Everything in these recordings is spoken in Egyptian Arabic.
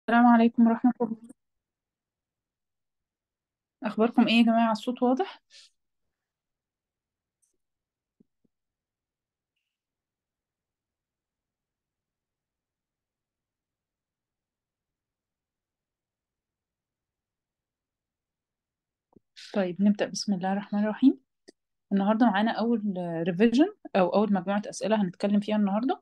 السلام عليكم ورحمة الله أخباركم إيه يا جماعة الصوت واضح؟ طيب نبدأ بسم الله الرحمن الرحيم النهاردة معانا أول ريفيجن أو أول مجموعة أسئلة هنتكلم فيها النهاردة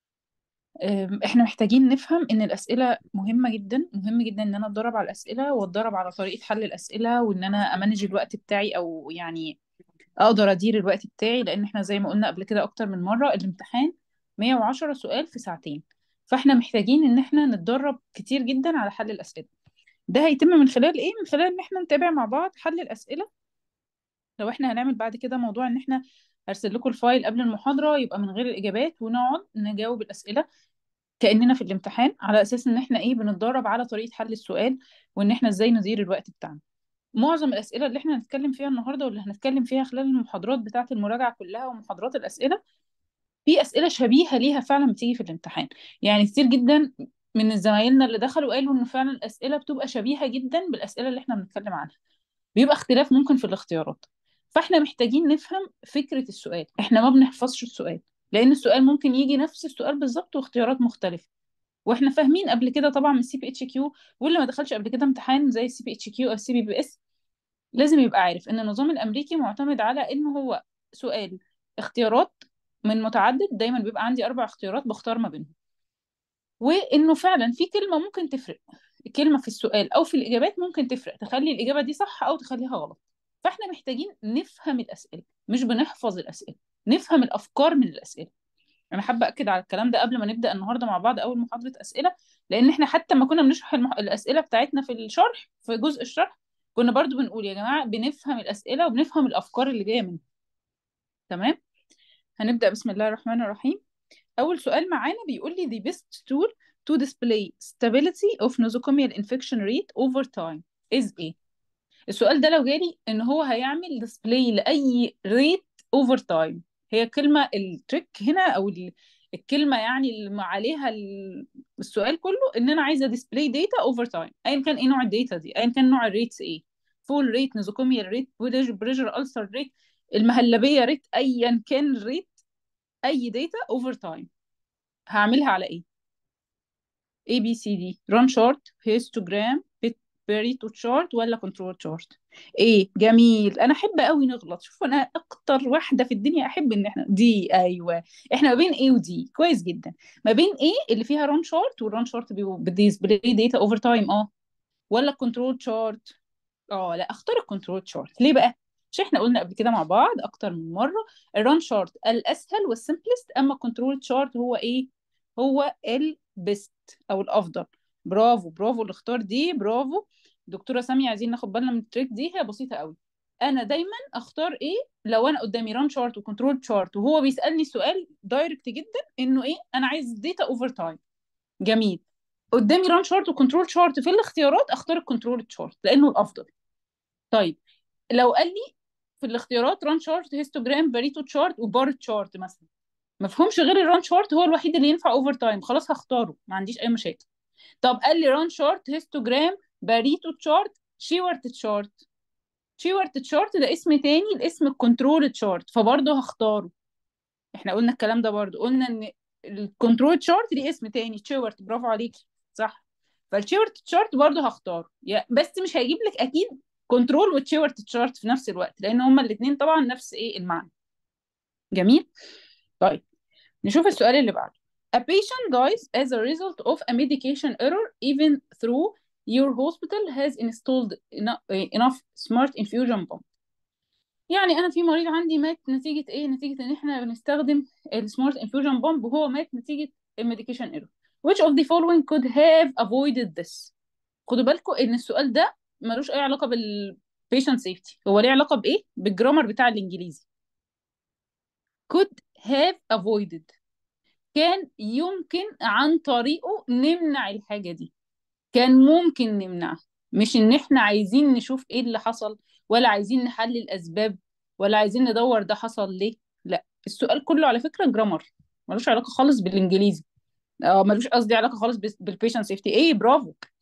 أم، إحنا محتاجين نفهم إن الأسئلة مهمة جدا مهم جدا إن أنا أتدرب على الأسئلة وأتدرب على طريقة حل الأسئلة وإن أنا أمانج الوقت بتاعي أو يعني أقدر أدير الوقت بتاعي لأن إحنا زي ما قلنا قبل كده أكتر من مرة الامتحان 110 سؤال في ساعتين فإحنا محتاجين إن إحنا نتدرب كتير جدا على حل الأسئلة ده هيتم من خلال ايه من خلال ان احنا نتابع مع بعض حل الاسئله لو احنا هنعمل بعد كده موضوع ان احنا ارسل لكم الفايل قبل المحاضره يبقى من غير الاجابات ونقعد نجاوب الاسئله كاننا في الامتحان على اساس ان احنا ايه بنتدرب على طريقه حل السؤال وان احنا ازاي ندير الوقت بتاعنا معظم الاسئله اللي احنا هنتكلم فيها النهارده واللي هنتكلم فيها خلال المحاضرات بتاعه المراجعه كلها ومحاضرات الاسئله في اسئله شبيهه ليها فعلا بتيجي في الامتحان يعني كتير جدا من زمايلنا اللي دخلوا قالوا ان فعلا الاسئله بتبقى شبيهه جدا بالاسئله اللي احنا بنتكلم عنها بيبقى اختلاف ممكن في الاختيارات فاحنا محتاجين نفهم فكرة السؤال احنا ما بنحفظش السؤال لان السؤال ممكن يجي نفس السؤال بالظبط واختيارات مختلفة واحنا فاهمين قبل كده طبعا من السي بي اتش كيو واللي ما دخلش قبل كده امتحان زي السي بي اتش كيو او السي بي بي اس لازم يبقى عارف ان النظام الامريكي معتمد على ان هو سؤال اختيارات من متعدد دايما بيبقى عندي اربع اختيارات بختار ما بينهم وانه فعلا في كلمة ممكن تفرق كلمة في السؤال او في الاجابات ممكن تفرق تخلي الاجابة دي صح او تخليها غلط فاحنا محتاجين نفهم الاسئلة مش بنحفظ الاسئلة نفهم الافكار من الاسئلة انا حابة اكد على الكلام ده قبل ما نبدأ النهاردة مع بعض اول محاضرة اسئلة لان احنا حتى ما كنا بنشرح المح... الاسئلة بتاعتنا في الشرح في جزء الشرح كنا برضو بنقول يا جماعة بنفهم الاسئلة وبنفهم الافكار اللي جاية منها تمام هنبدأ بسم الله الرحمن الرحيم أول سؤال معانا بيقول لي the best tool to display stability of nosocomial infection rate over time is إيه؟ السؤال ده لو جالي إن هو هيعمل display لأي rate over time هي كلمة التريك هنا أو ال- الكلمة يعني اللي عليها ال- السؤال كله إن أنا عايزة display data over time أيا كان إيه نوع الداتا دي أيا كان نوع الريتس إيه full rate nosocomial rate pressure ulcer rate المهلبية ريت أيا كان الريت أي داتا over time هعملها على ايه A B C D run chart histogram بيريتو chart ولا كنترول chart ايه جميل انا احب قوي نغلط شوف انا اكتر واحده في الدنيا احب ان احنا دي ايوه احنا ما بين ايه ودي كويس جدا ما بين ايه اللي فيها run chart والران شارت بيديسبلاي داتا اوفر تايم اه ولا كنترول chart اه لا اختار الكنترول شارت ليه بقى مش احنا قلنا قبل كده مع بعض اكتر من مره الران شارت الاسهل والسمبلست اما الكنترول شارت هو ايه هو البيست او الافضل برافو برافو اللي اختار دي برافو دكتوره ساميه عايزين ناخد بالنا من التريك دي هي بسيطه قوي انا دايما اختار ايه لو انا قدامي ران شارت وكنترول شارت وهو بيسالني سؤال دايركت جدا انه ايه انا عايز داتا اوفر تايم جميل قدامي ران شارت وكنترول شارت في الاختيارات اختار الكنترول شارت لانه الافضل طيب لو قال لي في الاختيارات ران شارت هيستوجرام باريتو تشارت وبار تشارت مثلا ما فهمش غير الران شارت هو الوحيد اللي ينفع اوفر تايم خلاص هختاره ما عنديش اي مشاكل طب قال لي ران شارت هيستوجرام باريتو تشارت شيورت تشارت شيورت تشارت ده اسم تاني لاسم الكنترول تشارت فبرضه هختاره احنا قلنا الكلام ده برضه قلنا ان الكنترول تشارت ليه اسم تاني شيورت برافو عليكي صح فالشيورت تشارت برضه هختاره يا- بس مش هيجيب لك اكيد كنترول وتشيورت تشارت في نفس الوقت لان هما الاثنين طبعا نفس ايه المعنى جميل طيب نشوف السؤال اللي بعده A patient dies as a result of a medication error even through your hospital has installed eno- enough smart infusion pump يعني انا في مريض عندي مات نتيجة ايه نتيجة ان احنا بنستخدم السمارت انفيوجن بامب وهو مات نتيجة الميديكيشن ايرور which of the following could have avoided this خدوا بالكم ان السؤال ده ملوش اي علاقة بالبيشنت سيفتي هو ليه علاقة بايه بالجرامر بتاع الانجليزي could have avoided كان يمكن عن طريقه نمنع الحاجة دي كان ممكن نمنعها مش ان احنا عايزين نشوف ايه اللي حصل ولا عايزين نحلل الاسباب ولا عايزين ندور ده حصل ليه لا السؤال كله على فكرة جرامر ملوش علاقة خالص بالانجليزي اه ملوش قصدي علاقة خالص بالبيشنت سيفتي ايه برافو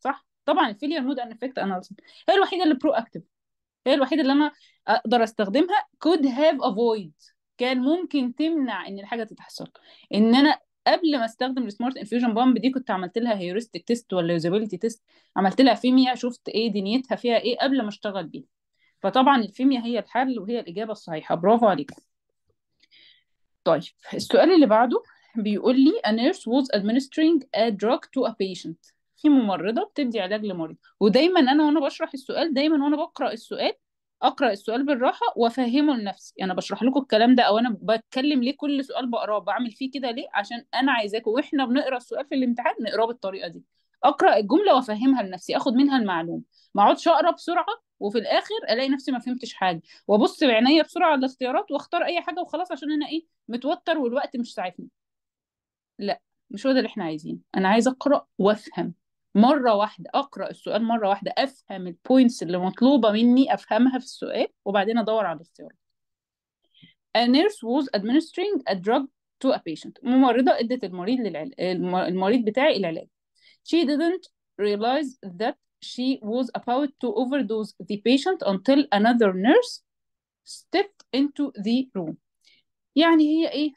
طبعا الفيلير مود اند افكت اناليسيس هي الوحيده اللي برو اكتيف هي الوحيده اللي انا اقدر استخدمها could have avoid كان ممكن تمنع ان الحاجه تتحصل ان انا قبل ما استخدم السمارت انفيوجن بامب دي كنت عملت لها هيورستيك تيست ولا يوزابيلتي تيست عملت لها فيميا شفت ايه دنيتها فيها ايه قبل ما اشتغل بيها فطبعا الفيميا هي الحل وهي الاجابه الصحيحه برافو عليكم طيب السؤال اللي بعده بيقول لي a nurse was administering a drug to a patient في ممرضة بتدي علاج لمريض ودايما انا وانا بشرح السؤال دايما وانا بقرأ السؤال اقرأ السؤال بالراحة وافهمه لنفسي انا بشرح لكم الكلام ده او انا بتكلم ليه كل سؤال بقراه بعمل فيه كده ليه عشان انا عايزاكم واحنا بنقرا السؤال في الامتحان نقراه بالطريقة دي اقرأ الجملة وافهمها لنفسي اخد منها المعلومة ما اقعدش اقرا بسرعة وفي الاخر الاقي نفسي ما فهمتش حاجة وابص بعينيا بسرعة على الاختيارات واختار اي حاجة وخلاص عشان انا ايه متوتر والوقت مش ساعفني لا مش هو ده اللي احنا عايزينه انا عايزه اقرا وافهم مره واحده اقرا السؤال مره واحده افهم البوينتس اللي مطلوبه مني افهمها في السؤال وبعدين ادور على الاختيارات A nurse was administering a drug to a patient ممرضة ادت المريض للعلاج المريض بتاعي العلاج she didn't realize that she was about to overdose the patient until another nurse stepped into the room يعني هي ايه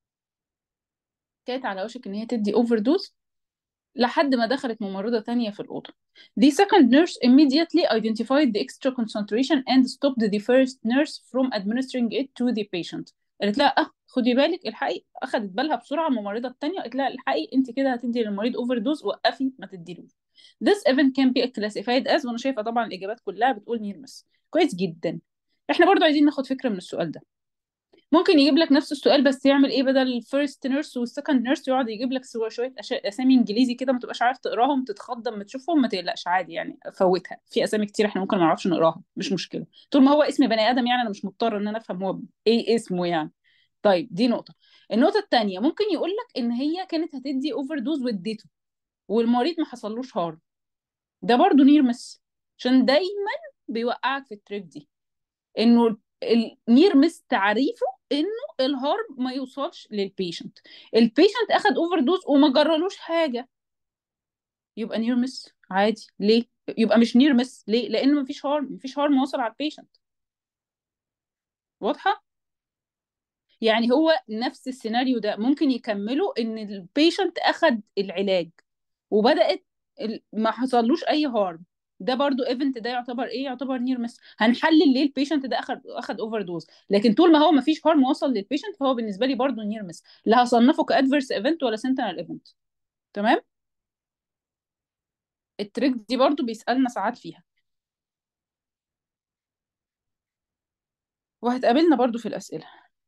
كانت على وشك ان هي تدي اوفر دوز لحد ما دخلت ممرضة تانية في الأوضة. The second nurse immediately identified the extra concentration and stopped the first nurse from administering it to the patient. قالت لها اه خدي بالك الحقي اخدت بالها بسرعة الممرضة التانية قالت لها الحقي انت كده هتدي للمريض اوفر دوز وقفي ما تديلوش. This event can be classified as وانا شايفة طبعا الإجابات كلها بتقول نير مس. كويس جدا. احنا برضو عايزين ناخد فكرة من السؤال ده. ممكن يجيب لك نفس السؤال بس يعمل ايه بدل الفيرست نيرس والسكند نيرس يقعد يجيب لك سوا شويه أش- اسامي انجليزي كده ما تبقاش عارف تقراهم تتخضم ما تشوفهم ما تقلقش عادي يعني فوتها في اسامي كتير احنا ممكن ما نعرفش نقراها مش مشكله طول ما هو اسم بني ادم يعني انا مش مضطر ان انا افهم هو ايه اسمه يعني طيب دي نقطه النقطه الثانيه ممكن يقول لك ان هي كانت هتدي اوفر دوز واديته والمريض ما حصلوش هارم ده برضو نير مس عشان دايما بيوقعك في التريك دي انه النير مس تعريفه انه الهارم ما يوصلش للبيشنت البيشنت اخد اوفر دوز وما جرالوش حاجه يبقى نير مس عادي ليه يبقى مش نير مس ليه لان مفيش هارم مفيش هارم وصل على البيشنت واضحه يعني هو نفس السيناريو ده ممكن يكمله ان البيشنت اخد العلاج وبدات ال- ما حصلوش اي هارم ده برضو ايفنت ده يعتبر ايه يعتبر نير مس هنحلل ليه البيشنت ده اخد اخد اوفر دوز لكن طول ما هو ما فيش هارم وصل للبيشنت فهو بالنسبه لي برضو نير مس لا هصنفه كادفيرس ايفنت ولا سنتينل ايفنت تمام التريك دي برضو بيسالنا ساعات فيها وهتقابلنا برضو في الاسئله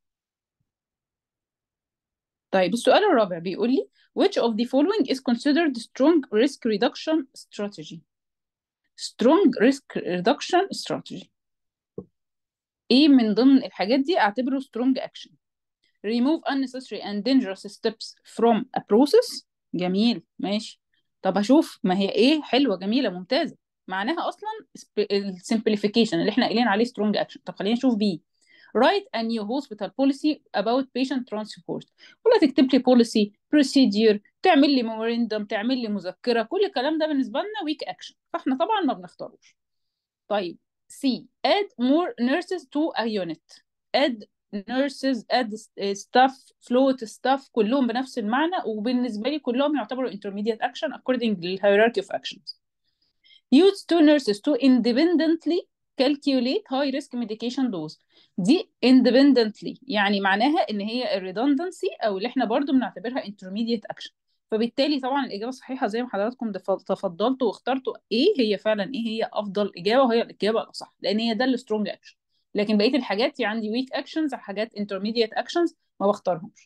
طيب السؤال الرابع بيقول لي which of the following is considered strong risk reduction strategy strong risk reduction strategy ايه من ضمن الحاجات دي اعتبره strong action remove unnecessary and dangerous steps from a process جميل ماشي طب هشوف ما هي ايه حلوة جميلة ممتازة معناها اصلا السمبليفيكيشن اللي احنا قايلين عليه strong action طب خلينا نشوف بيه write a new hospital policy about patient transport ولا تكتب لي policy procedure تعمل لي memorandum تعمل لي مذكرة كل الكلام ده بالنسبة لنا weak action فاحنا طبعا ما بنختاروش طيب C add more nurses to a unit add nurses add staff float staff كلهم بنفس المعنى وبالنسبة لي كلهم يعتبروا intermediate action according to the hierarchy of actions use two nurses to independently calculate high risk medication dose دي independently يعني معناها ان هي الريدندنسي او اللي احنا برضو بنعتبرها intermediate action فبالتالي طبعا الاجابه الصحيحه زي ما حضراتكم دف- تفضلتوا واخترتوا ايه هي فعلا ايه هي افضل اجابه وهي الاجابه الاصح لان هي ده السترونج اكشن لكن بقيه الحاجات يعني عندي ويك اكشنز حاجات intermediate actions ما بختارهمش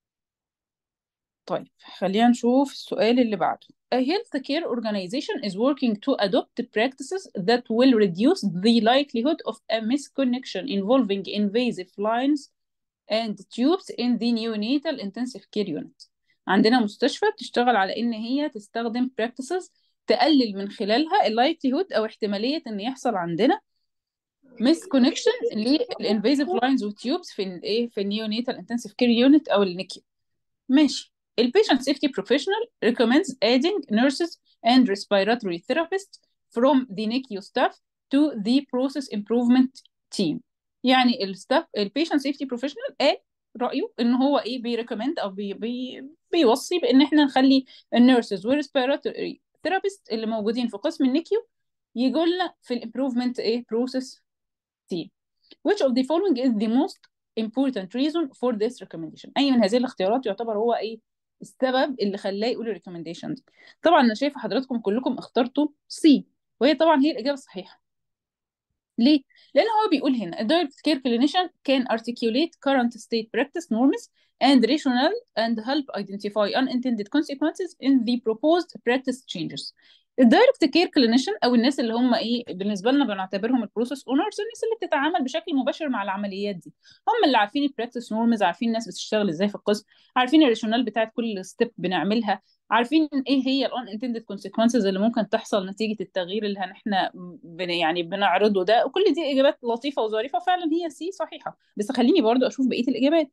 طيب خلينا نشوف السؤال اللي بعده A healthcare organization is working to adopt practices that will reduce the likelihood of a misconnection involving invasive lines and tubes in the neonatal intensive care unit. عندنا مستشفى بتشتغل على إن هي تستخدم practices تقلل من خلالها ال likelihood أو احتمالية إن يحصل عندنا misconnection للinvasive lines والتيوبس في الايه في النيونيتال intensive care unit أو النيكيو. ماشي. ال patient safety professional recommends adding nurses and respiratory therapists from the NICU staff to the process improvement team يعني الستاف البيشنت سيفتي بروفيشنال قال رأيه ان هو ايه بيريكومند او بي بي بيوصي بان احنا نخلي النيرسز والريسبيراتوري ثيرابيست اللي موجودين في قسم النيكيو يجوا لنا في الامبروفمنت ايه بروسيس تيم which of the following is the most important reason for this recommendation اي من هذه الاختيارات يعتبر هو ايه السبب اللي خلاه يقول الريكومنديشن دي طبعا انا شايفه حضراتكم كلكم اخترتوا سي وهي طبعا هي الاجابه الصحيحه ليه؟ لأن هو بيقول هنا a direct care clinician can articulate current state practice norms and rationale and help identify unintended consequences in the proposed practice changes. الدايركت كير كلينيشن او الناس اللي هم ايه بالنسبه لنا بنعتبرهم البروسيس اونرز الناس اللي بتتعامل بشكل مباشر مع العمليات دي هم اللي عارفين البراكتس نورمز عارفين الناس بتشتغل ازاي في القسم عارفين الريشونال بتاعت كل ستيب بنعملها عارفين ايه هي الان انتندد كونسيكونسز اللي ممكن تحصل نتيجه التغيير اللي احنا بن يعني بنعرضه ده وكل دي اجابات لطيفه وظريفه فعلا هي سي صحيحه بس خليني برضو اشوف بقيه الاجابات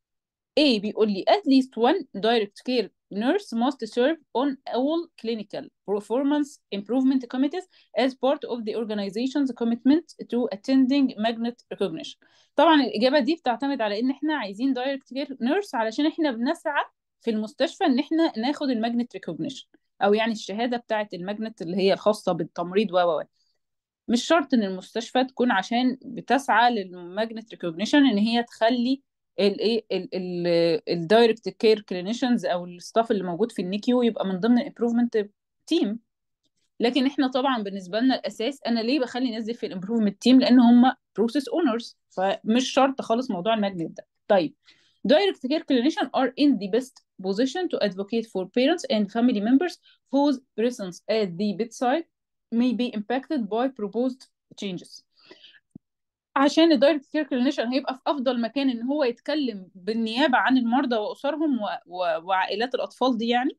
A بيقول لي at least one direct care nurse must serve on all clinical performance improvement committees as part of the organization's commitment to attending magnet recognition. طبعا الإجابة دي بتعتمد على إن إحنا عايزين direct care nurse علشان إحنا بنسعى في المستشفى إن إحنا ناخد الماجنت recognition أو يعني الشهادة بتاعة الماجنت اللي هي الخاصة بالتمريض و و مش شرط إن المستشفى تكون عشان بتسعى للماجنت ريكوجنيشن إن هي تخلي الايه الدايركت كير كلينيشنز او الستاف اللي موجود في النيكيو يبقى من ضمن الامبروفمنت تيم لكن احنا طبعا بالنسبه لنا الاساس انا ليه بخلي الناس دي في الامبروفمنت تيم لان هم بروسيس اونرز فمش شرط خالص موضوع الماجنت ده طيب direct care clinicians are in the best position to advocate for parents and family members whose presence at the bedside may be impacted by proposed changes عشان الدايركت كير كلينيشن هيبقى في افضل مكان ان هو يتكلم بالنيابه عن المرضى واسرهم و... و... وعائلات الاطفال دي يعني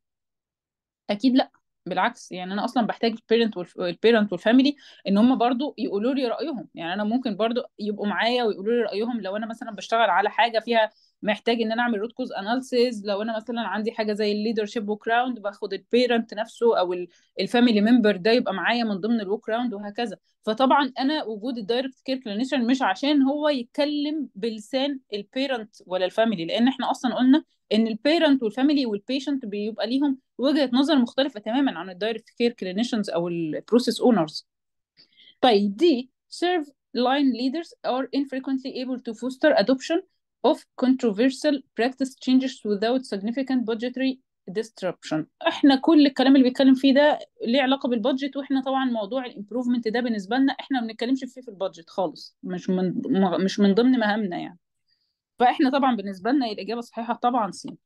اكيد لا بالعكس يعني انا اصلا بحتاج البيرنت والبيرنت والفاميلي ان هم برضو يقولوا لي رايهم يعني انا ممكن برضو يبقوا معايا ويقولوا لي رايهم لو انا مثلا بشتغل على حاجه فيها محتاج ان انا اعمل روت كوز اناليسيز لو انا مثلا عندي حاجه زي الليدرشيب ووك راوند باخد البيرنت نفسه او الفاميلي ممبر ده يبقى معايا من ضمن الوك راوند وهكذا فطبعا انا وجود الدايركت كير كلينيشن مش عشان هو يتكلم بلسان البيرنت ولا الفاميلي لان احنا اصلا قلنا ان البيرنت والفاميلي والبيشنت بيبقى ليهم وجهه نظر مختلفه تماما عن الدايركت كير كلينيشنز او البروسيس اونرز طيب دي serve line leaders are infrequently able to foster adoption of controversial practice changes without significant budgetary disruption احنا كل الكلام اللي بيتكلم فيه ده ليه علاقه بالبادجت واحنا طبعا موضوع الامبروفمنت ده بالنسبه لنا احنا ما بنتكلمش فيه في البادجت خالص مش من مش من ضمن مهامنا يعني فاحنا طبعا بالنسبه لنا الاجابه الصحيحه طبعا سي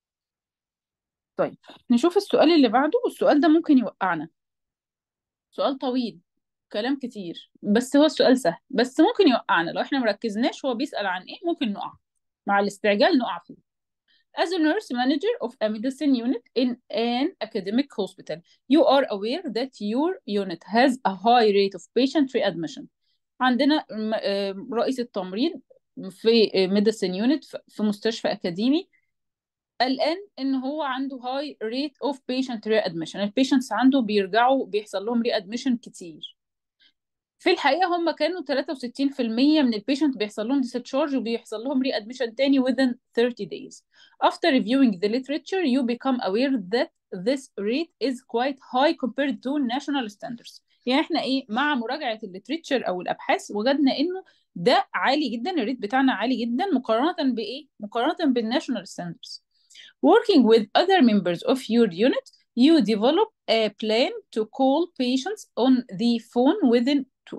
طيب نشوف السؤال اللي بعده والسؤال ده ممكن يوقعنا سؤال طويل كلام كتير بس هو السؤال سهل بس ممكن يوقعنا لو احنا مركزناش هو بيسأل عن ايه ممكن نقع مع الاستعجال نقع فيه As a nurse manager of a medicine unit in an academic hospital, you are aware that your unit has a high rate of patient readmission. عندنا رئيس التمريض في medicine unit في مستشفى أكاديمي قلقان ان هو عنده هاي ريت اوف بيشنت ري ادميشن البيشنتس عنده بيرجعوا بيحصل لهم ري ادميشن كتير في الحقيقه هم كانوا 63% من البيشنت بيحصل لهم discharge وبيحصل لهم ري ادميشن تاني within 30 days after reviewing the literature you become aware that this rate is quite high compared to national standards يعني احنا ايه مع مراجعه الليتريتشر او الابحاث وجدنا انه ده عالي جدا الريت بتاعنا عالي جدا مقارنه بايه مقارنه بالناشونال ستاندردز Working with other members of your unit, you develop a plan to call patients on the phone within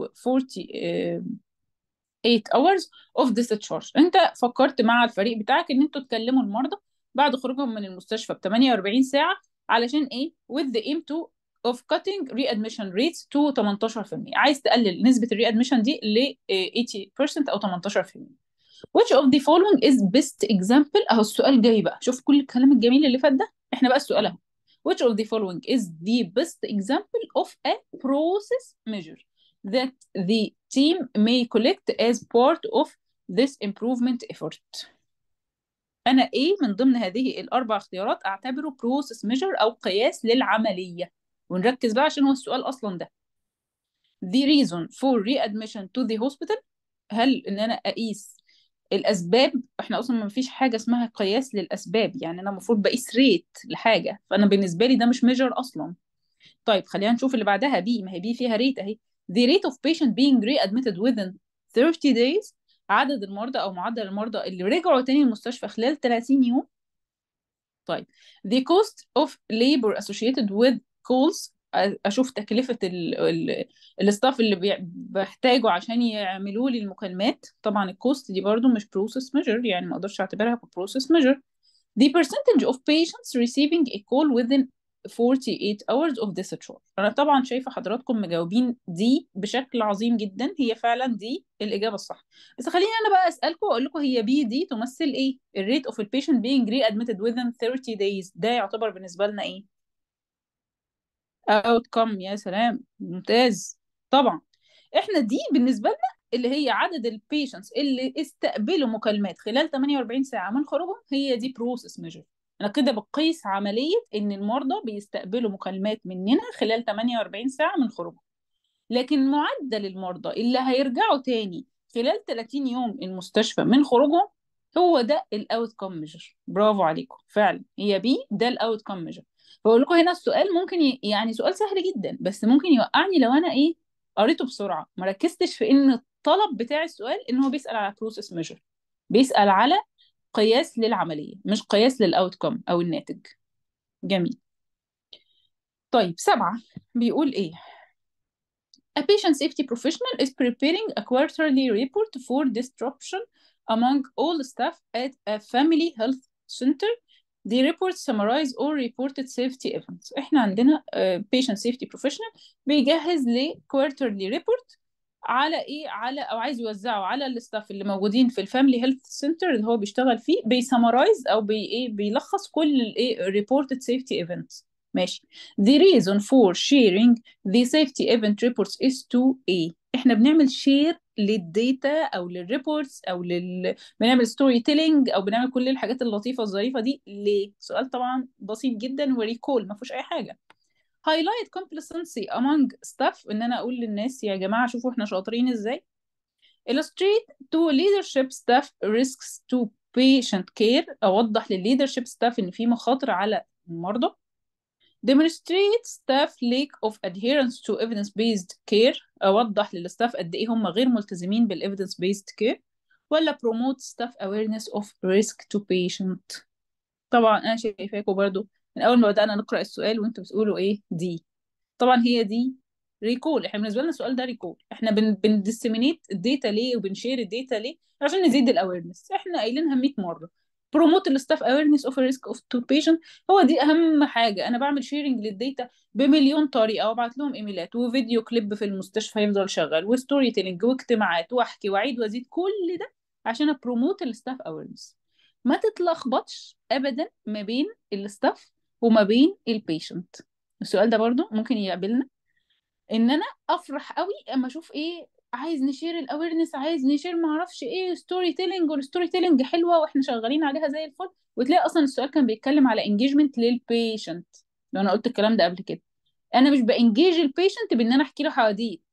48 hours of discharge. انت فكرت مع الفريق بتاعك ان انتوا تكلموا المرضى بعد خروجهم من المستشفى ب 48 ساعة علشان ايه with the aim to of cutting readmission rates to 18% عايز تقلل نسبة الريادميشن دي ل 80% او 18% which of the following is best example اهو السؤال جاي بقى شوف كل الكلام الجميل اللي فات ده احنا بقى السؤال اهو which of the following is the best example of a process measure that the team may collect as part of this improvement effort انا ايه من ضمن هذه الاربع اختيارات اعتبره process measure او قياس للعمليه ونركز بقى عشان هو السؤال اصلا ده the reason for readmission to the hospital هل ان انا اقيس الاسباب احنا اصلا ما فيش حاجه اسمها قياس للاسباب يعني انا المفروض بقيس ريت لحاجه فانا بالنسبه لي ده مش ميجر اصلا طيب خلينا نشوف اللي بعدها بي ما هي بي فيها ريت اهي the rate of patient being readmitted within 30 days عدد المرضى او معدل المرضى اللي رجعوا تاني المستشفى خلال 30 يوم طيب the cost of labor associated with calls اشوف تكلفه ال ال الستاف اللي بي- بحتاجه عشان يعملوا لي المكالمات طبعا الكوست دي برضو مش process measure يعني ما اقدرش اعتبرها process measure the percentage of patients receiving a call within 48 hours of discharge انا طبعا شايفه حضراتكم مجاوبين دي بشكل عظيم جدا هي فعلا دي الاجابه الصح بس خليني انا بقى اسالكم واقول لكم هي بي دي تمثل ايه الريت اوف البيشنت being readmitted within 30 days ده يعتبر بالنسبه لنا ايه outcome يا سلام ممتاز طبعا احنا دي بالنسبه لنا اللي هي عدد البيشنتس اللي استقبلوا مكالمات خلال 48 ساعه من خروجهم هي دي بروسيس ميجر انا كده بقيس عمليه ان المرضى بيستقبلوا مكالمات مننا خلال 48 ساعه من خروجهم لكن معدل المرضى اللي هيرجعوا تاني خلال 30 يوم المستشفى من خروجهم هو ده الاوت كوم ميجر برافو عليكم فعلا هي بي ده الاوت كوم ميجر بقول لكم هنا السؤال ممكن ي... يعني سؤال سهل جدا بس ممكن يوقعني لو انا ايه قريته بسرعه ما ركزتش في ان الطلب بتاع السؤال ان هو بيسال على بروسيس ميجر بيسال على قياس للعمليه مش قياس للاوت كوم او الناتج جميل طيب سبعة بيقول ايه A patient safety professional is preparing a quarterly report for disruption among all staff at a family health center. The report summarize all reported safety events. احنا عندنا uh, patient safety professional بيجهز ل quarterly report على ايه على او عايز يوزعه على الستاف اللي موجودين في الفاميلي هيلث سنتر اللي هو بيشتغل فيه بيسمرايز او بي ايه بيلخص كل الايه reported safety events ماشي the reason for sharing the safety event reports is to ايه احنا بنعمل شير للديتا او للريبورتس او لل بنعمل ستوري تيلينج او بنعمل كل الحاجات اللطيفه الظريفه دي ليه سؤال طبعا بسيط جدا وريكول ما فيهوش اي حاجه highlight complacency among staff ان انا اقول للناس يا جماعه شوفوا احنا شاطرين ازاي illustrate to leadership staff risks to patient care اوضح للleadership staff ان في مخاطر على المرضى demonstrate staff lack of adherence to evidence-based care أوضح للستاف قد إيه هم غير ملتزمين بال evidence-based care ولا promote staff awareness of risk to patient طبعا أنا شايفاكم برضو من أول ما بدأنا نقرأ السؤال وأنتوا بتقولوا إيه دي طبعا هي دي ريكول احنا بالنسبه لنا السؤال ده ريكول احنا بن بنديسيمينيت الداتا ليه وبنشير الداتا ليه عشان نزيد الاويرنس احنا قايلينها 100 مره بروموت الستاف اويرنس اوف ريسك اوف تو بيشنت هو دي اهم حاجه انا بعمل شيرنج للداتا بمليون طريقه وابعت لهم ايميلات وفيديو كليب في المستشفى يفضل شغال وستوري تيلينج واجتماعات واحكي واعيد وازيد كل ده عشان ابروموت الستاف اويرنس ما تتلخبطش ابدا ما بين الستاف وما بين البيشنت السؤال ده برضو ممكن يقابلنا ان انا افرح قوي اما اشوف ايه عايز نشير الاويرنس عايز نشير ما اعرفش ايه ستوري تيلينج والستوري تيلينج حلوه واحنا شغالين عليها زي الفل وتلاقي اصلا السؤال كان بيتكلم على انجيجمنت للبيشنت لو انا قلت الكلام ده قبل كده انا مش بانجيج البيشنت بان انا احكي له حواديت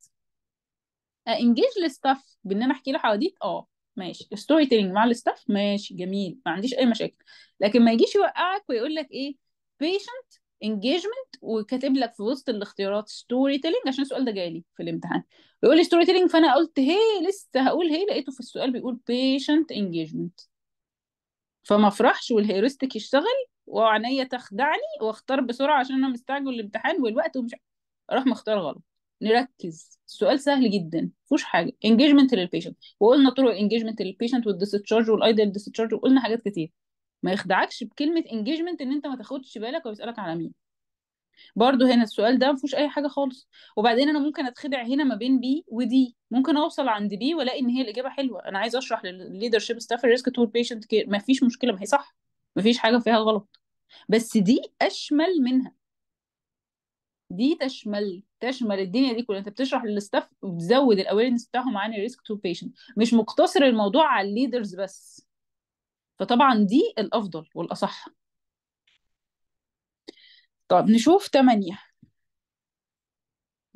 انجيج الستاف بان انا احكي له حواديت اه ماشي ستوري تيلينج مع الستاف ماشي جميل ما عنديش اي مشاكل لكن ما يجيش يوقعك ويقول لك ايه بيشنت انجيجمنت وكاتب لك في وسط الاختيارات ستوري تيلينج عشان السؤال ده جالي في الامتحان بيقول لي ستوري تيلينج فانا قلت هي لسه هقول هي لقيته في السؤال بيقول بيشنت انجيجمنت فما افرحش والهيورستيك يشتغل وعينيا تخدعني واختار بسرعه عشان انا مستعجل الامتحان والوقت ومش اروح مختار غلط نركز السؤال سهل جدا مفيهوش حاجه انجيجمنت للبيشنت وقلنا طرق انجيجمنت للبيشنت والديسشارج والايدل ديسشارج وقلنا حاجات كتير ما يخدعكش بكلمه انجيجمنت ان انت ما تاخدش بالك ويسالك على مين برضو هنا السؤال ده مفيهوش اي حاجه خالص وبعدين انا ممكن اتخدع هنا ما بين بي ودي ممكن اوصل عند بي والاقي ان هي الاجابه حلوه انا عايز اشرح للليدرشيب ستاف الريسك تو بيشنت كير ما فيش مشكله ما هي صح ما فيش حاجه فيها غلط بس دي اشمل منها دي تشمل تشمل الدنيا دي كلها انت بتشرح للستاف وتزود الاويرنس بتاعهم عن الريسك تو بيشنت مش مقتصر الموضوع على الليدرز بس فطبعا دي الافضل والاصح طب نشوف 8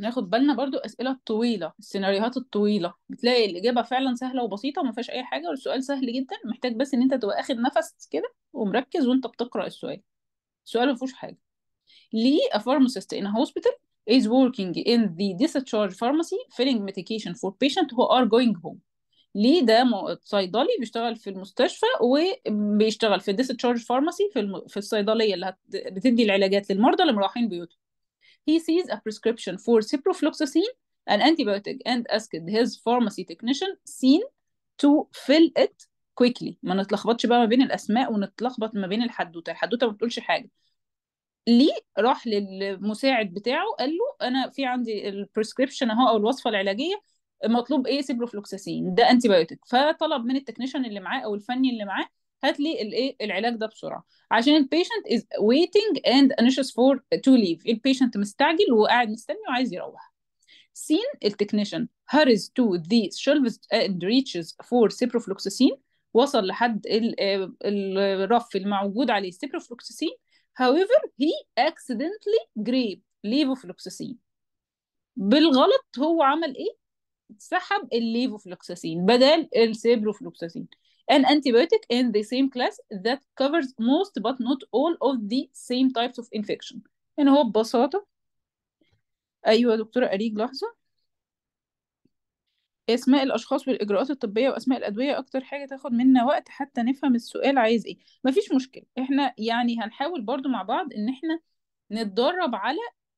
ناخد بالنا برضو الأسئلة الطويلة السيناريوهات الطويلة بتلاقي الإجابة فعلا سهلة وبسيطة وما فيهاش أي حاجة والسؤال سهل جدا محتاج بس إن أنت تبقى أخد نفس كده ومركز وأنت بتقرأ السؤال السؤال ما فيهوش حاجة ليه a pharmacist in a hospital is working in the discharge pharmacy filling medication for patients who are going home ليه ده م- صيدلي بيشتغل في المستشفى وبيشتغل في discharge pharmacy في الم... في الصيدلية اللي هت... بتدي العلاجات للمرضى اللي مروحين بيوتهم he sees a prescription for ciprofloxacin an antibiotic and asked his pharmacy technician seen to fill it quickly ما نتلخبطش بقى ما بين الأسماء ونتلخبط ما بين الحدوتة الحدوتة ما بتقولش حاجة ليه راح للمساعد بتاعه قال له انا في عندي البريسكريبشن اهو او الوصفه العلاجيه مطلوب ايه سيبروفلوكساسين ده انتي بايوتيك فطلب من التكنيشن اللي معاه او الفني اللي معاه هات لي الايه العلاج ده بسرعه عشان البيشنت از waiting and anxious for to leave البيشنت مستعجل وقاعد مستني وعايز يروح سين التكنيشن hurries to the shelves and reaches for ciprofloxacin وصل لحد ال- آه، الرف الموجود عليه ciprofloxacin however he accidentally grabbed levofloxacin بالغلط هو عمل ايه سحب الليفوفلوكساسين بدل السيبروفلوكساسين an antibiotic in the same class that covers most but not all of the same types of infection يعني هو ببساطة أيوة يا دكتورة أريج لحظة اسماء الاشخاص والاجراءات الطبيه واسماء الادويه اكتر حاجه تاخد منا وقت حتى نفهم السؤال عايز ايه مفيش مشكله احنا يعني هنحاول برضو مع بعض ان احنا نتدرب على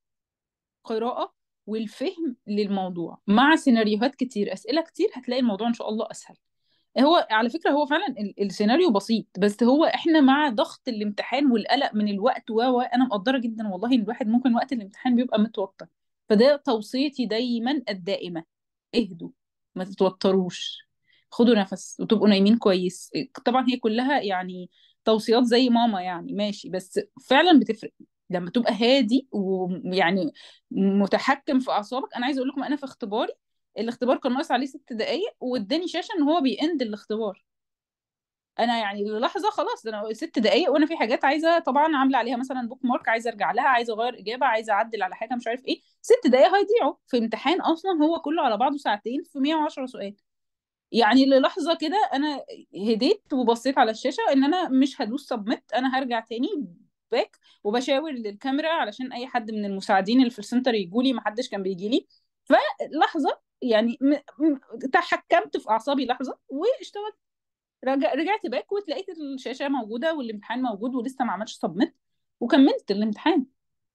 قراءه والفهم للموضوع مع سيناريوهات كتير اسئله كتير هتلاقي الموضوع ان شاء الله اسهل هو على فكره هو فعلا ال- السيناريو بسيط بس هو احنا مع ضغط الامتحان والقلق من الوقت و و انا مقدره جدا والله ان الواحد ممكن وقت الامتحان بيبقى متوتر فده توصيتي دايما الدائمه اهدوا ما تتوتروش خدوا نفس وتبقوا نايمين كويس طبعا هي كلها يعني توصيات زي ماما يعني ماشي بس فعلا بتفرق لما تبقى هادي ويعني متحكم في اعصابك انا عايزه اقول لكم انا في اختباري الاختبار كان ناقص عليه ست دقايق واداني شاشه ان هو بيأند الاختبار انا يعني للحظه خلاص ده انا ست دقايق وانا في حاجات عايزه طبعا عامله عليها مثلا بوك مارك عايزه ارجع لها عايزه اغير اجابه عايزه اعدل على حاجه مش عارف ايه ست دقايق هيضيعوا في امتحان اصلا هو كله على بعضه ساعتين في 110 سؤال يعني للحظه كده انا هديت وبصيت على الشاشه ان انا مش هدوس سبميت انا هرجع تاني باك وبشاور للكاميرا علشان اي حد من المساعدين اللي في السنتر يجولي ما حدش كان بيجي لي فلحظه يعني م... م... تحكمت في اعصابي لحظه واشتغلت رجع... رجعت باك وتلاقيت الشاشه موجوده والامتحان موجود ولسه ما عملتش سبميت وكملت الامتحان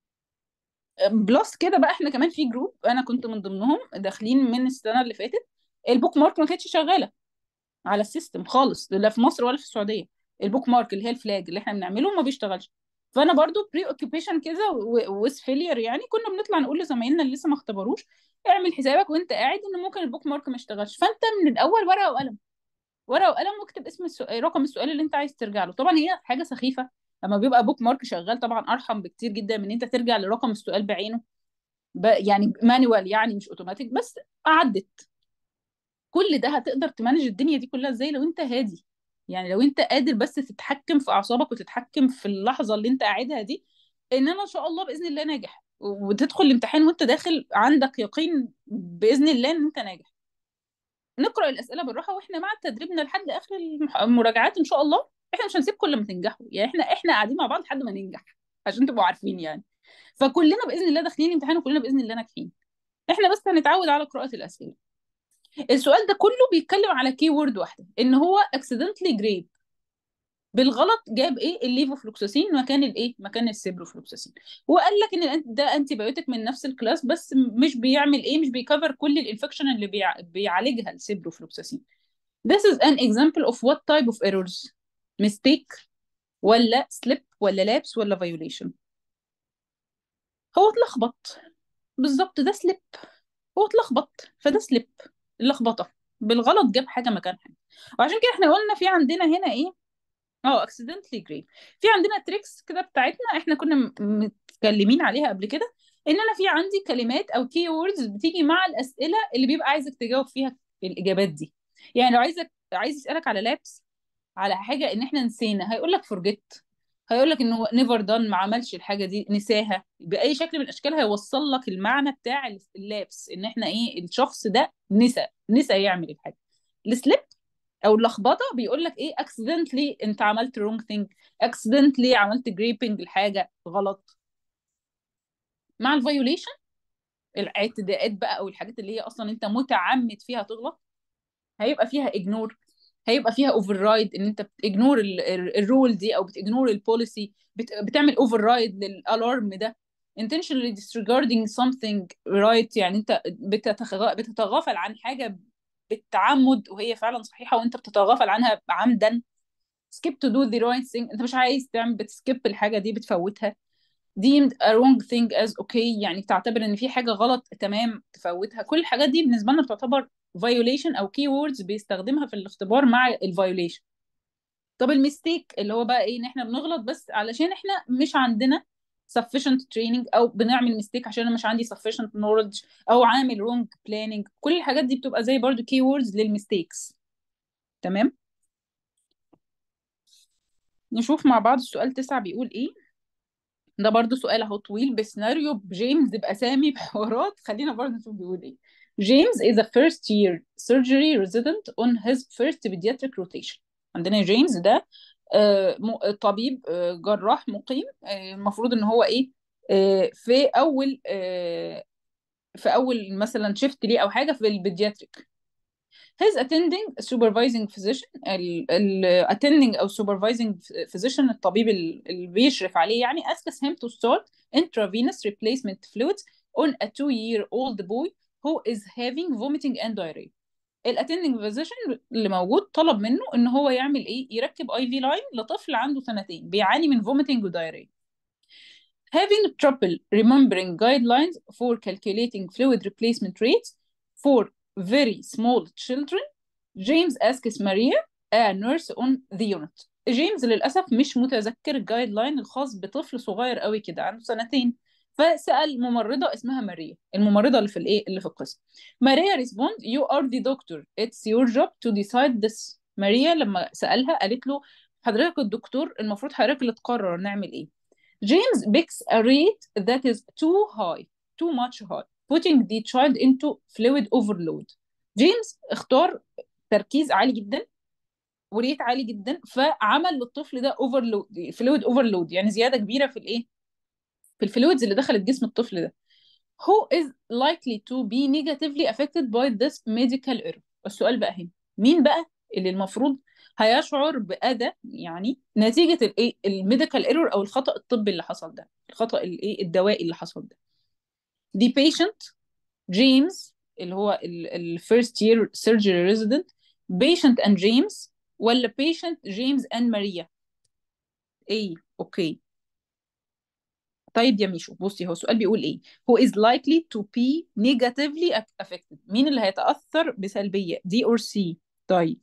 بلس كده بقى احنا كمان في جروب انا كنت من ضمنهم داخلين من السنه اللي فاتت البوك مارك ما كانتش شغاله على السيستم خالص لا في مصر ولا في السعوديه البوك مارك اللي هي الفلاج اللي احنا بنعمله ما بيشتغلش فانا برضو بري اوكيبيشن كده ويز فيلير يعني كنا بنطلع نقول لزمايلنا اللي لسه ما اختبروش اعمل حسابك وانت قاعد ان ممكن البوك مارك ما يشتغلش فانت من الاول ورقه وقلم ورقه وقلم واكتب اسم السؤال رقم السؤال اللي انت عايز ترجع له طبعا هي حاجه سخيفه لما بيبقى بوك مارك شغال طبعا ارحم بكتير جدا من ان انت ترجع لرقم السؤال بعينه ب... يعني مانوال يعني مش اوتوماتيك بس عدت كل ده هتقدر تمانج الدنيا دي كلها ازاي لو انت هادي يعني لو انت قادر بس تتحكم في اعصابك وتتحكم في اللحظه اللي انت قاعدها دي ان انا ان شاء الله باذن الله ناجح وتدخل الامتحان وانت داخل عندك يقين باذن الله ان انت ناجح نقرا الاسئله بالراحه واحنا مع تدريبنا لحد اخر المح- المراجعات ان شاء الله احنا مش هنسيبكم لما تنجحوا يعني احنا احنا قاعدين مع بعض لحد ما ننجح عشان تبقوا عارفين يعني فكلنا باذن الله داخلين الامتحان وكلنا باذن الله ناجحين احنا بس هنتعود على قراءه الاسئله السؤال ده كله بيتكلم على كي وورد واحده ان هو accidentally جريب بالغلط جاب ايه الليفوفلوكساسين مكان الايه مكان السيبروفلوكساسين وقال لك ان الأن- ده انتي بايوتيك من نفس الكلاس بس م- مش بيعمل ايه مش بيكفر كل الانفكشن اللي بيع... بيعالجها السيبروفلوكساسين This is an example of what type of errors mistake ولا slip ولا lapse ولا violation هو اتلخبط بالظبط ده سليب هو اتلخبط فده سليب اللخبطه بالغلط جاب حاجه مكان حاجه وعشان كده احنا قلنا في عندنا هنا ايه اه accidentally grave في عندنا تريكس كده بتاعتنا احنا كنا م- متكلمين عليها قبل كده ان انا في عندي كلمات او كي ووردز بتيجي مع الاسئله اللي بيبقى عايزك تجاوب فيها الاجابات دي يعني لو عايزك عايز يسالك على لابس على حاجه ان احنا نسينا هيقول لك forget هيقول لك انه نيفر دان ما عملش الحاجه دي نساها باي شكل من الاشكال هيوصل لك المعنى بتاع اللابس ان احنا ايه الشخص ده نسى نسى يعمل الحاجه السليب او اللخبطه بيقول لك ايه اكسيدنتلي انت عملت رونج ثينج اكسيدنتلي عملت جريبنج الحاجه غلط مع الفيوليشن الاعتداءات بقى او الحاجات اللي هي اصلا انت متعمد فيها تغلط هيبقى فيها اجنور هيبقى فيها اوفر رايد ان انت بتجنور الرول دي او بتجنور البوليسي بتعمل اوفر رايد للالارم ده intentionally disregarding something right يعني انت بتتغ... بتتغافل عن حاجه بالتعمد وهي فعلا صحيحه وانت بتتغافل عنها عمدا skip to do the right thing انت مش عايز تعمل بتسكيب الحاجه دي بتفوتها deemed a wrong thing as okay يعني بتعتبر ان في حاجه غلط تمام تفوتها كل الحاجات دي بالنسبه لنا بتعتبر violation او key words بيستخدمها في الاختبار مع الفايوليشن طب الميستيك اللي هو بقى ايه ان احنا بنغلط بس علشان احنا مش عندنا sufficient training او بنعمل ميستيك عشان انا مش عندي sufficient knowledge او عامل wrong planning كل الحاجات دي بتبقى زي برضو key words للميستيكس تمام نشوف مع بعض السؤال تسعة بيقول ايه ده برضو سؤال اهو طويل بسيناريو بجيمز باسامي بحوارات خلينا برضو نشوف بيقول ايه جيمس is a first year surgery resident on his first pediatric rotation عندنا جيمس ده آه طبيب آه جراح مقيم آه المفروض ان هو ايه في اول في اول مثلا شيفت ليه او حاجه في البيدياتريك his attending supervising physician ال, ال attending أو supervising physician الطبيب اللي بيشرف عليه يعني asks him to start intravenous replacement fluids on a two-year-old boy who is having vomiting and diarrhea. الاتندنج physician اللي موجود طلب منه ان هو يعمل ايه يركب اي في لاين لطفل عنده سنتين بيعاني من vomiting ودايريا having trouble remembering guidelines for calculating fluid replacement rates for very small children James asks Maria a nurse on the unit جيمس للأسف مش متذكر الجايد لاين الخاص بطفل صغير قوي كده عنده سنتين فسأل ممرضة اسمها ماريا الممرضة اللي في الايه اللي في القسم ماريا respond you are the doctor it's your job to decide this ماريا لما سألها قالت له حضرتك الدكتور المفروض حضرتك اللي تقرر نعمل ايه James picks a rate that is too high too much high putting the child into fluid overload جيمس اختار تركيز عالي جدا وريت عالي جدا فعمل للطفل ده اوفرلود فلويد اوفرلود يعني زياده كبيره في الايه في الفلويدز اللي دخلت جسم الطفل ده who is likely to be negatively affected by this medical error السؤال بقى هنا مين بقى اللي المفروض هيشعر بأذى يعني نتيجة الايه الميديكال ايرور او الخطأ الطبي اللي حصل ده الخطأ الايه الدوائي اللي حصل ده the patient جيمس اللي هو ال first year surgery resident patient and James ولا patient James and ماريا ايه اوكي طيب يا ميشو بصي هو السؤال بيقول ايه who is likely to be negatively affected مين اللي هيتأثر بسلبية D or C طيب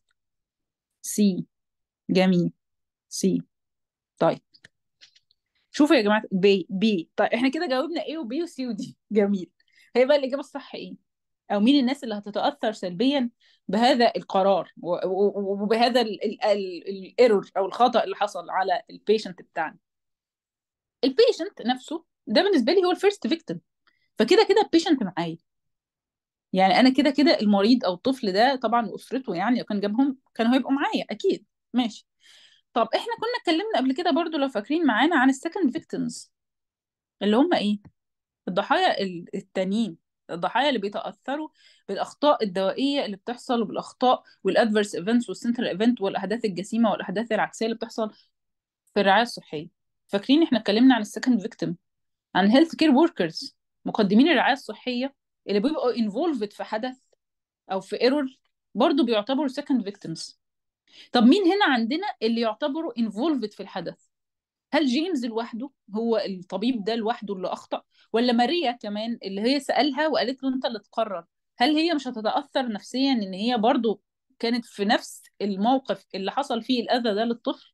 C جميل C طيب شوفوا يا جماعة B B طيب احنا كده جاوبنا A و B و C و D جميل هيبقى الإجابة الصح ايه او مين الناس اللي هتتاثر سلبيا بهذا القرار وبهذا الايرور او الخطا اللي حصل على البيشنت بتاعنا البيشنت نفسه ده بالنسبه لي هو الفيرست فيكتيم فكده كده البيشنت معايا يعني انا كده كده المريض او الطفل ده طبعا واسرته يعني لو كان جابهم كانوا هيبقوا معايا اكيد ماشي طب احنا كنا اتكلمنا قبل كده برضو لو فاكرين معانا عن السكند فيكتيمز اللي هم ايه الضحايا التانيين الضحايا اللي بيتاثروا بالاخطاء الدوائيه اللي بتحصل وبالاخطاء والادفيرس ايفنتس والسنترال ايفنت والاحداث الجسيمه والاحداث العكسيه اللي بتحصل في الرعايه الصحيه فاكرين احنا اتكلمنا عن السكند فيكتيم عن هيلث كير وركرز مقدمين الرعايه الصحيه اللي بيبقوا انفولفد في حدث او في ايرور برضه بيعتبروا سكند فيكتيمز طب مين هنا عندنا اللي يعتبروا انفولفد في الحدث هل جيمس لوحده هو الطبيب ده لوحده اللي اخطا ولا ماريا كمان اللي هي سالها وقالت له انت اللي تقرر هل هي مش هتتاثر نفسيا ان هي برضو كانت في نفس الموقف اللي حصل فيه الاذى ده للطفل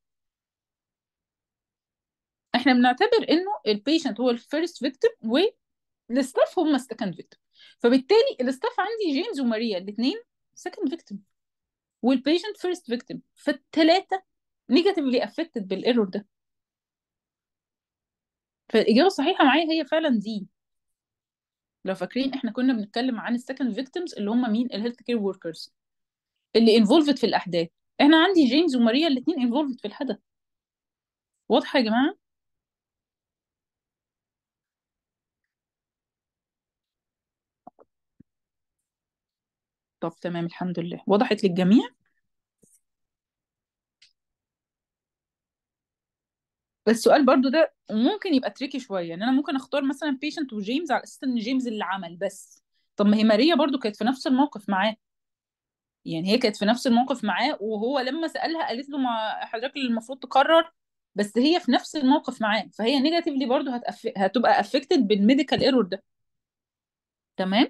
احنا بنعتبر انه البيشنت هو الفيرست فيكتيم والستاف هم السكند فيكتيم فبالتالي الستاف عندي جيمس وماريا الاثنين سكند فيكتيم والبيشنت فيرست فيكتيم فالثلاثه نيجاتيفلي افكتد بالايرور ده فالاجابه الصحيحه معايا هي فعلا دي لو فاكرين احنا كنا بنتكلم عن السكند فيكتيمز اللي هم مين الهيلث كير وركرز اللي انفولفد في الاحداث احنا عندي جيمس وماريا الاثنين انفولفد في الحدث واضحه يا جماعه طب تمام الحمد لله وضحت للجميع السؤال برضو ده ممكن يبقى تريكي شويه يعني انا ممكن اختار مثلا بيشنت وجيمس على اساس ان جيمس اللي عمل بس طب ما هي ماريا برضو كانت في نفس الموقف معاه يعني هي كانت في نفس الموقف معاه وهو لما سألها قالت له ما حضرتك اللي المفروض تقرر بس هي في نفس الموقف معاه فهي نيجاتيفلي برضو هتأف... هتبقى افكتد بالميديكال ايرور ده تمام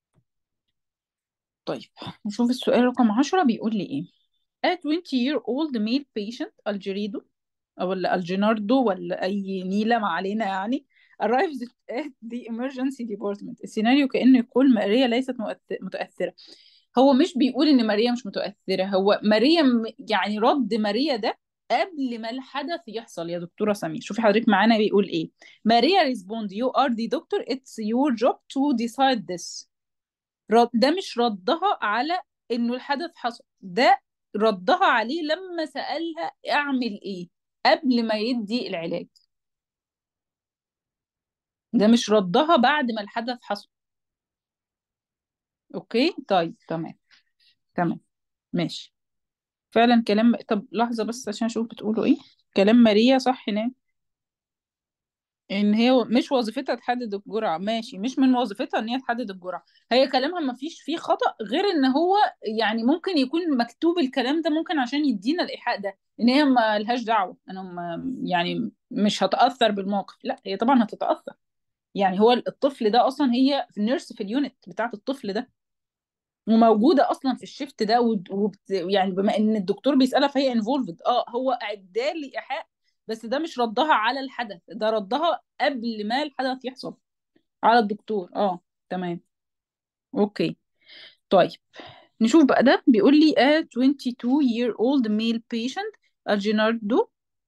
طيب نشوف السؤال رقم 10 بيقول لي ايه A 20 year old male patient الجريدو او ولا الجيناردو ولا اي نيلة ما علينا يعني arrives at the emergency department السيناريو كأنه يقول ماريا ليست مؤث- متأثرة هو مش بيقول ان ماريا مش متأثرة هو ماريا م- يعني رد ماريا ده قبل ما الحدث يحصل يا دكتورة سمير شوفي حضرتك معانا بيقول ايه ماريا respond you are the doctor it's your job to decide this رد ده مش ردها على انه الحدث حصل ده ردها عليه لما سألها اعمل ايه قبل ما يدي العلاج ده مش ردها بعد ما الحدث حصل اوكي طيب تمام تمام ماشي فعلا كلام طب لحظة بس عشان اشوف بتقولوا ايه كلام ماريا صح هنا ان هي مش وظيفتها تحدد الجرعة ماشي مش من وظيفتها ان هي تحدد الجرعة هي كلامها ما فيش فيه خطأ غير ان هو يعني ممكن يكون مكتوب الكلام ده ممكن عشان يدينا الإيحاء ده ان هي ما لهاش دعوة انا ما يعني مش هتأثر بالموقف لا هي طبعا هتتأثر يعني هو الطفل ده اصلا هي في النيرس في اليونت بتاعت الطفل ده وموجوده اصلا في الشيفت ده وبت... وبت... يعني بما ان الدكتور بيسالها فهي انفولفد اه هو اعداد لايحاء بس ده مش ردها على الحدث ده ردها قبل ما الحدث يحصل على الدكتور اه تمام اوكي طيب نشوف بقى ده بيقول لي a 22 year old male patient الجيناردو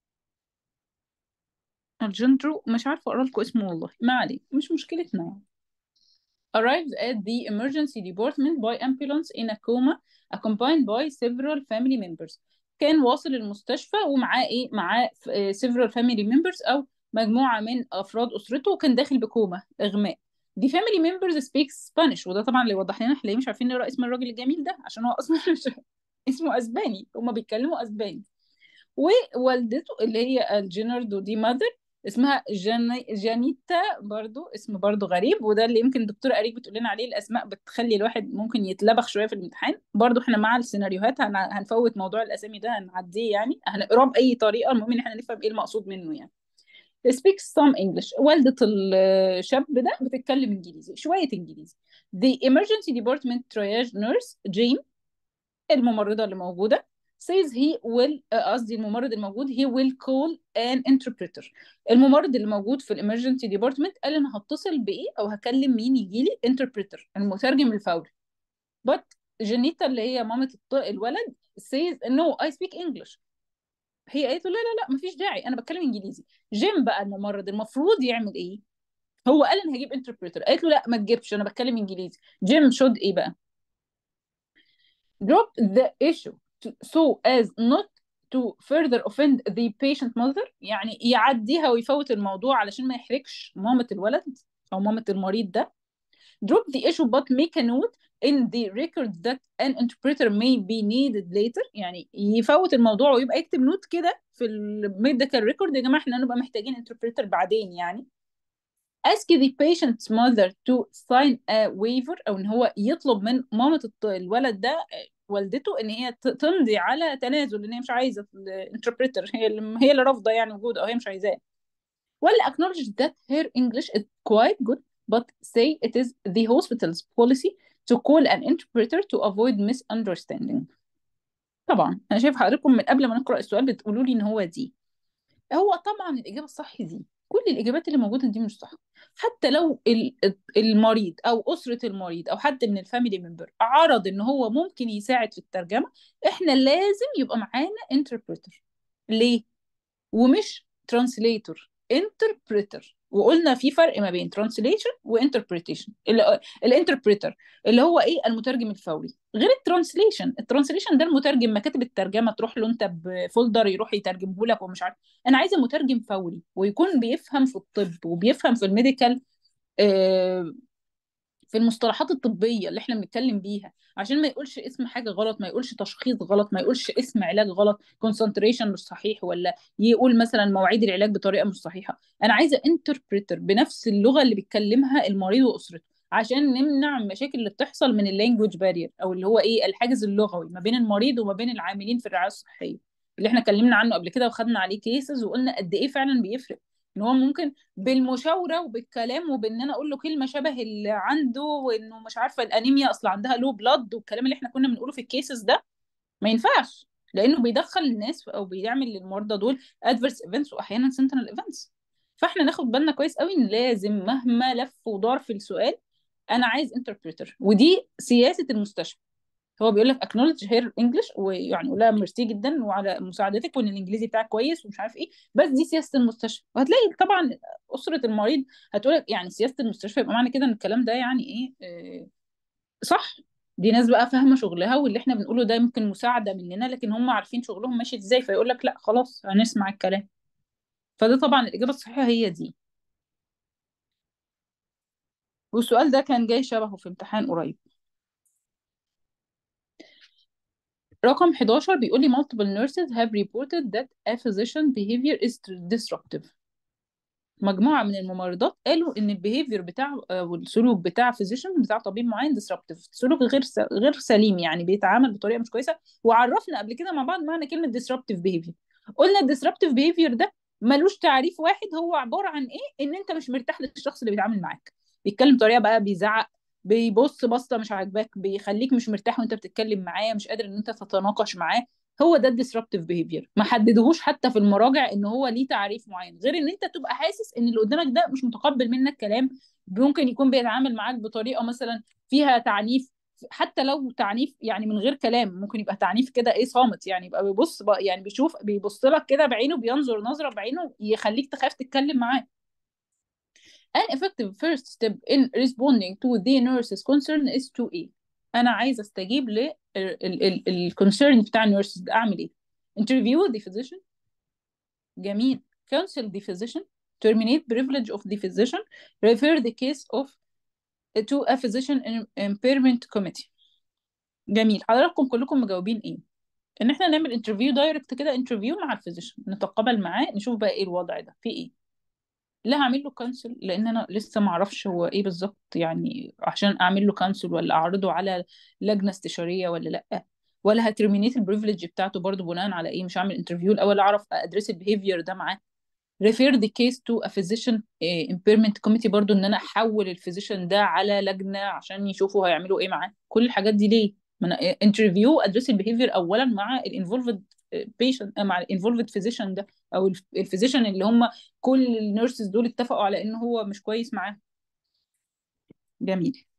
الجندرو مش عارفه اقرا لكم اسمه والله ما عليه مش مشكلتنا يعني arrives at the emergency department by ambulance in a coma accompanied by several family members كان واصل المستشفى ومعاه ايه معاه ف- آه، several family members او مجموعة من افراد اسرته وكان داخل بكوما اغماء The family members speak Spanish وده طبعا اللي يوضح لنا احنا ليه مش عارفين نقرا اسم الراجل الجميل ده عشان هو اصلا مش اسمه اسباني هما بيتكلموا اسباني ووالدته اللي هي الجيناردو دي ماذر اسمها جاني جانيتا برضو اسم برضو غريب وده اللي يمكن الدكتورة قريب بتقول لنا عليه الأسماء بتخلي الواحد ممكن يتلبخ شوية في الامتحان برضو احنا مع السيناريوهات هن... هنفوت موضوع الأسامي ده هنعديه يعني هنقراه بأي طريقة المهم إن احنا نفهم ايه المقصود منه يعني speaks some English والدة الشاب ده بتتكلم إنجليزي شوية إنجليزي The emergency department triage nurse جيم الممرضة اللي موجودة says he will آه، قصدي الممرض الموجود he will call an interpreter الممرض اللي موجود في الامرجنسي ديبارتمنت قال انا هتصل بايه او هكلم مين يجي لي interpreter المترجم الفوري but جانيتا اللي هي مامة الط- الولد says no I speak English هي قالت له لا لا لا مفيش داعي انا بتكلم انجليزي جيم بقى الممرض المفروض يعمل ايه هو قال انا هجيب interpreter قالت له لا ما تجيبش انا بتكلم انجليزي جيم شود ايه بقى drop the issue to, so as not to further offend the patient mother يعني يعديها ويفوت الموضوع علشان ما يحرجش مامة الولد أو مامة المريض ده drop the issue but make a note in the record that an interpreter may be needed later يعني يفوت الموضوع ويبقى يكتب نوت كده في الميديكال ريكورد يا جماعة احنا هنبقى محتاجين interpreter بعدين يعني ask the patient's mother to sign a waiver او ان هو يطلب من مامة الط- الولد ده آه، والدته ان هي ت- تمضي على تنازل ان هي مش عايزة الانتربريتر هي اللي هي اللي رافضة يعني وجوده او هي مش عايزاه ولا acknowledge that her English is quite good but say it is the hospital's policy to call an interpreter to avoid misunderstanding طبعا انا شايف حضراتكم من قبل ما نقرأ السؤال بتقولوا لي ان هو دي هو طبعا الإجابة الصح دي كل الإجابات اللي موجودة دي مش صح حتى لو ال- المريض أو أسرة المريض أو حد من الفاميلي ممبر عرض إن هو ممكن يساعد في الترجمة إحنا لازم يبقى معانا انتربريتر ليه؟ ومش ترانسليتور انتربريتر وقلنا في فرق ما بين ترانسليشن وانتربريتيشن الانتربريتر اللي هو ايه المترجم الفوري غير الترانسليشن الترانسليشن ده المترجم مكاتب الترجمه تروح له انت بفولدر يروح يترجمه لك ومش عارف انا عايزه مترجم فوري ويكون بيفهم في الطب وبيفهم في الميديكال آه في المصطلحات الطبيه اللي احنا بنتكلم بيها عشان ما يقولش اسم حاجه غلط ما يقولش تشخيص غلط ما يقولش اسم علاج غلط كونسنتريشن مش صحيح ولا يقول مثلا مواعيد العلاج بطريقه مش صحيحه انا عايزه انتربريتر بنفس اللغه اللي بيتكلمها المريض واسرته عشان نمنع المشاكل اللي بتحصل من اللانجوج بارير او اللي هو ايه الحاجز اللغوي ما بين المريض وما بين العاملين في الرعايه الصحيه اللي احنا اتكلمنا عنه قبل كده وخدنا عليه كيسز وقلنا قد ايه فعلا بيفرق ان هو ممكن بالمشاوره وبالكلام وبان انا اقول له كلمه شبه اللي عنده وانه مش عارفه الانيميا اصل عندها لو بلاد والكلام اللي احنا كنا بنقوله في الكيسز ده ما ينفعش لانه بيدخل الناس او بيعمل للمرضى دول ادفيرس ايفنتس واحيانا سنترال ايفنتس فاحنا ناخد بالنا كويس قوي ان لازم مهما لف ودار في السؤال انا عايز انتربريتر ودي سياسه المستشفى هو بيقول لك اكنولج هير انجلش ويعني يقول لها ميرسي جدا وعلى مساعدتك وان الانجليزي بتاعك كويس ومش عارف ايه بس دي سياسه المستشفى وهتلاقي طبعا اسره المريض هتقول لك يعني سياسه المستشفى يبقى معنى كده ان الكلام ده يعني ايه آه صح دي ناس بقى فاهمه شغلها واللي احنا بنقوله ده يمكن مساعده مننا لكن هم عارفين شغلهم ماشي ازاي فيقول لك لا خلاص هنسمع الكلام فده طبعا الاجابه الصحيحه هي دي والسؤال ده كان جاي شبهه في امتحان قريب رقم 11 بيقول لي multiple nurses have reported that a physician behavior is disruptive مجموعة من الممرضات قالوا ان البيهيفير بتاع والسلوك بتاع فيزيشن بتاع طبيب معين disruptive سلوك غير س... غير سليم يعني بيتعامل بطريقة مش كويسة وعرفنا قبل كده مع بعض معنى كلمة disruptive behavior قلنا الديسربتيف behavior ده ملوش تعريف واحد هو عبارة عن ايه ان انت مش مرتاح للشخص اللي بيتعامل معاك بيتكلم بطريقة بقى بيزعق بيبص بصه مش عاجباك بيخليك مش مرتاح وانت بتتكلم معاه مش قادر ان انت تتناقش معاه هو ده الديسربتيف بيهيفير ما حددهوش حتى في المراجع ان هو ليه تعريف معين غير ان انت تبقى حاسس ان اللي قدامك ده مش متقبل منك كلام ممكن يكون بيتعامل معاك بطريقه مثلا فيها تعنيف حتى لو تعنيف يعني من غير كلام ممكن يبقى تعنيف كده ايه صامت يعني يبقى بيبص بقى يعني بيشوف بيبص لك كده بعينه بينظر نظره بعينه يخليك تخاف تتكلم معاه An effective first step in responding to the nurse's concern is to ايه انا عايزه استجيب لل الكونسيرن بتاع النيرسز ده اعمل ايه interview the physician جميل counsel the physician terminate privilege of the physician refer the case of to a physician impairment committee جميل حضراتكم كلكم مجاوبين ايه ان احنا نعمل انترفيو دايركت كده انترفيو مع الفيزيشن نتقابل معاه نشوف بقى ايه الوضع ده في ايه لا هعمل له كانسل لان انا لسه ما اعرفش هو ايه بالظبط يعني عشان اعمل له كانسل ولا اعرضه على لجنه استشاريه ولا لا ولا هترمينيت البريفليج بتاعته برضو بناء على ايه مش هعمل انترفيو الاول اعرف ادرس البيهيفير ده معاه refer the case to a physician impairment committee برضو ان انا احول الفيزيشن ده على لجنه عشان يشوفوا هيعملوا ايه معاه كل الحاجات دي ليه ما انا انترفيو ادرس البيهيفير اولا مع الانفولفد بيشنت مع الانفولفد فيزيشن ده او الفيزيشن اللي هم كل النيرسز دول اتفقوا على ان هو مش كويس معاه جميل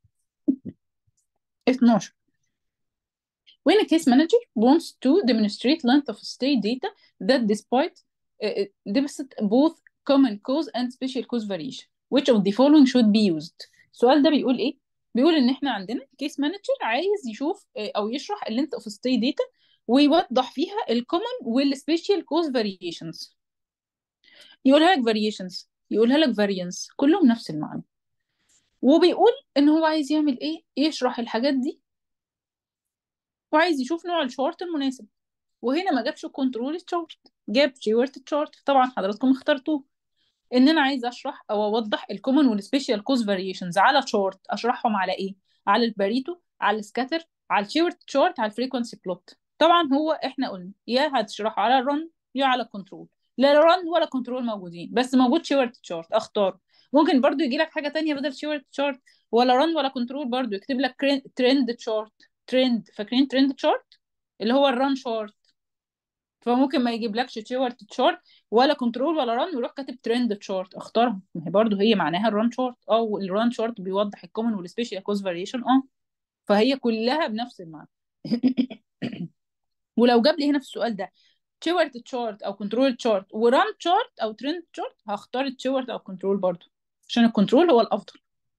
12 when a case manager wants to demonstrate length of stay data that despite uh, deficit both common cause and special cause variation which of the following should be used السؤال ده بيقول ايه بيقول ان احنا عندنا كيس مانجر عايز يشوف او يشرح اللينث اوف ستي داتا ويوضح فيها الكومن والسبيشال كوز فاريشنز يقولها لك فاريشنز يقولها لك فاريانس كلهم نفس المعنى وبيقول ان هو عايز يعمل ايه يشرح الحاجات دي وعايز يشوف نوع الشارت المناسب وهنا ما جابش كنترول تشارت جاب شيورت تشارت طبعا حضراتكم اخترتوه ان انا عايز اشرح او اوضح الكومن والسبيشال كوز فاريشنز على تشارت اشرحهم على ايه على الباريتو على السكاتر على الشيورت تشارت على الفريكونسي بلوت طبعا هو احنا قلنا يا هتشرح على الرن يا على الكنترول لا رن ولا كنترول موجودين بس موجود شيورت تشارت اختار ممكن برضو يجي لك حاجه تانية بدل شيورت تشارت ولا رن ولا كنترول برضو يكتب لك ترند تشارت ترند فاكرين ترند تشارت اللي هو الران شارت فممكن ما يجيبلكش شيورت تشارت ولا كنترول ولا ران ويروح كاتب ترند تشارت اختارهم ما هي برضو هي معناها الران شارت اه الران شارت بيوضح الكومن والسبيشال كوز فاريشن اه فهي كلها بنفس المعنى ولو جاب لي هنا في السؤال ده تشيورت تشارت او كنترول تشارت وران تشارت او ترند تشارت هختار التشيورت او كنترول برضو عشان الكنترول هو الافضل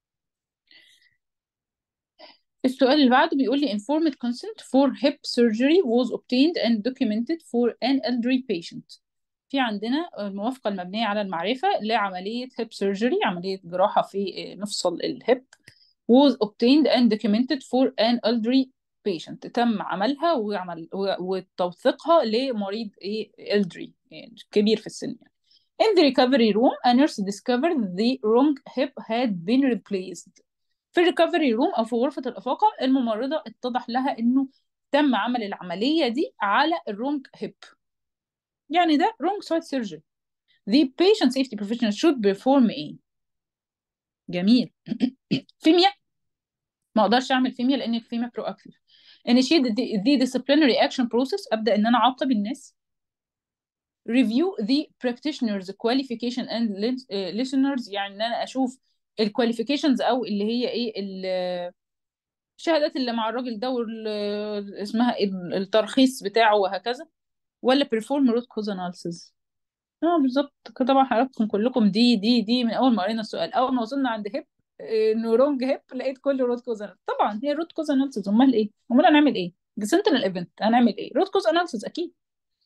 السؤال اللي بعده بيقول لي informed consent for hip surgery was obtained and documented for an elderly patient في عندنا الموافقة المبنية على المعرفة لعملية hip surgery عملية جراحة في مفصل الهيب was obtained and documented for an elderly patient تم عملها وعمل وتوثيقها لمريض ايه elderly يعني كبير في السن يعني. In the recovery room, a nurse discovered the wrong hip had been replaced. في الريكفري روم او في غرفه الافاقه الممرضه اتضح لها انه تم عمل العمليه دي على الرونج هيب يعني ده wrong side surgery the patient safety professional should perform ايه جميل فيميا ما اقدرش اعمل فيميا لان الفيميا برو اكتيف initiate the, the disciplinary action process ابدا ان انا اعاقب الناس review the practitioner's qualification and listeners يعني ان انا اشوف الكواليفيكيشنز او اللي هي ايه الشهادات اللي مع الراجل ده اسمها ايه الترخيص بتاعه وهكذا ولا perform root cause analysis اه بالظبط طبعا حضراتكم كلكم دي دي دي من اول ما قرينا السؤال اول ما وصلنا عند هيب انه رونج هيب لقيت كل روت كوز طبعا هي روت كوز اناليسيس امال ايه امال هنعمل ايه سنتينل ايفنت هنعمل ايه روت كوز اناليسيس اكيد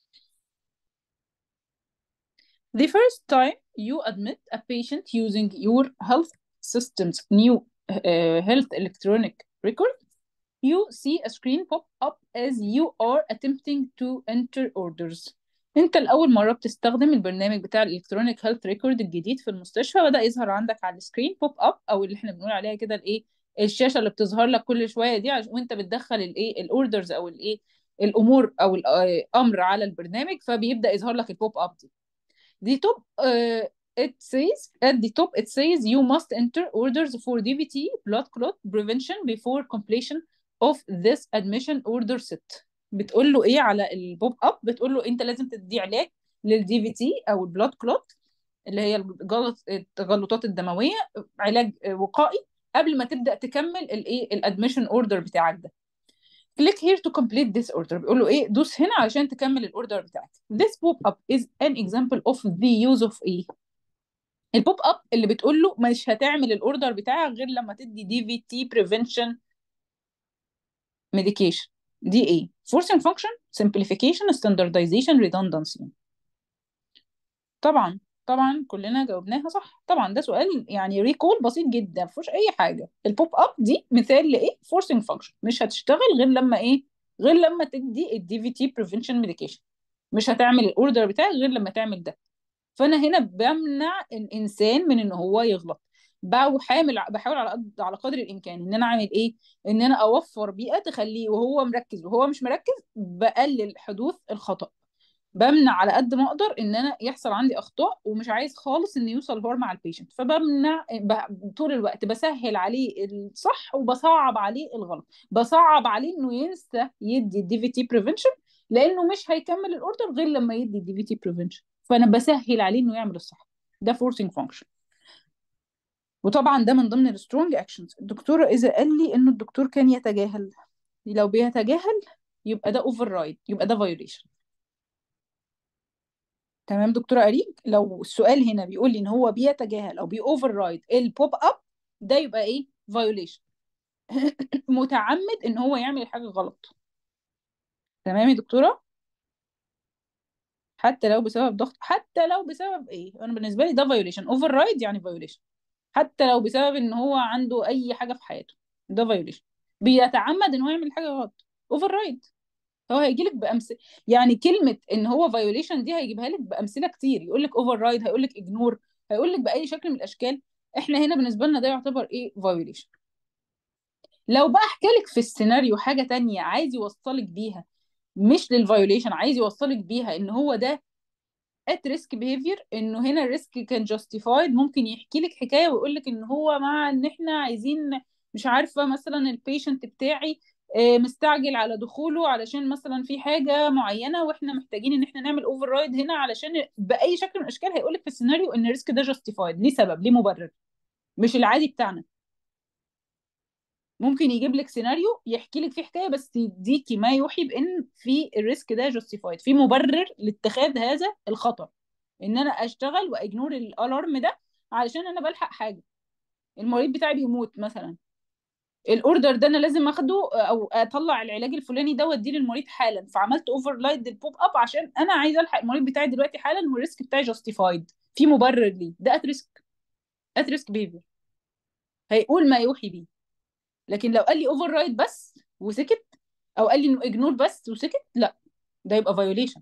The first time you admit a patient using your health system's new uh, health electronic record, you see a screen pop up as you are attempting to enter orders. انت لأول مرة بتستخدم البرنامج بتاع الالكترونيك هيلث ريكورد الجديد في المستشفى بدأ يظهر عندك على السكرين بوب اب او اللي احنا بنقول عليها كده الايه الشاشة اللي بتظهر لك كل شوية دي عشان وانت بتدخل الايه الاوردرز او الايه الامور او الامر على البرنامج فبيبدأ يظهر لك البوب اب دي دي توب uh, it says at the top it says you must enter orders for DVT blood clot prevention before completion of this admission order set بتقول له ايه على البوب اب بتقول له انت لازم تدي علاج للدي في تي او البلاد كلوت اللي هي الجلط التجلطات الدمويه علاج وقائي قبل ما تبدا تكمل الايه الادميشن اوردر بتاعك ده click here to complete this order بيقول له ايه دوس هنا علشان تكمل الاوردر بتاعك this pop up is an example of the use of ايه البوب اب اللي بتقول له مش هتعمل الاوردر بتاعك غير لما تدي دي في تي بريفنشن ميديكيشن دي ايه forcing function simplification standardization redundancy طبعا طبعا كلنا جاوبناها صح طبعا ده سؤال يعني ريكول بسيط جدا ما فيهوش اي حاجه البوب اب دي مثال لايه forcing function مش هتشتغل غير لما ايه غير لما تدي الدي في تي بريفنشن ميديكيشن مش هتعمل الاوردر بتاعك غير لما تعمل ده فانا هنا بمنع الانسان من ان هو يغلط بحاول بحاول على قد على قدر الامكان ان انا اعمل ايه ان انا اوفر بيئه تخليه وهو مركز وهو مش مركز بقلل حدوث الخطا بمنع على قد ما اقدر ان انا يحصل عندي اخطاء ومش عايز خالص ان يوصل الحوار مع البيشنت فبمنع ب... طول الوقت بسهل عليه الصح وبصعب عليه الغلط بصعب عليه انه ينسى يدي الدي في تي بريفنشن لانه مش هيكمل الاوردر غير لما يدي الدي في تي بريفنشن فانا بسهل عليه انه يعمل الصح ده فورسنج فانكشن وطبعا ده من ضمن السترونج اكشنز الدكتور اذا قال لي انه الدكتور كان يتجاهل لو بيتجاهل يبقى ده اوفر رايد يبقى ده فايوليشن تمام دكتوره اريج لو السؤال هنا بيقول لي ان هو بيتجاهل او بيوفر رايد البوب اب ده يبقى ايه فايوليشن متعمد ان هو يعمل حاجه غلط تمام يا دكتوره حتى لو بسبب ضغط حتى لو بسبب ايه انا بالنسبه لي ده فايوليشن اوفر رايد يعني فايوليشن حتى لو بسبب ان هو عنده اي حاجه في حياته ده فايوليشن بيتعمد ان هو يعمل حاجه غلط اوفر رايد هو هيجي لك بامثله يعني كلمه ان هو فايوليشن دي هيجيبها لك بامثله كتير يقول لك اوفر رايد هيقول لك اجنور هيقول لك باي شكل من الاشكال احنا هنا بالنسبه لنا ده يعتبر ايه فايوليشن لو بقى احكي لك في السيناريو حاجه تانية عايز يوصلك بيها مش للفايوليشن عايز يوصلك بيها ان هو ده at risk behavior انه هنا الريسك كان justified ممكن يحكي لك حكايه ويقول لك ان هو مع ان احنا عايزين مش عارفه مثلا البيشنت بتاعي مستعجل على دخوله علشان مثلا في حاجه معينه واحنا محتاجين ان احنا نعمل اوفر رايد هنا علشان باي شكل من الاشكال هيقول لك في السيناريو ان الريسك ده justified ليه سبب ليه مبرر مش العادي بتاعنا ممكن يجيب لك سيناريو يحكي لك فيه حكايه بس يديكي ما يوحي بان في الريسك ده جاستيفايد في مبرر لاتخاذ هذا الخطر ان انا اشتغل واجنور الالارم ده علشان انا بلحق حاجه المريض بتاعي بيموت مثلا الاوردر ده انا لازم اخده او اطلع العلاج الفلاني ده واديه للمريض حالا فعملت اوفر لايد للبوب اب عشان انا عايزه الحق المريض بتاعي دلوقتي حالا والريسك بتاعي جاستيفايد في مبرر ليه ده ات ريسك ات ريسك بيهيفير هيقول ما يوحي بيه لكن لو قال لي اوفر رايد بس وسكت او قال لي انه اجنور بس وسكت لا ده يبقى فايوليشن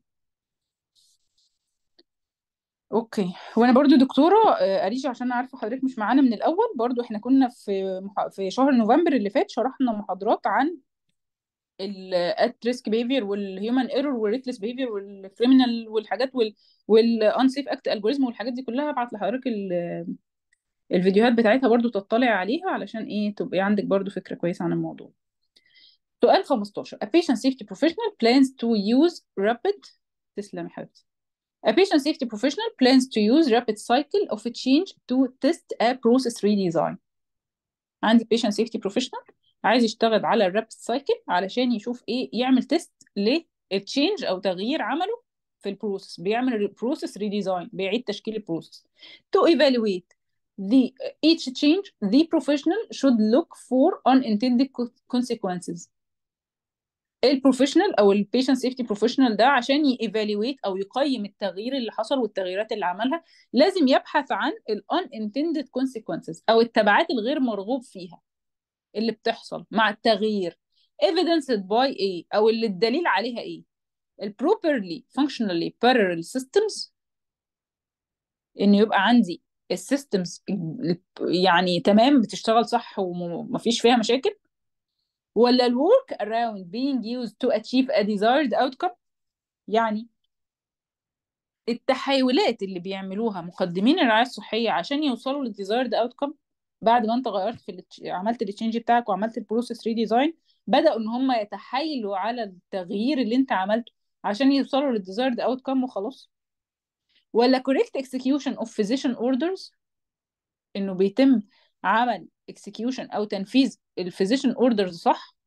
اوكي وانا برضو دكتوره آه، اريجا عشان عارفه حضرتك مش معانا من الاول برضو احنا كنا في مح... في شهر نوفمبر اللي فات شرحنا محاضرات عن الات ريسك بيهيفير والهيومن ايرور والريكلس بيهيفير والكريمنال والحاجات وال والانسيف اكت الجوريزم والحاجات دي كلها هبعت لحضرتك ال... الفيديوهات بتاعتها برضو تطلع عليها علشان ايه تبقي عندك برضو فكره كويسه عن الموضوع سؤال 15 A patient safety professional plans to use rapid تسلمي حبيبتي A patient safety professional plans to use rapid cycle of a change to test a process redesign. عندي patient safety professional عايز يشتغل على الرابid cycle علشان يشوف ايه يعمل تيست للتشينج او تغيير عمله في البروسيس بيعمل البروسيس ريديزاين بيعيد تشكيل البروسيس to evaluate the each change the professional should look for unintended consequences البروفيشنال او البيشنت سيفتي بروفيشنال ده عشان ييفالويت او يقيم التغيير اللي حصل والتغييرات اللي عملها لازم يبحث عن ال unintended consequences او التبعات الغير مرغوب فيها اللي بتحصل مع التغيير evidenced by ايه او اللي الدليل عليها ايه ال properly functionally parallel systems ان يبقى عندي السيستمز يعني تمام بتشتغل صح ومفيش فيها مشاكل ولا ال work around being used to achieve a desired outcome يعني التحايلات اللي بيعملوها مقدمين الرعاية الصحية عشان يوصلوا للديزايرد اوتكم بعد ما انت غيرت في التش... عملت التشينج بتاعك وعملت البروسيس ريديزاين بدأوا ان هم يتحايلوا على التغيير اللي انت عملته عشان يوصلوا للديزايرد اوتكم وخلاص ولا correct execution of physician orders انه بيتم عمل execution او تنفيذ الفيزيشن اوردرز صح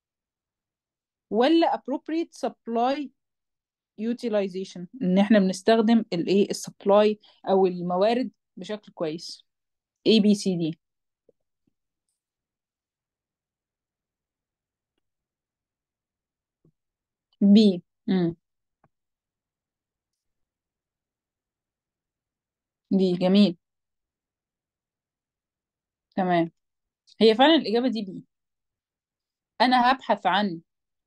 ولا appropriate supply utilization ان احنا بنستخدم الايه السبلاي او الموارد بشكل كويس A B C D B امم دي جميل تمام هي فعلا الإجابة دي بي أنا هبحث عن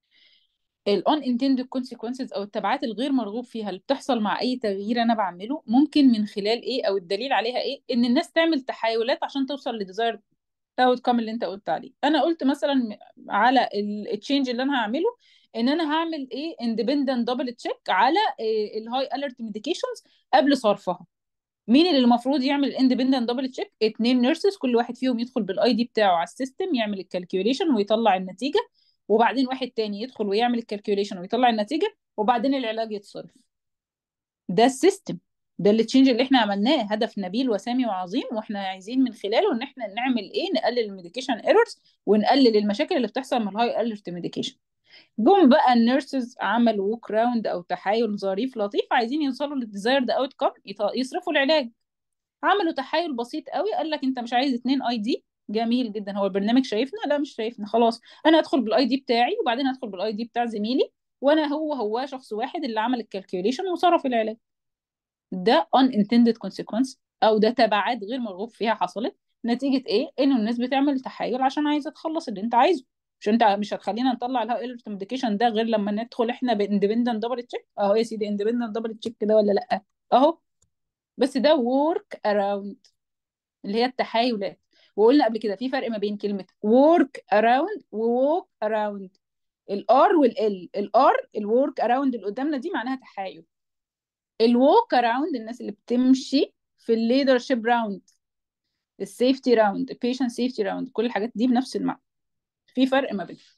ال unintended consequences أو التبعات الغير مرغوب فيها اللي بتحصل مع أي تغيير أنا بعمله ممكن من خلال إيه أو الدليل عليها إيه إن الناس تعمل تحايلات عشان توصل لديزاير outcome اللي أنت قلت عليه أنا قلت مثلا على التشينج اللي أنا هعمله إن أنا هعمل إيه independent double check على الهاي alert medications قبل صرفها مين اللي المفروض يعمل الاندبندنت دبل تشيك اتنين نيرسز كل واحد فيهم يدخل بالاي دي بتاعه على السيستم يعمل الكالكيوليشن ويطلع النتيجه وبعدين واحد تاني يدخل ويعمل الكالكيوليشن ويطلع النتيجه وبعدين العلاج يتصرف ده السيستم ده اللي تشينج اللي احنا عملناه هدف نبيل وسامي وعظيم واحنا عايزين من خلاله ان احنا نعمل ايه نقلل الميديكيشن ايرورز ونقلل المشاكل اللي بتحصل من الهاي الرت ميديكيشن جم بقى النيرسز عملوا ووك راوند او تحايل ظريف لطيف عايزين يوصلوا للديزايرد اوت كم يصرفوا العلاج عملوا تحايل بسيط قوي قال لك انت مش عايز اتنين اي دي جميل جدا هو البرنامج شايفنا لا مش شايفنا خلاص انا ادخل بالاي دي بتاعي وبعدين ادخل بالاي دي بتاع زميلي وانا هو هو شخص واحد اللي عمل الكالكيوليشن وصرف العلاج ده unintended consequence او ده تبعات غير مرغوب فيها حصلت نتيجة ايه انه الناس بتعمل تحايل عشان عايزة تخلص اللي انت عايزه مش انت مش هتخلينا نطلع الهاي الرت ميديكيشن ده غير لما ندخل احنا باندبندنت دبل تشيك اهو يا سيدي اندبندنت دبل تشيك كده ولا لا اهو بس ده work around اللي هي التحايلات وقلنا قبل كده في فرق ما بين كلمة work around و walk around الار والال الار الورك اراوند اللي قدامنا دي معناها تحايل الووك اراوند الناس اللي بتمشي في الليدرشيب راوند السيفتي راوند البيشنت سيفتي راوند كل الحاجات دي بنفس المعنى في فرق ما بينهم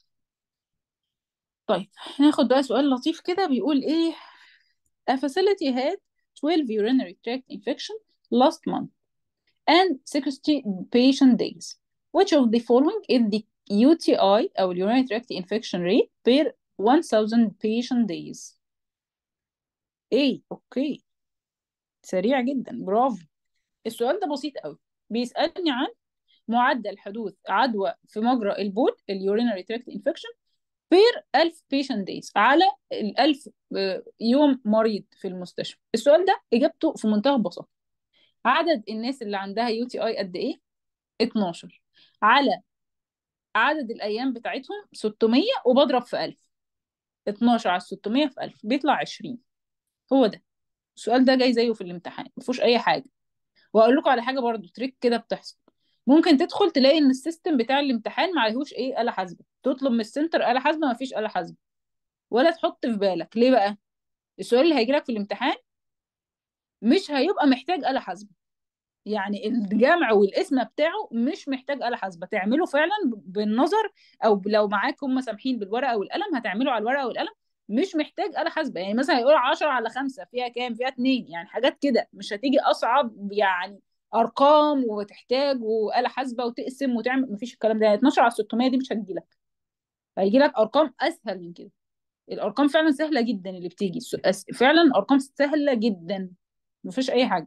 طيب ناخد بقى سؤال لطيف كده بيقول ايه A facility had 12 urinary tract infection last month and 60 patient days. Which of the following is the UTI أو urinary tract infection rate per 1000 patient days ايه اوكي سريع جدا برافو السؤال ده بسيط قوي بيسألني عن معدل حدوث عدوى في مجرى البول اليورينري تراكت انفكشن بير 1000 patient days على ال 1000 يوم مريض في المستشفى السؤال ده اجابته في منتهى البساطه عدد الناس اللي عندها يو تي اي قد ايه 12 على عدد الايام بتاعتهم 600 وبضرب في 1000 12 على 600 في 1000 بيطلع 20 هو ده السؤال ده جاي زيه في الامتحان ما فيهوش اي حاجه واقول لكم على حاجه برضو تريك كده بتحصل ممكن تدخل تلاقي ان السيستم بتاع الامتحان ما عليهوش ايه آلة حاسبة تطلب من السنتر آلة حاسبة ما فيش آلة حاسبة ولا تحط في بالك ليه بقى السؤال اللي هيجي لك في الامتحان مش هيبقى محتاج آلة حاسبة يعني الجمع والاسم بتاعه مش محتاج آلة حاسبة تعمله فعلا بالنظر او لو معاك هم سامحين بالورقة والقلم هتعمله على الورقة والقلم مش محتاج آلة حاسبة يعني مثلا هيقول 10 على 5 فيها كام فيها 2 يعني حاجات كده مش هتيجي أصعب يعني أرقام وتحتاج وآلة حاسبة وتقسم وتعمل مفيش الكلام ده يعني 12 على 600 دي مش هتجي لك هيجي لك أرقام أسهل من كده الأرقام فعلا سهلة جدا اللي بتيجي فعلا أرقام سهلة جدا مفيش أي حاجة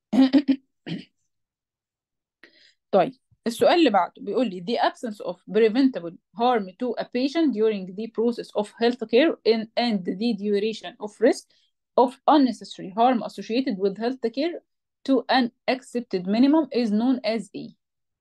طيب السؤال اللي بعده بيقول لي the absence of preventable harm to a patient during the process of health care in, and the duration of risk of unnecessary harm associated with health care to an accepted minimum is known as A.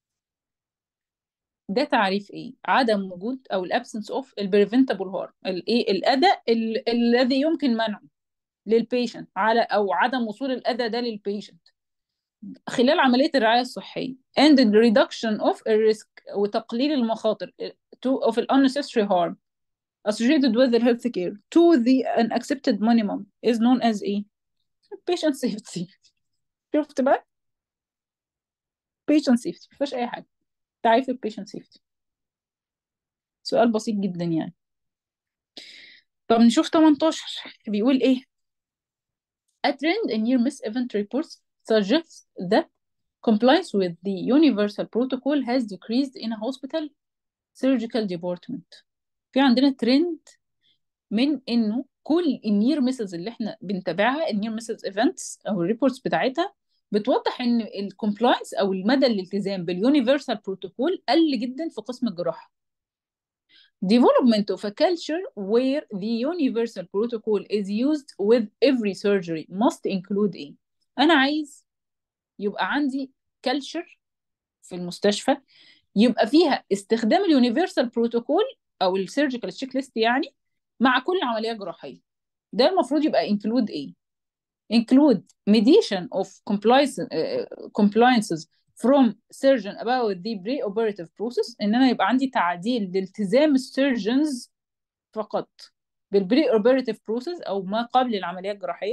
ده تعريف ايه؟ عدم وجود او الابسنس اوف البريفنتابل هارم الايه الاذى ال- الذي يمكن منعه للبيشنت على او عدم وصول الاذى ده للبيشنت خلال عملية الرعاية الصحية and the reduction of a risk وتقليل المخاطر to of unnecessary harm associated with the health care to the an accepted minimum is known as a patient safety شفت بقى patient safety مفيهاش أي حاجة تعريف ال patient safety سؤال بسيط جدا يعني طب نشوف 18 بيقول ايه A trend in near miss event reports suggests that compliance with the universal protocol has decreased in a hospital surgical department في عندنا ترند من انه كل النير ميسز اللي احنا بنتابعها النير ميسز ايفنتس او الريبورتس بتاعتها بتوضح ان الكومبلاينس او المدى الالتزام باليونيفرسال بروتوكول قل جدا في قسم الجراحه development of a culture where the universal protocol is used with every surgery must include ايه انا عايز يبقى عندي culture في المستشفى يبقى فيها استخدام اليونيفرسال بروتوكول او السيرجيكال تشيك ليست يعني مع كل عمليه جراحيه ده المفروض يبقى include ايه include mediation of compliance, uh, compliances from surgeon about the pre-operative process ان انا يبقى عندي تعديل لالتزام السيرجنز فقط بالبري operative process او ما قبل العمليه الجراحيه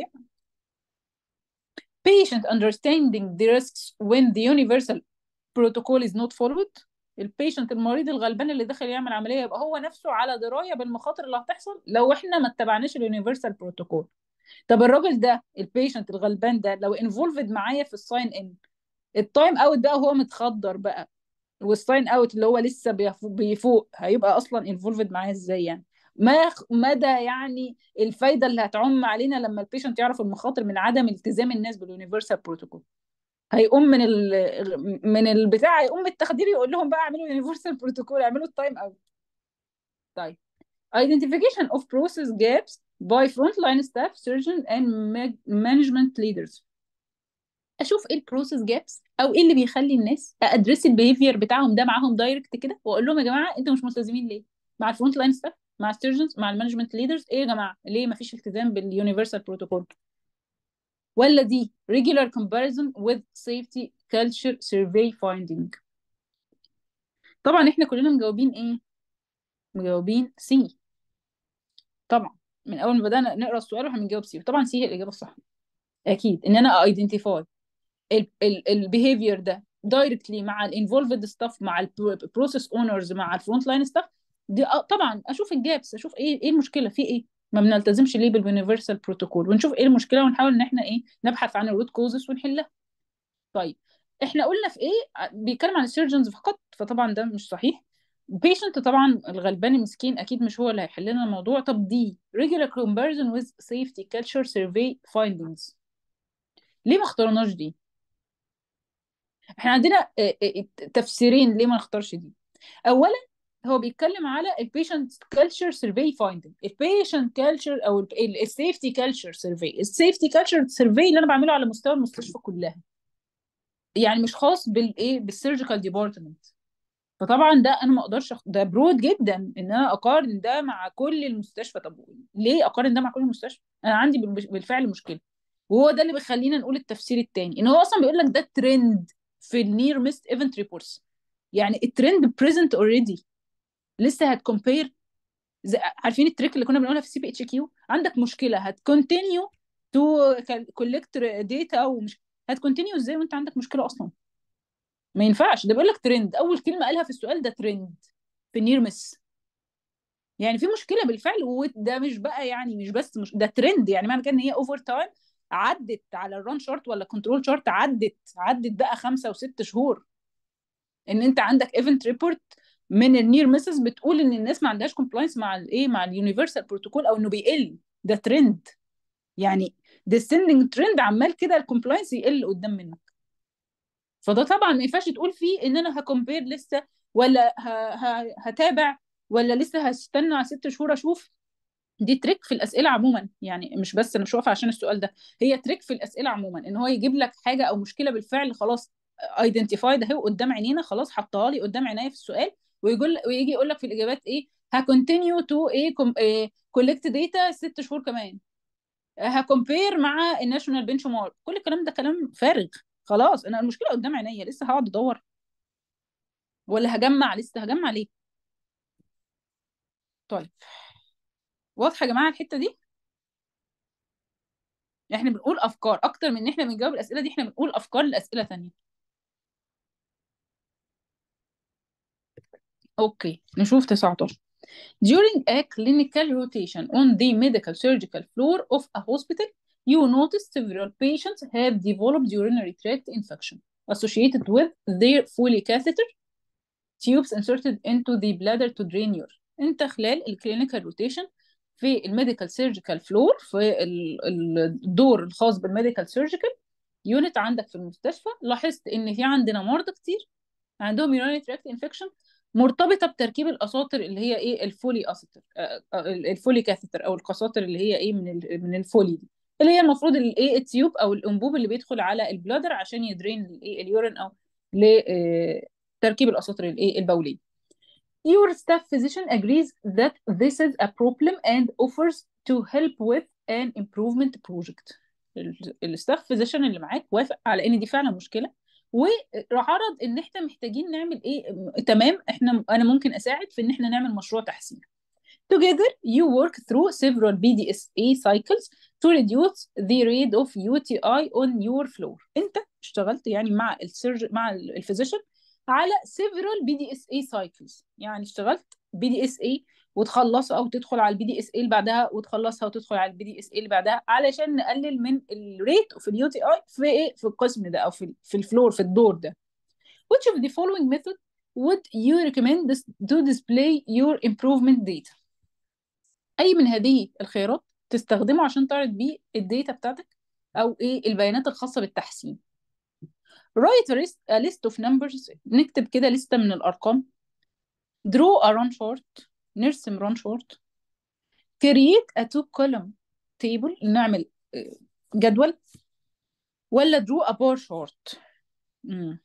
patient understanding the risks when the universal protocol is not followed البيشنت المريض الغلبان اللي داخل يعمل عمليه يبقى هو نفسه على درايه بالمخاطر اللي هتحصل لو احنا ما اتبعناش اليونيفرسال بروتوكول طب الراجل ده البيشنت الغلبان ده لو انفولفد معايا في الساين ان التايم اوت بقى هو متخدر بقى والساين اوت اللي هو لسه بيفوق, بيفوق هيبقى اصلا انفولفد معايا ازاي يعني ما مدى يعني الفايده اللي هتعم علينا لما البيشنت يعرف المخاطر من عدم التزام الناس باليونيفرسال بروتوكول هيقوم من ال من البتاع هيقوم من التخدير يقول لهم بقى اعملوا يونيفرسال بروتوكول اعملوا التايم اوت طيب identification of process gaps by frontline staff surgeon and management leaders اشوف ايه البروسيس جابس او ايه اللي بيخلي الناس ادرس البيهيفير بتاعهم ده معاهم دايركت كده واقول لهم يا جماعه انتوا مش ملتزمين ليه مع الفرونت لاين ستاف مع السيرجنز مع المانجمنت ليدرز ايه يا جماعه ليه ما فيش التزام باليونيفرسال بروتوكول ولا دي regular comparison with safety culture survey finding طبعا احنا كلنا مجاوبين ايه مجاوبين سي طبعا من اول ما بدانا نقرا السؤال واحنا بنجاوب سي طبعا سي هي الاجابه الصح اكيد ان انا ايدنتيفاي البيهيفير ده دايركتلي مع الانفولفد ستاف مع البروسيس اونرز مع الفرونت لاين ستاف دي طبعا اشوف الجابس اشوف ايه ايه المشكله في ايه ما بنلتزمش ليه باليونيفرسال بروتوكول ونشوف ايه المشكله ونحاول ان احنا ايه نبحث عن الروت كوزز ونحلها طيب احنا قلنا في ايه بيتكلم عن السيرجنز فقط فطبعا ده مش صحيح البيشنت طبعا الغلبان المسكين اكيد مش هو اللي هيحل لنا الموضوع طب دي regular comparison with safety culture survey findings ليه ما اخترناش دي احنا عندنا آه، آه، تفسيرين ليه ما نختارش دي اولا هو بيتكلم على البيشنت كلتشر سيرفي فايندنج البيشنت كلتشر او السيفتي كلتشر سيرفي السيفتي كلتشر سيرفي اللي انا بعمله على مستوى المستشفى كلها يعني مش خاص بالايه بالسيرجيكال ديبارتمنت فطبعا ده انا ما اقدرش أخ... ده برود جدا ان انا اقارن ده مع كل المستشفى طب ليه اقارن ده مع كل المستشفى انا عندي بال- بالفعل مشكله وهو ده اللي بيخلينا نقول التفسير التاني ان هو اصلا بيقول لك ده ترند في النير ميست ايفنت ريبورتس يعني الترند بريزنت اوريدي لسه هتكمبير عارفين التريك اللي كنا بنقولها في سي بي اتش كيو عندك مشكله هتكونتينيو تو كولكت داتا ومش هتكونتينيو ازاي وانت عندك مشكله اصلا ما ينفعش ده بيقول لك ترند اول كلمه قالها في السؤال ده ترند في النير مس يعني في مشكله بالفعل وده مش بقى يعني مش بس مش ده ترند يعني معنى كده ان هي اوفر تايم عدت على الران شارت ولا كنترول شارت عدت عدت بقى خمسه وست شهور ان انت عندك ايفنت ريبورت من النير مسز بتقول ان الناس ما عندهاش كومبلاينس مع الايه مع اليونيفرسال بروتوكول او انه بيقل ده ترند يعني descending ترند عمال كده الكومبلاينس يقل قدام منك فده طبعا ما ينفعش تقول فيه ان انا هكمبير لسه ولا ه... ه... هتابع ولا لسه هستنى على ست شهور اشوف دي تريك في الاسئله عموما يعني مش بس انا مش واقفه عشان السؤال ده هي تريك في الاسئله عموما ان هو يجيب لك حاجه او مشكله بالفعل خلاص ايدنتيفايد اهي قدام عينينا خلاص حطها لي قدام عينيا في السؤال ويقول ويجي يقول لك في الاجابات ايه هكونتينيو تو ايه كولكت داتا ست شهور كمان هكمبير مع الناشونال بنش مارك كل الكلام ده كلام فارغ خلاص انا المشكله قدام عينيا لسه هقعد ادور ولا هجمع لسه هجمع ليه طيب واضحه يا جماعه الحته دي احنا بنقول افكار اكتر من ان احنا بنجاوب الاسئله دي احنا بنقول افكار لاسئله تانية اوكي نشوف 19 During a clinical rotation on the medical surgical floor of a hospital, you notice several patients have developed urinary tract infection associated with their Foley catheter tubes inserted into the bladder to drain urine. انت خلال الكلينيكال روتيشن في الميديكال سيرجيكال فلور في ال- ال- الدور الخاص بالميديكال سيرجيكال يونت عندك في المستشفى لاحظت ان في عندنا مرضى كتير عندهم urinary tract infection مرتبطه بتركيب الاساطر اللي هي ايه الفولي اساطر آه، آه، الفولي كاثيتر او القساطر اللي هي ايه من ال- من الفولي دي اللي هي المفروض الايه التيوب او الانبوب اللي بيدخل على البلادر عشان يدرين الايه اليورين او لتركيب الاساطر الايه البوليه Your staff physician agrees that this is a problem and offers to help with an improvement project. الستاف فيزيشن اللي معاك وافق على ان دي فعلا مشكله وراح عرض ان احنا محتاجين نعمل ايه م- تمام احنا انا ممكن اساعد في ان احنا نعمل مشروع تحسين. Together you work through several BDSA cycles to reduce the rate of UTI on your floor. انت اشتغلت يعني مع السيرج مع الفيزيشن على several BDSA cycles يعني اشتغلت BDSA وتخلصها او تدخل على البي دي اس اي اللي بعدها وتخلصها وتدخل على البي دي اس اي اللي بعدها علشان نقلل من الريت اوف اليو تي اي في ايه في القسم ده او في في الفلور في الدور ده which of the following method would you recommend this to display your improvement data اي من هذه الخيارات تستخدمه عشان تعرض بيه الداتا بتاعتك او ايه البيانات الخاصه بالتحسين write a list, a list of numbers نكتب كده لستة من الارقام draw a run chart نرسم run chart create a two column table نعمل آه، جدول ولا draw a bar chart امم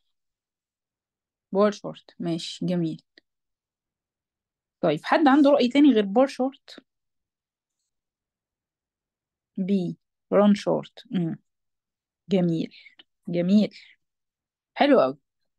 bar chart ماشي جميل طيب حد عنده رأي تاني غير bar chart B run chart امم جميل جميل حلو قوي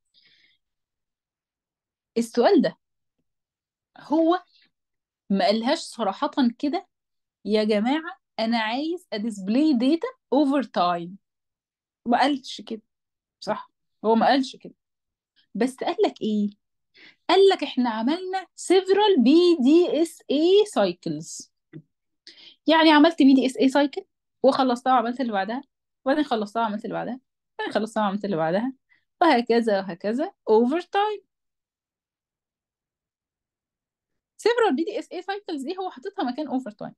السؤال ده هو ما قالهاش صراحة كده يا جماعة أنا عايز أديسبلاي داتا أوفر تايم ما قالش كده صح هو ما قالش كده بس قال لك إيه قال لك إحنا عملنا several BDSA cycles يعني عملت BDSA cycle وخلصتها وعملت اللي بعدها وبعدين خلصتها وعملت اللي بعدها وبعدين خلصتها وعملت اللي بعدها وهكذا وهكذا over time several بي دي اس اي cycles دي هو حاططها مكان اوفر تايم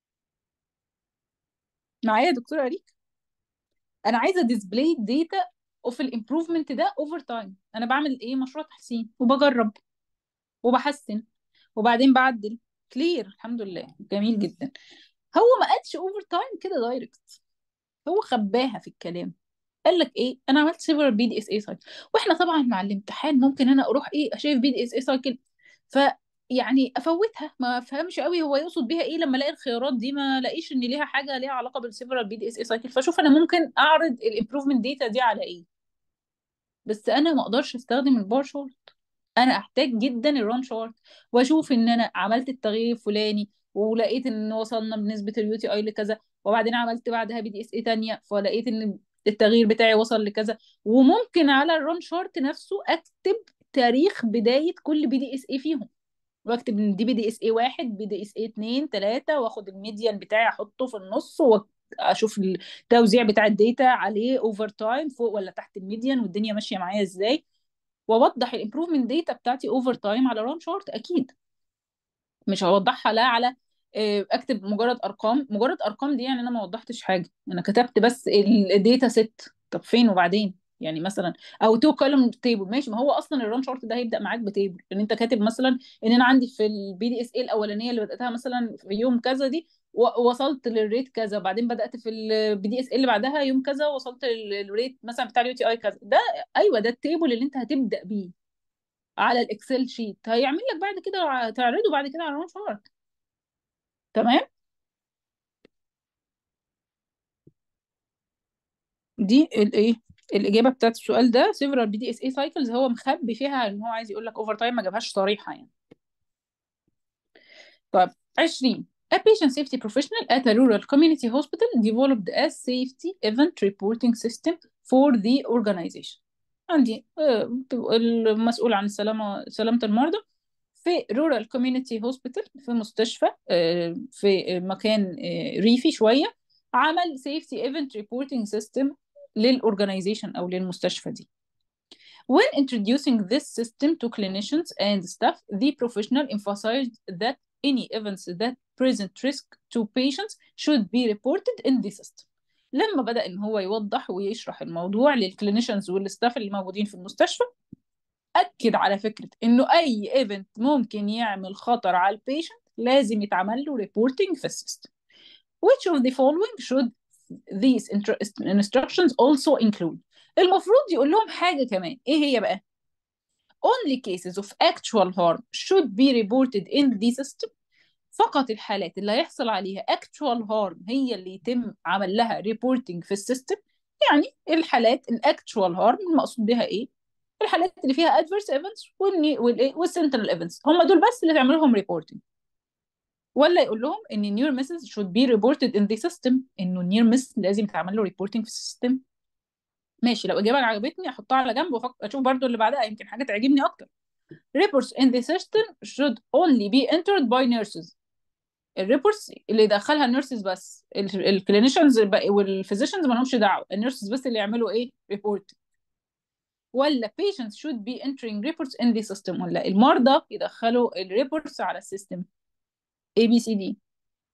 معايا يا دكتوره اريك انا عايزه ديسبلاي داتا اوف الامبروفمنت ده اوفر تايم انا بعمل ايه مشروع تحسين وبجرب وبحسن وبعدين بعدل كلير الحمد لله جميل جدا هو ما قالش اوفر تايم كده دايركت هو خباها في الكلام قال لك ايه انا عملت سيفر بي دي اس اي سايكل واحنا طبعا مع الامتحان ممكن انا اروح ايه اشايف بي دي اس اي سايكل ف يعني افوتها ما افهمش قوي هو يقصد بيها ايه لما الاقي الخيارات دي ما الاقيش ان ليها حاجه ليها علاقه بالسيفرال بي دي اس اي سايكل فاشوف انا ممكن اعرض الامبروفمنت داتا دي على ايه بس انا ما اقدرش استخدم البار شورت انا احتاج جدا الران شارت واشوف ان انا عملت التغيير الفلاني ولقيت ان وصلنا بنسبه اليو تي اي لكذا وبعدين عملت بعدها بي دي اس اي تانية فلقيت ان التغيير بتاعي وصل لكذا وممكن على الران شارت نفسه اكتب تاريخ بدايه كل بي دي اس اي فيهم واكتب ان دي بي دي اس اي واحد بي دي اس اي اتنين تلاته واخد الميديان بتاعي احطه في النص واشوف التوزيع بتاع الداتا عليه اوفر تايم فوق ولا تحت الميديان والدنيا ماشيه معايا ازاي واوضح الامبروفمنت داتا بتاعتي اوفر تايم على ران شارت اكيد مش هوضحها لا على آه، اكتب مجرد ارقام مجرد ارقام دي يعني انا ما وضحتش حاجه انا كتبت بس الداتا سيت طب فين وبعدين يعني مثلا او تو كولوم تيبل ماشي ما هو اصلا الران شارت ده هيبدا معاك بتيبل لان انت كاتب مثلا ان انا عندي في البي دي اس اي الاولانيه اللي بداتها مثلا في يوم كذا دي و- وصلت للريت كذا وبعدين بدات في البي دي اس اي اللي بعدها يوم كذا وصلت للريت مثلا بتاع اليو تي اي كذا ده ايوه ده التيبل اللي انت هتبدا بيه على الاكسل شيت هيعمل لك بعد كده تعرضه بعد كده على الران شارت تمام دي الايه الاجابه بتاعت السؤال ده several بي دي اس اي cycles هو مخبي فيها ان هو عايز يقول لك اوفر تايم ما جابهاش صريحه يعني طيب 20 A patient safety professional at a rural community hospital developed a safety event reporting system for the organization. عندي آه، المسؤول عن السلامة سلامة المرضى في rural community hospital في مستشفى آه، في مكان آه، ريفي شوية عمل safety event reporting system للorganization أو للمستشفى دي. When introducing this system to clinicians and staff, the professional emphasized that any events that present risk to patients should be reported in the system. لما بدأ إن هو يوضح ويشرح الموضوع للكلينيشنز والستاف اللي موجودين في المستشفى أكد على فكرة إنه أي ايفنت ممكن يعمل خطر على البيشنت لازم يتعمل له reporting في السيستم. Which of the following should these instructions also include؟ المفروض يقول لهم حاجة كمان إيه هي بقى؟ Only cases of actual harm should be reported in the system فقط الحالات اللي هيحصل عليها actual harm هي اللي يتم عمل لها reporting في السيستم يعني الحالات الاكتشوال harm المقصود بها ايه الحالات اللي فيها adverse events والsentinel events هم دول بس اللي تعمل لهم reporting ولا يقول لهم ان near misses should be reported in the system انه near miss لازم يتعمل له reporting في السيستم ماشي لو اجابه عجبتني احطها على جنب وافكر اشوف برضو اللي بعدها يمكن حاجه تعجبني اكتر reports in the system should only be entered by nurses الريبورتس اللي يدخلها النيرسز بس الكلينيشنز والفيزيشنز ما لهمش دعوه النيرسز بس اللي يعملوا ايه ريبورت ولا patients should be entering reports in the system ولا المرضى يدخلوا الريبورتس على السيستم A B C D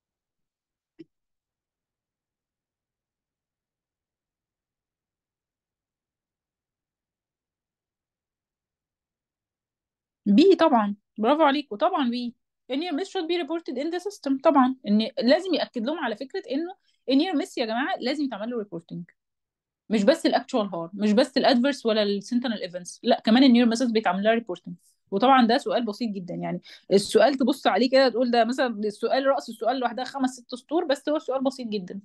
بي طبعا برافو عليك وطبعا بي النير ميس should be reported in the system طبعا ان لازم ياكد لهم على فكره انه النير ميس يا جماعه لازم يتعمل له ريبورتنج مش بس الاكتشوال هارم مش بس الادفيرس ولا السنتينل ايفنتس لا كمان النير ميسز بيتعمل لها ريبورتنج وطبعا ده سؤال بسيط جدا يعني السؤال تبص عليه كده تقول ده مثلا السؤال راس السؤال لوحدها خمس ست سطور بس هو سؤال بسيط جدا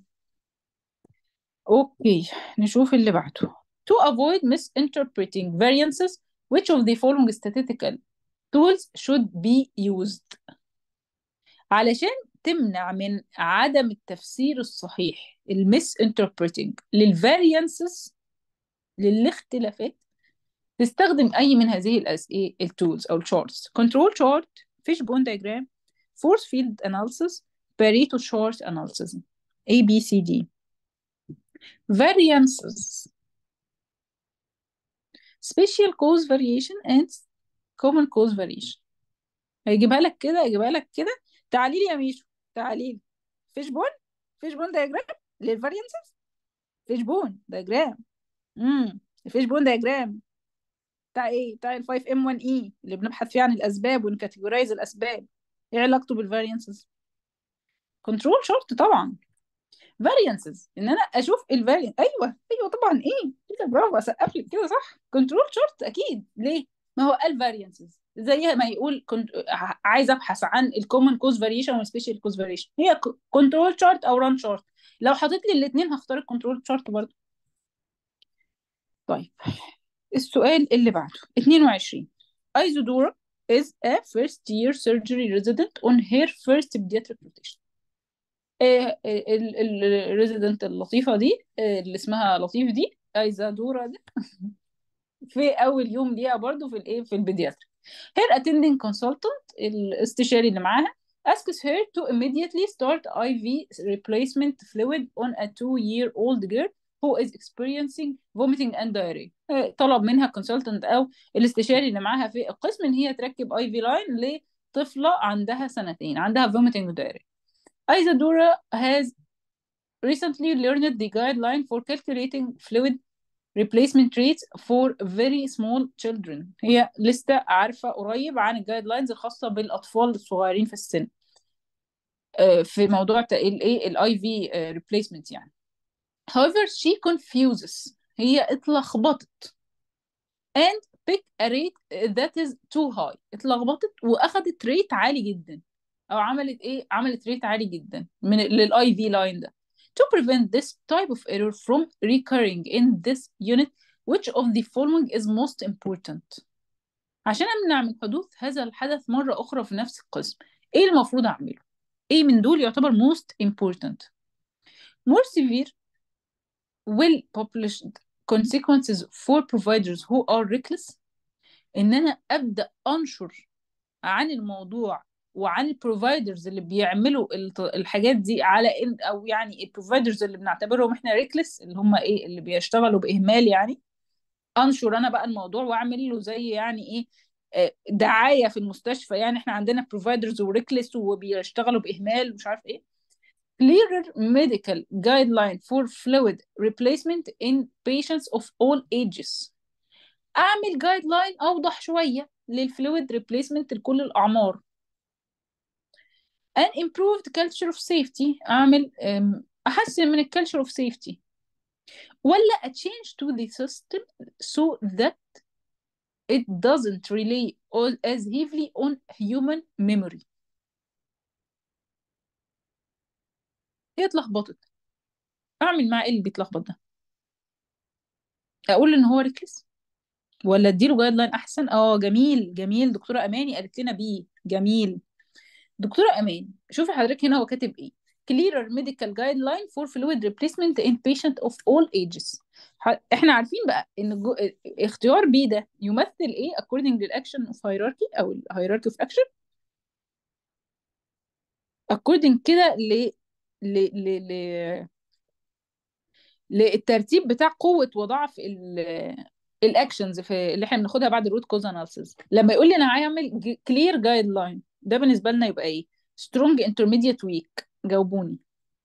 اوكي نشوف اللي بعده to avoid misinterpreting variances which of the following statistical tools should be used علشان تمنع من عدم التفسير الصحيح المس انتربريتنج للفاريانسز للاختلافات تستخدم اي من هذه الاسئله التولز او الشارتس كنترول شارت فيش بون دايجرام فورس فيلد اناليسيس باريتو شارت اناليسيس A B C D variances special cause variation and common cause variation هيجيبها لك كده يجيبها لك كده تعالي لي يا ميشو تعالي لي فيش بون فيش بون دايجرام للفاريانسز فيش بون دايجرام امم فيش بون دايجرام بتاع ايه بتاع ال 5 ام 1 اي اللي بنبحث فيه عن الاسباب ونكاتيجورايز الاسباب ايه علاقته بالفاريانسز كنترول شورت طبعا فاريانسز ان انا اشوف الفاريانس ايوه ايوه طبعا ايه كده برافو اسقف لك كده صح كنترول شورت اكيد ليه ما هو الفاريانسز زي ما يقول كنت عايز ابحث عن الكومن كوز فاريشن والسبيشال كوز فاريشن هي كنترول شارت او ران شارت لو حطيت لي الاثنين هختار الكنترول شارت برضه طيب السؤال اللي بعده 22 Isadora is a first year surgery resident on her first pediatric rotation الريزيدنت اللطيفة دي آه، اللي اسمها لطيف دي ايزادورا دي في اول يوم ليها برضو في الايه في البيدياتريك her attending consultant الاستشاري اللي معاها asks her to immediately start IV replacement fluid on a two-year-old girl who is experiencing vomiting and diarrhea آه، طلب منها consultant او الاستشاري اللي معاها في القسم ان هي تركب IV line لطفلة عندها سنتين عندها vomiting و diarrhea Isadora has recently learned the guideline for calculating fluid replacement rates for very small children هي لسه عارفة قريب عن الجايد لاينز الخاصة بالأطفال الصغيرين في السن آه، في موضوع الايه الاي في replacement يعني however she confuses هي اتلخبطت and pick a rate that is too high اتلخبطت واخدت ريت عالي جدا او عملت ايه عملت ريت عالي جدا من للاي في لاين ده to prevent this type of error from recurring in this unit which of the following is most important عشان امنع من حدوث هذا الحدث مرة أخرى في نفس القسم ايه المفروض اعمله ايه من دول يعتبر most important more severe well published consequences for providers who are reckless ان انا ابدا انشر عن الموضوع وعن البروفايدرز اللي بيعملوا الحاجات دي على ان او يعني البروفايدرز اللي بنعتبرهم احنا ريكلس اللي هم ايه اللي بيشتغلوا باهمال يعني انشر انا بقى الموضوع واعمل له زي يعني ايه آه، دعايه في المستشفى يعني احنا عندنا بروفايدرز وريكلس وبيشتغلوا باهمال ومش عارف ايه clearer medical guideline for fluid replacement in patients of all ages اعمل جايد لاين اوضح شويه للفلويد ريبليسمنت لكل الاعمار an improved culture of safety أعمل أحسن من culture of safety ولا a change to the system so that it doesn't rely as heavily on human memory هي اتلخبطت اعمل معاه ايه اللي بيتلخبط ده اقول ان هو ركز ولا اديله جايد لاين احسن اه جميل جميل دكتوره اماني قالت لنا بيه جميل دكتورة أمان شوفي حضرتك هنا هو كاتب إيه clearer medical guideline for fluid replacement in patient of all ages احنا عارفين بقى ان جو... اختيار بي ده يمثل ايه according للاكشن of hierarchy او hierarchy of action according كده ل ل ل ل للترتيب بتاع قوة وضعف ال... الاكشنز في اللي احنا بناخدها بعد الروت كوز اناليسيس لما يقول لي انا هعمل كلير جايد لاين ده بالنسبة لنا يبقى ايه strong intermediate weak جاوبوني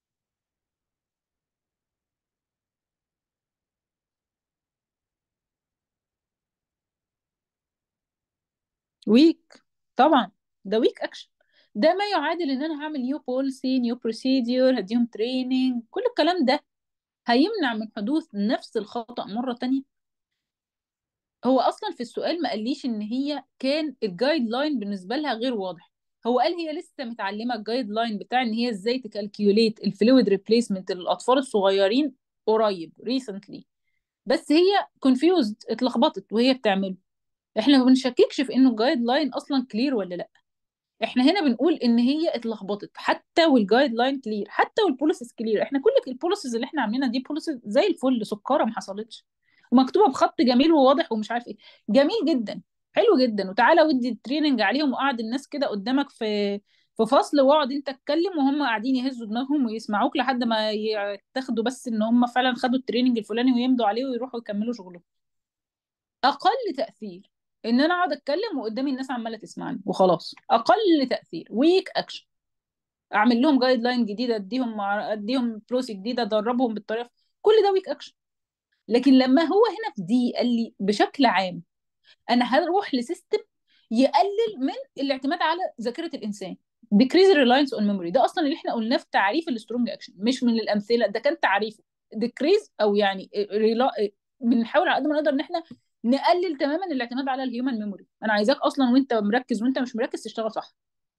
ويك طبعا ده ويك اكشن ده ما يعادل ان انا هعمل نيو بوليسي نيو بروسيديور هديهم تريننج كل الكلام ده هيمنع من حدوث نفس الخطأ مرة تانية هو اصلا في السؤال ما قاليش ان هي كان الجايد لاين بالنسبة لها غير واضح هو قال هي لسه متعلمه الجايد لاين بتاع ان هي ازاي تكالكيوليت الفلويد ريبليسمنت للاطفال الصغيرين قريب ريسنتلي بس هي كونفيوزد اتلخبطت وهي بتعمله احنا ما بنشككش في انه الجايد لاين اصلا كلير ولا لا احنا هنا بنقول ان هي اتلخبطت حتى والجايد لاين كلير حتى والبوليسز كلير احنا كل البوليسز اللي احنا عاملينها دي بوليسز زي الفل سكره ما حصلتش ومكتوبه بخط جميل وواضح ومش عارف ايه جميل جدا حلو جدا وتعالى ودي التريننج عليهم وقعد الناس كده قدامك في في فصل واقعد انت اتكلم وهم قاعدين يهزوا دماغهم ويسمعوك لحد ما ياخدوا بس ان هم فعلا خدوا التريننج الفلاني ويمضوا عليه ويروحوا يكملوا شغلهم اقل تاثير ان انا اقعد اتكلم وقدامي الناس عماله تسمعني وخلاص اقل تاثير ويك اكشن اعمل لهم جايد لاين جديده اديهم مع... اديهم بروسي جديده ادربهم بالطريقه كل ده ويك اكشن لكن لما هو هنا في دي قال لي بشكل عام انا هروح لسيستم يقلل من الاعتماد على ذاكره الانسان decrease reliance on memory ده اصلا اللي احنا قلناه في تعريف السترونج اكشن مش من الامثله ده كان تعريفه decrease او يعني ريلا... بنحاول على قد ما نقدر ان احنا نقلل تماما الاعتماد على الهيومن ميموري انا عايزاك اصلا وانت مركز وانت مش مركز تشتغل صح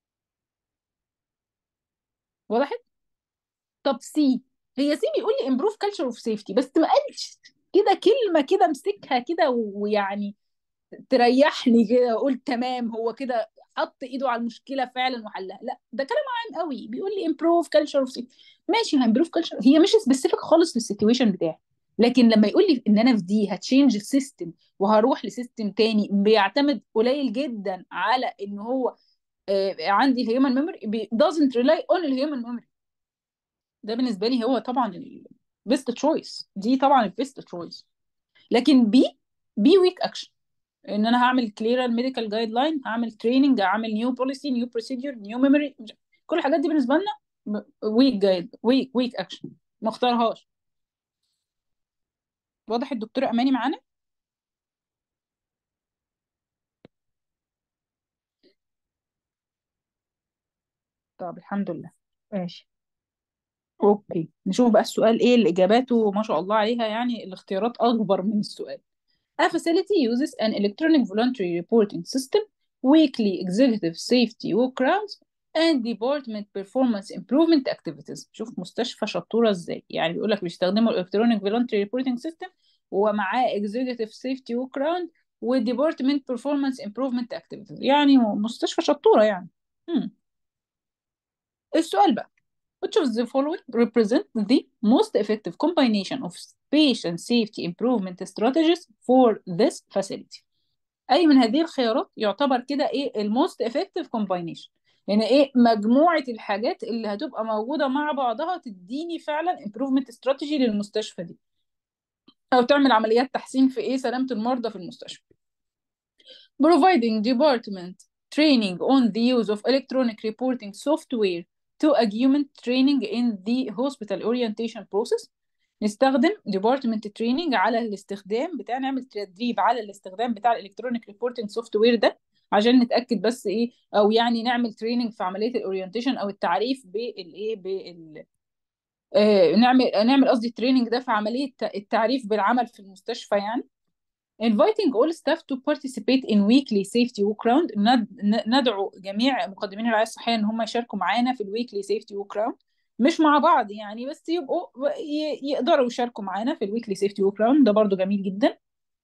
وضحت طب سي هي سي بيقول لي امبروف كلتشر اوف سيفتي بس ما قالش كده كلمه كده امسكها كده ويعني تريحني كده واقول تمام هو كده حط ايده على المشكله فعلا وحلها لا ده كلام عام قوي بيقول لي امبروف كلتشر اوف سيفتي ماشي هامبروف كلتشر هي مش سبيسيفيك خالص للسيتويشن بتاعي لكن لما يقول لي ان انا في دي هتشينج السيستم وهروح لسيستم تاني بيعتمد قليل جدا على ان هو آه عندي هيومن ميموري doesn't rely on الهيومن ميموري ده بالنسبه لي هو طبعا البيست تشويس دي طبعا البيست تشويس لكن بي بي ويك اكشن ان انا هعمل كلير الميديكال جايد لاين هعمل تريننج هعمل نيو بوليسي نيو بروسيدور نيو ميموري كل الحاجات دي بالنسبه لنا ويك جايد ويك ويك اكشن ما اختارهاش واضح الدكتوره اماني معانا طب الحمد لله ماشي اوكي نشوف بقى السؤال ايه اللي اجاباته ما شاء الله عليها يعني الاختيارات اكبر من السؤال A facility uses an electronic voluntary reporting system, weekly executive safety walkarounds, and department performance improvement activities. شوف مستشفى شطورة ازاي يعني بيقول لك بيستخدموا electronic voluntary reporting system ومعاه executive safety walkaround و department performance improvement activities يعني مستشفى شطورة يعني hmm. السؤال بقى Which of the following represent the most effective combination of patient safety improvement strategies for this facility؟ أي من هذه الخيارات يعتبر كده إيه الموست effective combination؟ يعني إيه مجموعة الحاجات اللي هتبقى موجودة مع بعضها تديني فعلا improvement strategy للمستشفى دي أو تعمل عمليات تحسين في إيه سلامة المرضى في المستشفى. Providing department training on the use of electronic reporting software to augment training in the hospital orientation process نستخدم department training على الاستخدام بتاع نعمل تدريب على الاستخدام بتاع الالكترونيك ريبورتنج سوفت وير ده عشان نتاكد بس ايه او يعني نعمل تريننج في عمليه الاورينتيشن او التعريف بالايه بال آه نعمل نعمل قصدي التريننج ده في عمليه التعريف بالعمل في المستشفى يعني inviting all staff to participate in weekly safety walk round ندعو جميع مقدمين الرعايه الصحيه ان هم يشاركوا معانا في الويكلي سيفتي walk round مش مع بعض يعني بس يبقوا يقدروا يشاركوا معانا في الويكلي سيفتي walk round ده برضو جميل جدا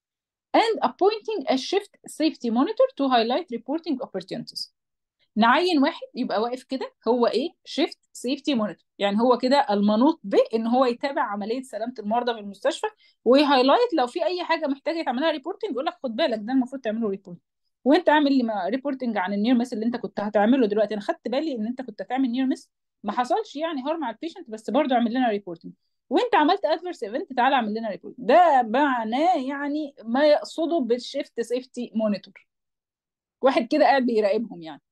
and appointing a shift safety monitor to highlight reporting opportunities نعين واحد يبقى واقف كده هو ايه شيفت سيفتي مونيتور يعني هو كده المنوط به ان هو يتابع عمليه سلامه المرضى في المستشفى ويهايلايت لو في اي حاجه محتاجه يتعملها ريبورتنج يقول لك خد بالك ده المفروض تعمله ريبورت وانت عامل لي ريبورتنج عن النير مس اللي انت كنت هتعمله دلوقتي انا خدت بالي ان انت كنت هتعمل نير مس ما حصلش يعني هارم على البيشنت بس برضه اعمل لنا ريبورتنج وانت عملت ادفرس ايفنت تعالى اعمل لنا ريبورت ده معناه يعني ما يقصده بالشيفت سيفتي مونيتور واحد كده قاعد بيراقبهم يعني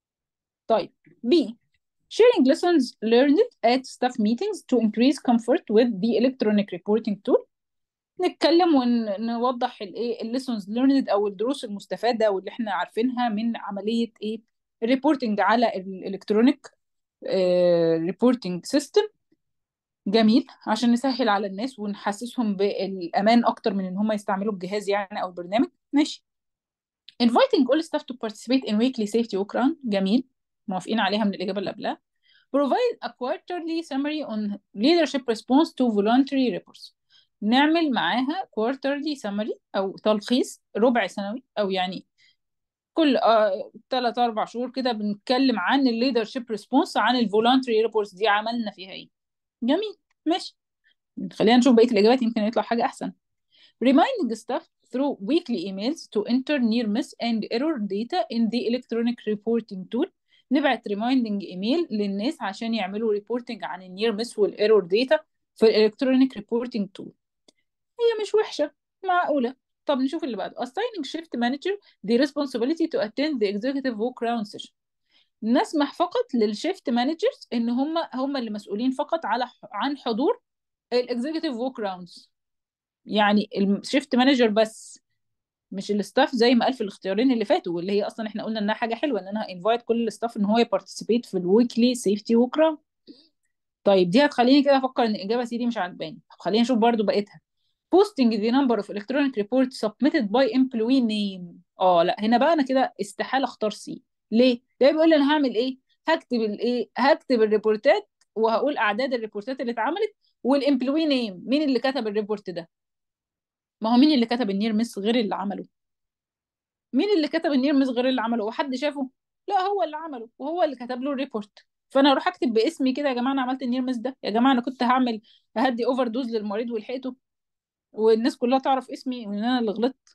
طيب B sharing lessons learned at staff meetings to increase comfort with the electronic reporting tool نتكلم ونوضح الايه الليسونز ليرند او الدروس المستفاده واللي احنا عارفينها من عمليه ايه الريبورتنج على الالكترونيك ريبورتنج سيستم جميل عشان نسهل على الناس ونحسسهم بالامان اكتر من ان هم يستعملوا الجهاز يعني او البرنامج ماشي inviting all staff to participate in weekly safety walk round جميل موافقين عليها من الإجابة اللي قبلها provide a quarterly summary on leadership response to voluntary reports نعمل معاها quarterly summary أو تلخيص ربع سنوي أو يعني كل آه ثلاث أربع شهور كده بنتكلم عن الليدرشيب ريسبونس عن الفولونتري ريبورتس دي عملنا فيها إيه جميل ماشي خلينا نشوف بقية الإجابات يمكن يطلع حاجة أحسن reminding staff through weekly emails to enter near miss and error data in the electronic reporting tool نبعت ريمايندنج ايميل للناس عشان يعملوا ريبورتنج عن النير مس والايرور داتا في الالكترونيك ريبورتنج تول هي مش وحشه معقوله طب نشوف اللي بعده assigning shift manager the responsibility to attend the executive walk around session نسمح فقط للشيفت مانجرز ان هم هم اللي مسؤولين فقط على عن حضور الاكزيكتيف ووك راوندز يعني الشيفت مانجر بس مش الستاف زي ما قال في الاختيارين اللي فاتوا واللي هي اصلا احنا قلنا انها حاجه حلوه ان انا انفايت كل الستاف ان هو يبارتيسيبيت في الويكلي سيفتي ووك راوند طيب دي هتخليني كده افكر ان الاجابه سي دي مش عاجباني خلينا نشوف برضو بقيتها posting the number of electronic reports submitted by employee name اه لا هنا بقى انا كده استحاله اختار سي ليه؟ ليه بيقول لي انا هعمل ايه؟ هكتب الايه؟ هكتب الريبورتات وهقول اعداد الريبورتات اللي اتعملت والامبلوي نيم مين اللي كتب الريبورت ده؟ ما هو مين اللي كتب النير مس غير اللي عمله؟ مين اللي كتب النير مس غير اللي عمله؟ وحد شافه؟ لا هو اللي عمله وهو اللي كتب له الريبورت فانا اروح اكتب باسمي كده يا جماعه انا عملت النير مس ده يا جماعه انا كنت هعمل اهدي اوفر دوز للمريض ولحقته والناس كلها تعرف اسمي وان انا اللي غلطت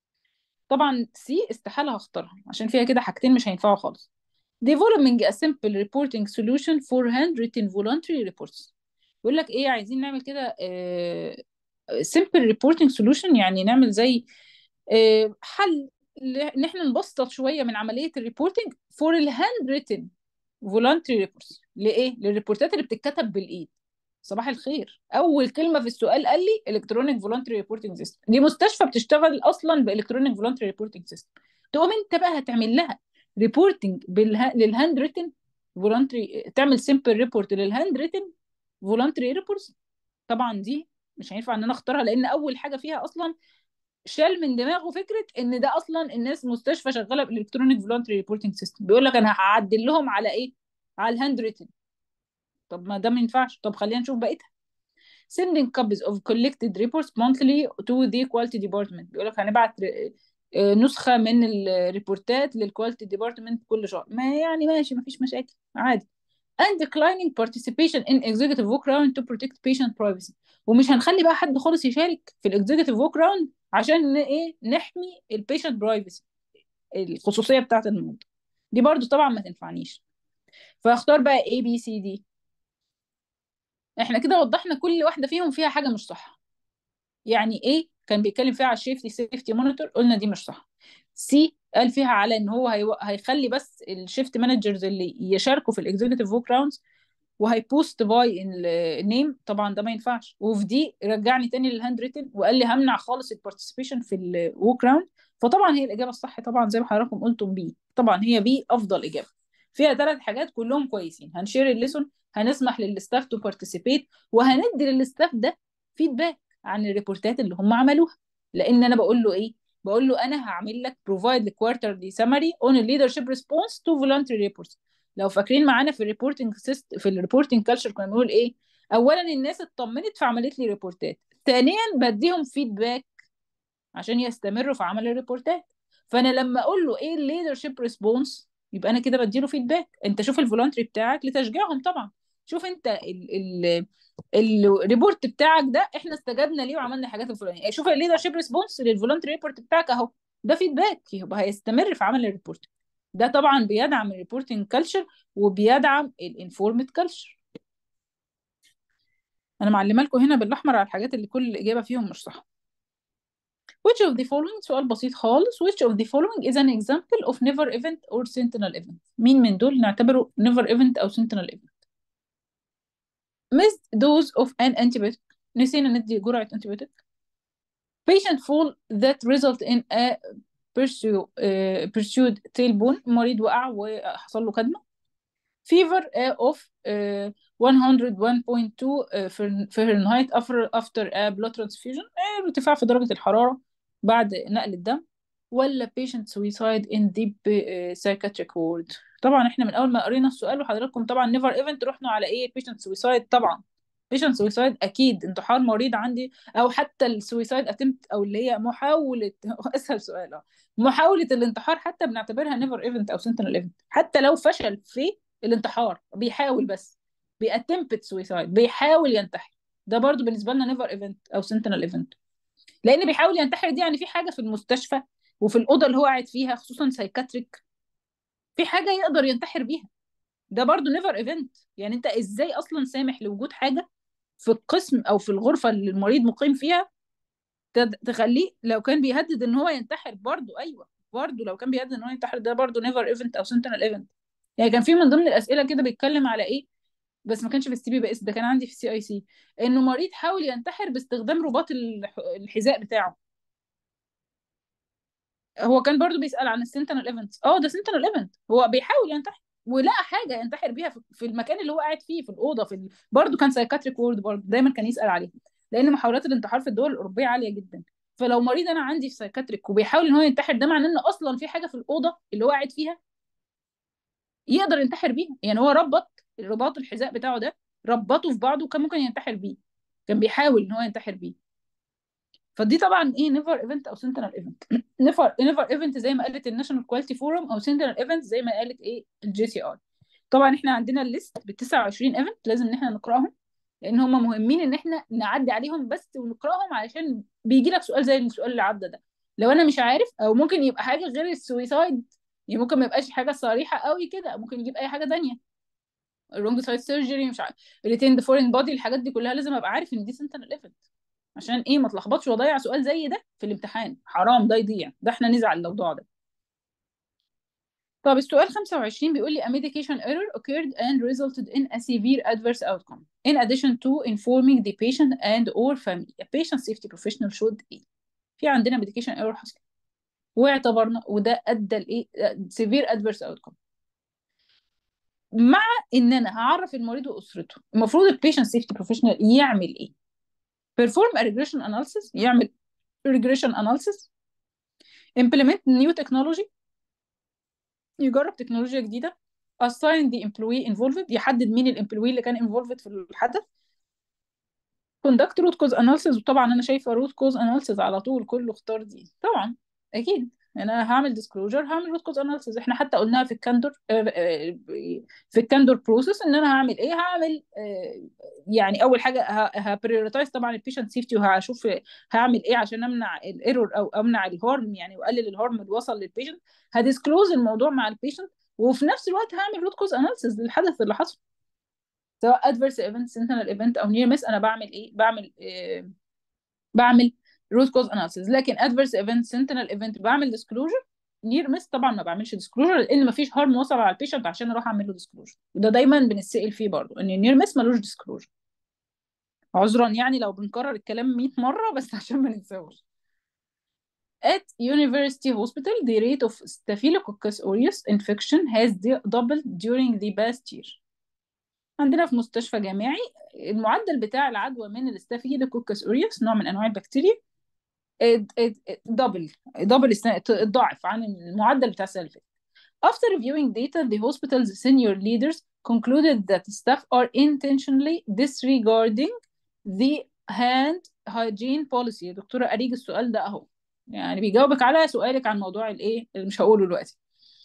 طبعا سي استحاله هختارها عشان فيها كده حاجتين مش هينفعوا خالص developing a simple reporting solution for handwritten voluntary reports بيقول لك ايه عايزين نعمل كده آه simple reporting solution يعني نعمل زي آه حل ان احنا نبسط شويه من عمليه الريبورتنج for الهاند written voluntary reports لايه للريبورتات اللي بتتكتب بالايد صباح الخير اول كلمه في السؤال قال لي الكترونيك فولونتري ريبورتنج سيستم دي مستشفى بتشتغل اصلا بالكترونيك فولونتري ريبورتنج سيستم تقوم انت بقى هتعمل لها ريبورتنج بالها... للهاند ريتن فولونتري تعمل سمبل ريبورت للهاند ريتن فولونتري ريبورتس طبعا دي مش هينفع ان انا اختارها لان اول حاجه فيها اصلا شال من دماغه فكره ان ده اصلا الناس مستشفى شغاله بالالكترونيك فولونتري ريبورتنج سيستم بيقول لك انا هعدل لهم على ايه على الهاند ريتن طب ما ده ما ينفعش طب خلينا نشوف بقيتها sending copies of collected reports monthly to the quality department بيقول لك هنبعت نسخة من الريبورتات للكواليتي ديبارتمنت كل شهر ما يعني ماشي ما فيش مشاكل عادي and declining participation in executive walk round to protect patient privacy ومش هنخلي بقى حد خالص يشارك في الاكزيكتيف walk round عشان ايه نحمي البيشنت برايفسي الخصوصية بتاعت المريض دي برضو طبعا ما تنفعنيش فاختار بقى A B C D احنا كده وضحنا كل واحده فيهم فيها حاجه مش صح يعني ايه كان بيتكلم فيها على الشيفتي سيفتي مونيتور قلنا دي مش صح سي قال فيها على ان هو هيو... هيخلي بس الشيفت مانجرز اللي يشاركوا في الاكزيكتيف ووك راوندز وهيبوست باي النيم طبعا ده ما ينفعش وفي دي رجعني تاني للهاند ريتن وقال لي همنع خالص البارتيسيبيشن في الووك راوند فطبعا هي الاجابه الصح طبعا زي ما حضراتكم قلتم بي طبعا هي بي افضل اجابه فيها ثلاث حاجات كلهم كويسين هنشير الليسون هنسمح للستاف تو بارتيسيبيت وهندي للستاف ده فيدباك عن الريبورتات اللي هم عملوها لان انا بقول له ايه بقول له انا هعمل لك بروفايد كوارترلي سمري اون الليدرشيب ريسبونس تو فولنتري ريبورتس لو فاكرين معانا في الريبورتنج سيست في الريبورتنج كلتشر كنا بنقول ايه اولا الناس اطمنت فعملت لي ريبورتات ثانيا بديهم فيدباك عشان يستمروا في عمل الريبورتات فانا لما اقول له ايه الليدرشيب ريسبونس يبقى انا كده بديله فيدباك انت شوف الفولنتري بتاعك لتشجيعهم طبعا شوف انت ال ال الريبورت بتاعك ده احنا استجبنا ليه وعملنا الحاجات الفلانيه شوف الليدرشيب ريسبونس للفولنتري ريبورت بتاعك اهو ده فيدباك يبقى هيستمر في عمل الريبورت ده طبعا بيدعم الريبورتنج كلتشر وبيدعم الانفورمد كلتشر انا معلمه لكم هنا بالاحمر على الحاجات اللي كل اجابه فيهم مش صح which of the following سؤال بسيط خالص which of the following is an example of never event or sentinel event مين من دول نعتبره never event او sentinel event missed dose of an antibiotic نسينا ندي جرعة antibiotic patient fall that result in a pursue, uh, pursued tailbone مريض وقع وحصل له كدمة fever uh, of uh, 101.2 فahrenheit after after a blood transfusion ارتفاع في درجة الحرارة بعد نقل الدم ولا patient suicide in deep uh, psychiatric ward طبعا احنا من اول ما قرينا السؤال وحضراتكم طبعا never event رحنا على ايه patient suicide طبعا patient suicide اكيد انتحار مريض عندي او حتى السويسايد اتمت او اللي هي محاولة اسهل سؤال محاولة الانتحار حتى بنعتبرها never event او sentinel event حتى لو فشل في الانتحار بيحاول بس بيأتمبت سويسايد بيحاول ينتحر ده برضو بالنسبة لنا نيفر ايفنت او سنتينل ايفنت لان بيحاول ينتحر دي يعني في حاجة في المستشفى وفي الأوضة اللي هو قاعد فيها خصوصا سايكاتريك في حاجة يقدر ينتحر بيها ده برضو نيفر ايفنت يعني انت ازاي اصلا سامح لوجود حاجة في القسم او في الغرفة اللي المريض مقيم فيها تد- تخليه لو كان بيهدد ان هو ينتحر برضه ايوه برضه لو كان بيهدد ان هو ينتحر ده برضه نيفر ايفنت او سنتينل ايفنت يعني كان في من ضمن الاسئله كده بيتكلم على ايه بس ما كانش في السي بي بي اس ده كان عندي في السي اي سي انه مريض حاول ينتحر باستخدام رباط الح- الحذاء بتاعه هو كان برضو بيسأل عن السنتينل ايفنت اه ده سنتينل ايفنت هو بيحاول ينتحر ولقى حاجه ينتحر بيها في في المكان اللي هو قاعد فيه في الاوضه في ال... برضو كان سايكاتريك وورد برضو دايما كان يسأل عليها لان محاولات الانتحار في الدول الاوروبيه عاليه جدا فلو مريض انا عندي في سايكاتريك وبيحاول ان هو ينتحر ده معناه ان اصلا في حاجه في الاوضه اللي هو قاعد فيها يقدر ينتحر بيها يعني هو ربط الرباط الحذاء بتاعه ده ربطه في بعضه وكان ممكن ينتحر بيه كان بيحاول ان هو ينتحر بيه فدي طبعا ايه نيفر ايفنت او سنتينل ايفنت نيفر نيفر ايفنت زي ما قالت الناشونال كواليتي فورم او سنتينل ايفنت زي ما قالت ايه الجي سي ار طبعا احنا عندنا الليست ب 29 ايفنت لازم ان احنا نقراهم لان هم مهمين ان احنا نعدي عليهم بس ونقراهم علشان بيجي لك سؤال زي السؤال اللي عدى ده لو انا مش عارف او ممكن يبقى حاجه غير السويسايد يعني ممكن ما يبقاش حاجه صريحه قوي كده ممكن يجيب اي حاجه تانية الرونج سايد سيرجري مش عارف ريتيند فورين بودي الحاجات دي كلها لازم ابقى عارف ان دي سنتينل ايفنت عشان ايه ما اتلخبطش واضيع سؤال زي ده في الامتحان حرام ده يضيع ده احنا نزعل لو ضاع ده طب السؤال 25 بيقول لي a medication error occurred and resulted in a severe adverse outcome in addition to informing the patient and or family a patient safety professional should ايه في عندنا medication error حصل واعتبرنا وده ادى لايه severe adverse outcome مع ان انا هعرف المريض واسرته المفروض البيشنت سيفتي بروفيشنال يعمل ايه perform a regression analysis يعمل regression analysis implement new technology يجرب تكنولوجيا جديدة assign the employee involved يحدد مين الامبلوي اللي كان involved في الحدث conduct root cause analysis وطبعا انا شايفة root cause analysis على طول كله اختار دي طبعا اكيد انا هعمل disclosure هعمل root cause analysis احنا حتى قلناها في الكاندور في الكاندور بروسيس ان انا هعمل ايه هعمل يعني اول حاجه هبريورتايز طبعا البيشنت سيفتي وهشوف هعمل ايه عشان امنع الايرور او امنع الهارم يعني واقلل الهارم اللي وصل للبيشنت هديسكلوز الموضوع مع البيشنت وفي نفس الوقت هعمل روت كوز اناليسيس للحدث اللي حصل سواء ادفيرس ايفنت سنتينل ايفنت او نير مس انا بعمل ايه بعمل إيه بعمل روت كوز اناليسيس لكن ادفيرس ايفنت سنتينل ايفنت بعمل ديسكلوجر نير مس طبعا ما بعملش ديسكلوجر لان ما فيش هارم وصل على البيشنت عشان اروح اعمل له ديسكلوجر وده دايما بنتسال فيه برضه ان النير مس ملوش ديسكلوجر عذرا يعني لو بنكرر الكلام 100 مره بس عشان ما ننساهوش At University Hospital, the rate of Staphylococcus aureus infection has doubled during the past year. عندنا في مستشفى جامعي المعدل بتاع العدوى من الستافيلوكوكس اوريوس نوع من انواع البكتيريا دبل دبل اتضاعف عن المعدل بتاع السنه اللي فاتت. After reviewing data, the hospital's senior leaders concluded that staff are intentionally disregarding the hand hygiene policy. يا دكتورة أريج السؤال ده أهو. يعني بيجاوبك على سؤالك عن موضوع الايه اللي مش هقوله دلوقتي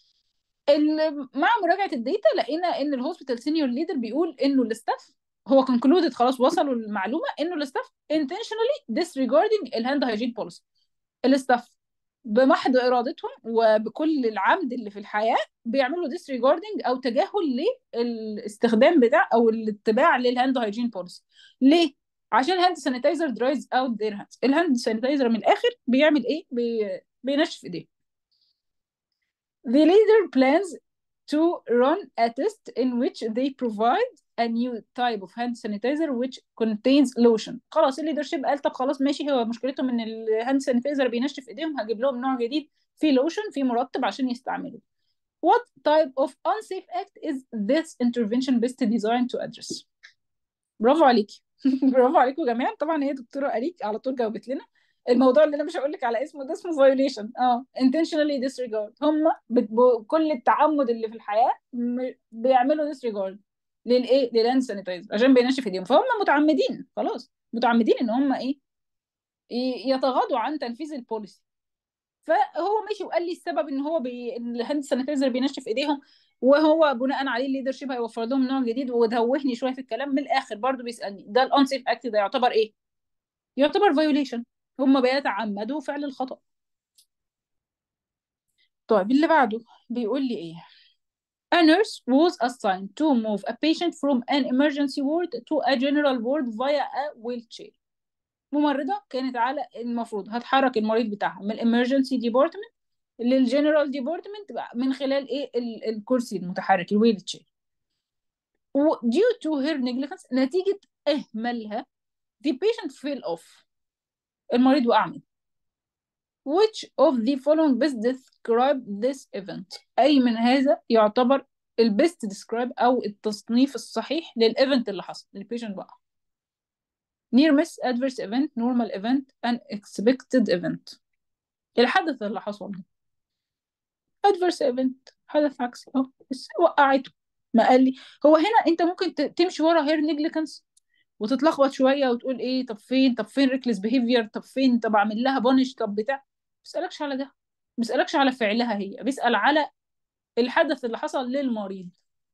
مع مراجعه الداتا لقينا ان الهوسبيتال سينيور ليدر بيقول انه الاستاف هو كونكلودد خلاص وصلوا للمعلومه انه الاستاف intentionally disregarding الهاند هايجين بوليسي الاستاف بمحض ارادتهم وبكل العمد اللي في الحياه بيعملوا disregarding او تجاهل للاستخدام بتاع او الاتباع للهاند هايجين بوليسي ليه عشان الهاند سانيتايزر درايز اوت ذير هاندز الهاند سانيتايزر من الاخر بيعمل ايه بي... بينشف ايديه The leader plans to run a test in which they provide a new type of hand sanitizer which contains lotion خلاص الليدرشيب قال طب خلاص ماشي هو مشكلتهم ان الهاند سانيتايزر بينشف ايديهم هجيب لهم نوع جديد فيه لوشن فيه مرطب عشان يستعملوا What type of unsafe act is this intervention best designed to address برافو عليكي برافو عليكم جميعا طبعا هي دكتوره اريك على طول جاوبت لنا الموضوع اللي انا مش هقول لك على اسمه ده اسمه فايوليشن اه intentionally disregard هم بكل التعمد اللي في الحياه بيعملوا disregard للايه للهاند سانيتايزر عشان بينشف ايديهم فهم متعمدين خلاص متعمدين ان هم ايه يتغاضوا عن تنفيذ البوليسي فهو ماشي وقال لي السبب ان هو بي... الهاند سانيتايزر بينشف ايديهم وهو بناء عليه الليدرشيب هيوفر لهم نوع جديد ودوهني شويه في الكلام من الاخر برضو بيسالني ده الانسيف اكت ده يعتبر ايه يعتبر فايوليشن هم بيتعمدوا فعل الخطا طيب اللي بعده بيقول لي ايه A nurse was assigned to move a patient from an emergency ward to a general ward via a wheelchair. ممرضه كانت على المفروض هتحرك المريض بتاعها من الامرجنسي ديبارتمنت للجنرال ديبارتمنت من خلال ايه الكرسي المتحرك الويل تشير due to her negligence نتيجة إهمالها the patient fell off المريض وقع منه which of the following best describe this event أي من هذا يعتبر البيست describe أو التصنيف الصحيح للإيفنت اللي حصل البيشنت وقع near miss adverse event normal event unexpected event الحدث اللي حصل ده adverse event حدث عكسي اه بس وقعته ما قال لي هو هنا انت ممكن تمشي ورا هير نيجليكنس وتتلخبط شويه وتقول ايه طب فين طب فين ريكلس بيهيفير طب فين طب اعمل لها بونش طب بتاع ما بيسالكش على ده ما بيسالكش على فعلها هي بيسال على الحدث اللي حصل للمريض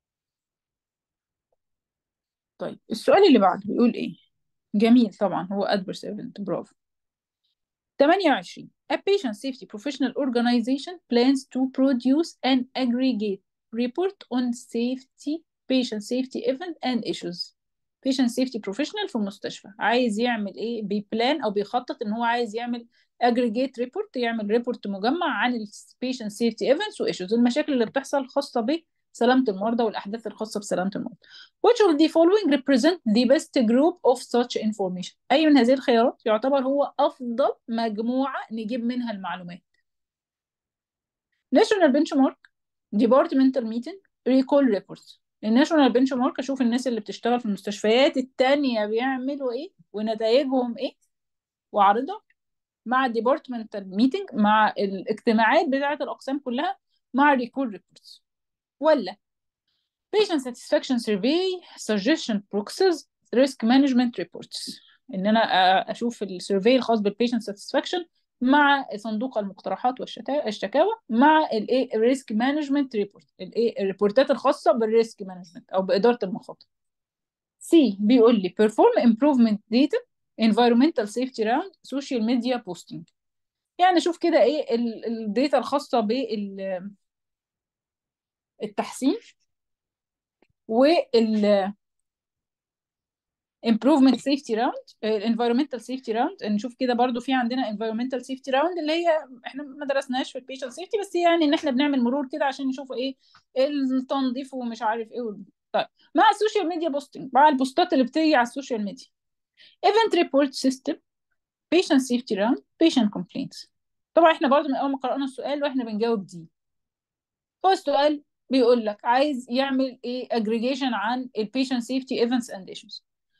طيب السؤال اللي بعده بيقول ايه جميل طبعا هو adverse event برافو 28 A patient safety professional organization plans to produce an aggregate report on safety patient safety event and issues patient safety professional في المستشفى عايز يعمل ايه بيبلان او بيخطط ان هو عايز يعمل aggregate report يعمل ريبورت مجمع عن ال patient safety events و issues المشاكل اللي بتحصل خاصة بسلامة المرضى والأحداث الخاصة بسلامة المرضى which of the following represent the best group of such information أي من هذه الخيارات يعتبر هو أفضل مجموعة نجيب منها المعلومات national benchmark departmental meeting recall reports الناشونال بنش مارك اشوف الناس اللي بتشتغل في المستشفيات التانية بيعملوا ايه ونتائجهم ايه واعرضها مع الديبارتمنتال ميتنج مع الاجتماعات بتاعة الاقسام كلها مع الريكول ريبورتس ولا patient satisfaction survey suggestion boxes risk management reports ان انا اشوف السيرفي الخاص بالبيشنت ساتسفاكشن مع صندوق المقترحات والشكاوى مع الايه الريسك مانجمنت ريبورت الايه الريبورتات الخاصه بالريسك مانجمنت او باداره المخاطر سي بيقول لي perform improvement data environmental safety round social media posting يعني شوف كده ايه الداتا الخاصه بال التحسين وال improvement safety round environmental safety round نشوف كده برضو في عندنا environmental safety round اللي هي احنا ما درسناش في البيشنت سيفتي بس يعني ان احنا بنعمل مرور كده عشان نشوف ايه التنظيف ومش عارف ايه طيب مع السوشيال ميديا بوستنج مع البوستات اللي بتيجي على السوشيال ميديا event report system patient safety round patient complaints طبعا احنا برضو من اول ما قرأنا السؤال واحنا بنجاوب دي هو السؤال بيقول لك عايز يعمل ايه aggregation عن البيشنت سيفتي events and issues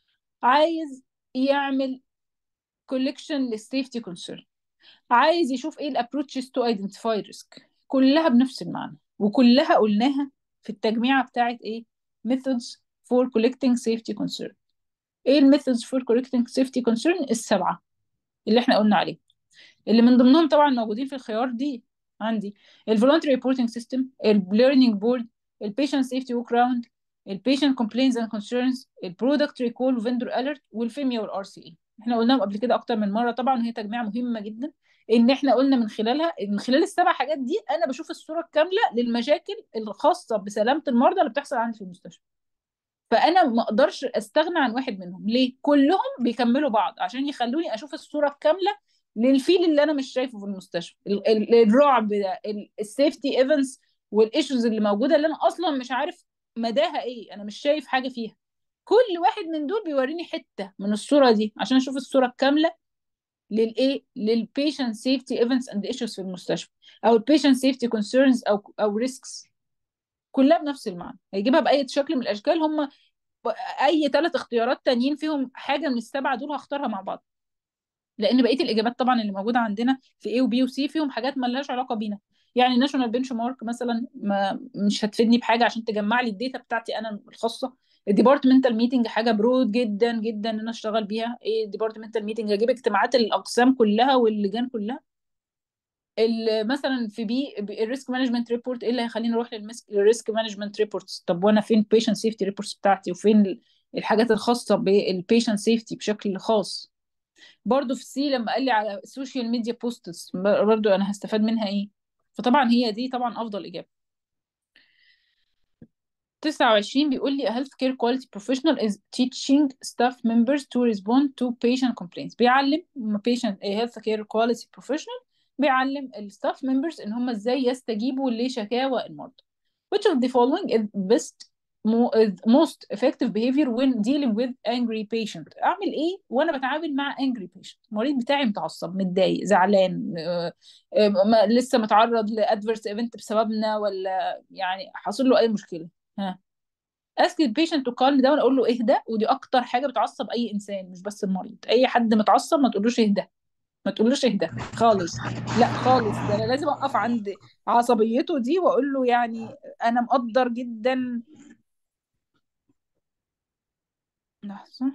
عايز يعمل collection للسيفتي كونسيرن عايز يشوف ايه الابروتشز تو ايدنتيفاي ريسك كلها بنفس المعنى وكلها قلناها في التجميعه بتاعت ايه methods for collecting safety concern ايه الميثودز فور collecting safety concern السبعه اللي احنا قلنا عليها اللي من ضمنهم طبعا موجودين في الخيار دي عندي الفولونتري ريبورتنج سيستم الليرنينج بورد البيشنت سيفتي ووك راوند البيشنت كومبلينز اند كونسيرنز البرودكت ريكول وفندور اليرت والفيميا والار سي اي احنا قلناهم قبل كده اكتر من مره طبعا وهي تجميعه مهمه جدا ان احنا قلنا من خلالها من خلال السبع حاجات دي انا بشوف الصوره الكامله للمشاكل الخاصه بسلامه المرضى اللي بتحصل عندي في المستشفى فانا ما اقدرش استغنى عن واحد منهم ليه كلهم بيكملوا بعض عشان يخلوني اشوف الصوره الكامله للفيل اللي انا مش شايفه في المستشفى الرعب ده السيفتي ايفنتس والايشوز اللي موجوده اللي انا اصلا مش عارف مداها ايه انا مش شايف حاجه فيها كل واحد من دول بيوريني حته من الصوره دي عشان اشوف الصوره الكامله للايه للبيشنت سيفتي ايفنتس اند ايشوز في المستشفى او البيشنت سيفتي كونسيرنز او او ريسكس كلها بنفس المعنى هيجيبها باي شكل من الاشكال هم اي ثلاث اختيارات تانيين فيهم حاجه من السبعه دول هختارها مع بعض لان بقيه الاجابات طبعا اللي موجوده عندنا في A وبي وسي فيهم حاجات ما لهاش علاقه بينا يعني الناشونال بنش مارك مثلا ما مش هتفيدني بحاجه عشان تجمع لي الداتا بتاعتي انا الخاصه الديبارتمنتال ميتنج حاجه برود جدا جدا ان انا اشتغل بيها ايه الديبارتمنتال ميتنج اجيب اجتماعات الاقسام كلها واللجان كلها مثلا في بي الريسك مانجمنت ريبورت ايه اللي هيخليني اروح للريسك مانجمنت ريبورتس طب وانا فين بيشنت سيفتي ريبورتس بتاعتي وفين الحاجات الخاصه بالبيشنت سيفتي بشكل خاص برضو في سي لما قال لي على السوشيال ميديا بوستس برضو انا هستفاد منها ايه فطبعا هي دي طبعا افضل اجابه 29 بيقول لي a healthcare quality professional is teaching staff members to respond to patient complaints بيعلم patient a healthcare quality professional بيعلم الستاف members ان هم ازاي يستجيبوا لشكاوى المرضى which of the following is best most effective behavior when dealing with angry patient اعمل ايه وانا بتعامل مع angry patient المريض بتاعي متعصب متضايق زعلان آه، آه، ما- لسه متعرض لادفيرس ايفنت بسببنا ولا يعني حاصل له اي مشكله ها ask the patient to calm down اقول له اهدى ودي اكتر حاجه بتعصب اي انسان مش بس المريض اي حد متعصب ما تقولوش اهدى ما تقولوش اهدى خالص لا خالص ده انا لازم اقف عند عصبيته دي واقول له يعني انا مقدر جدا لحظه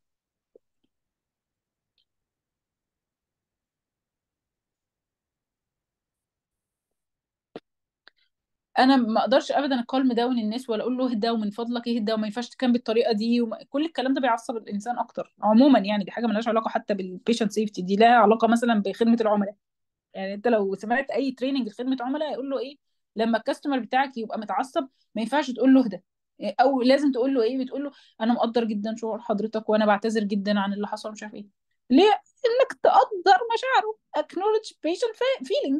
انا ما اقدرش ابدا اكلم داون الناس ولا اقول له اهدى ومن فضلك اهدى وما ينفعش تكون بالطريقه دي وما... كل الكلام ده بيعصب الانسان اكتر عموما يعني دي حاجه ملهاش علاقه حتى بالبيشنت سيفتي دي لها علاقه مثلا بخدمه العملاء يعني انت لو سمعت اي تريننج لخدمه عملاء يقول له ايه لما الكاستمر بتاعك يبقى متعصب ما ينفعش تقول له اهدى او لازم تقول له ايه بتقول له انا مقدر جدا شعور حضرتك وانا بعتذر جدا عن اللي حصل مش عارف ايه ليه انك تقدر مشاعره acknowledge patient fe- feeling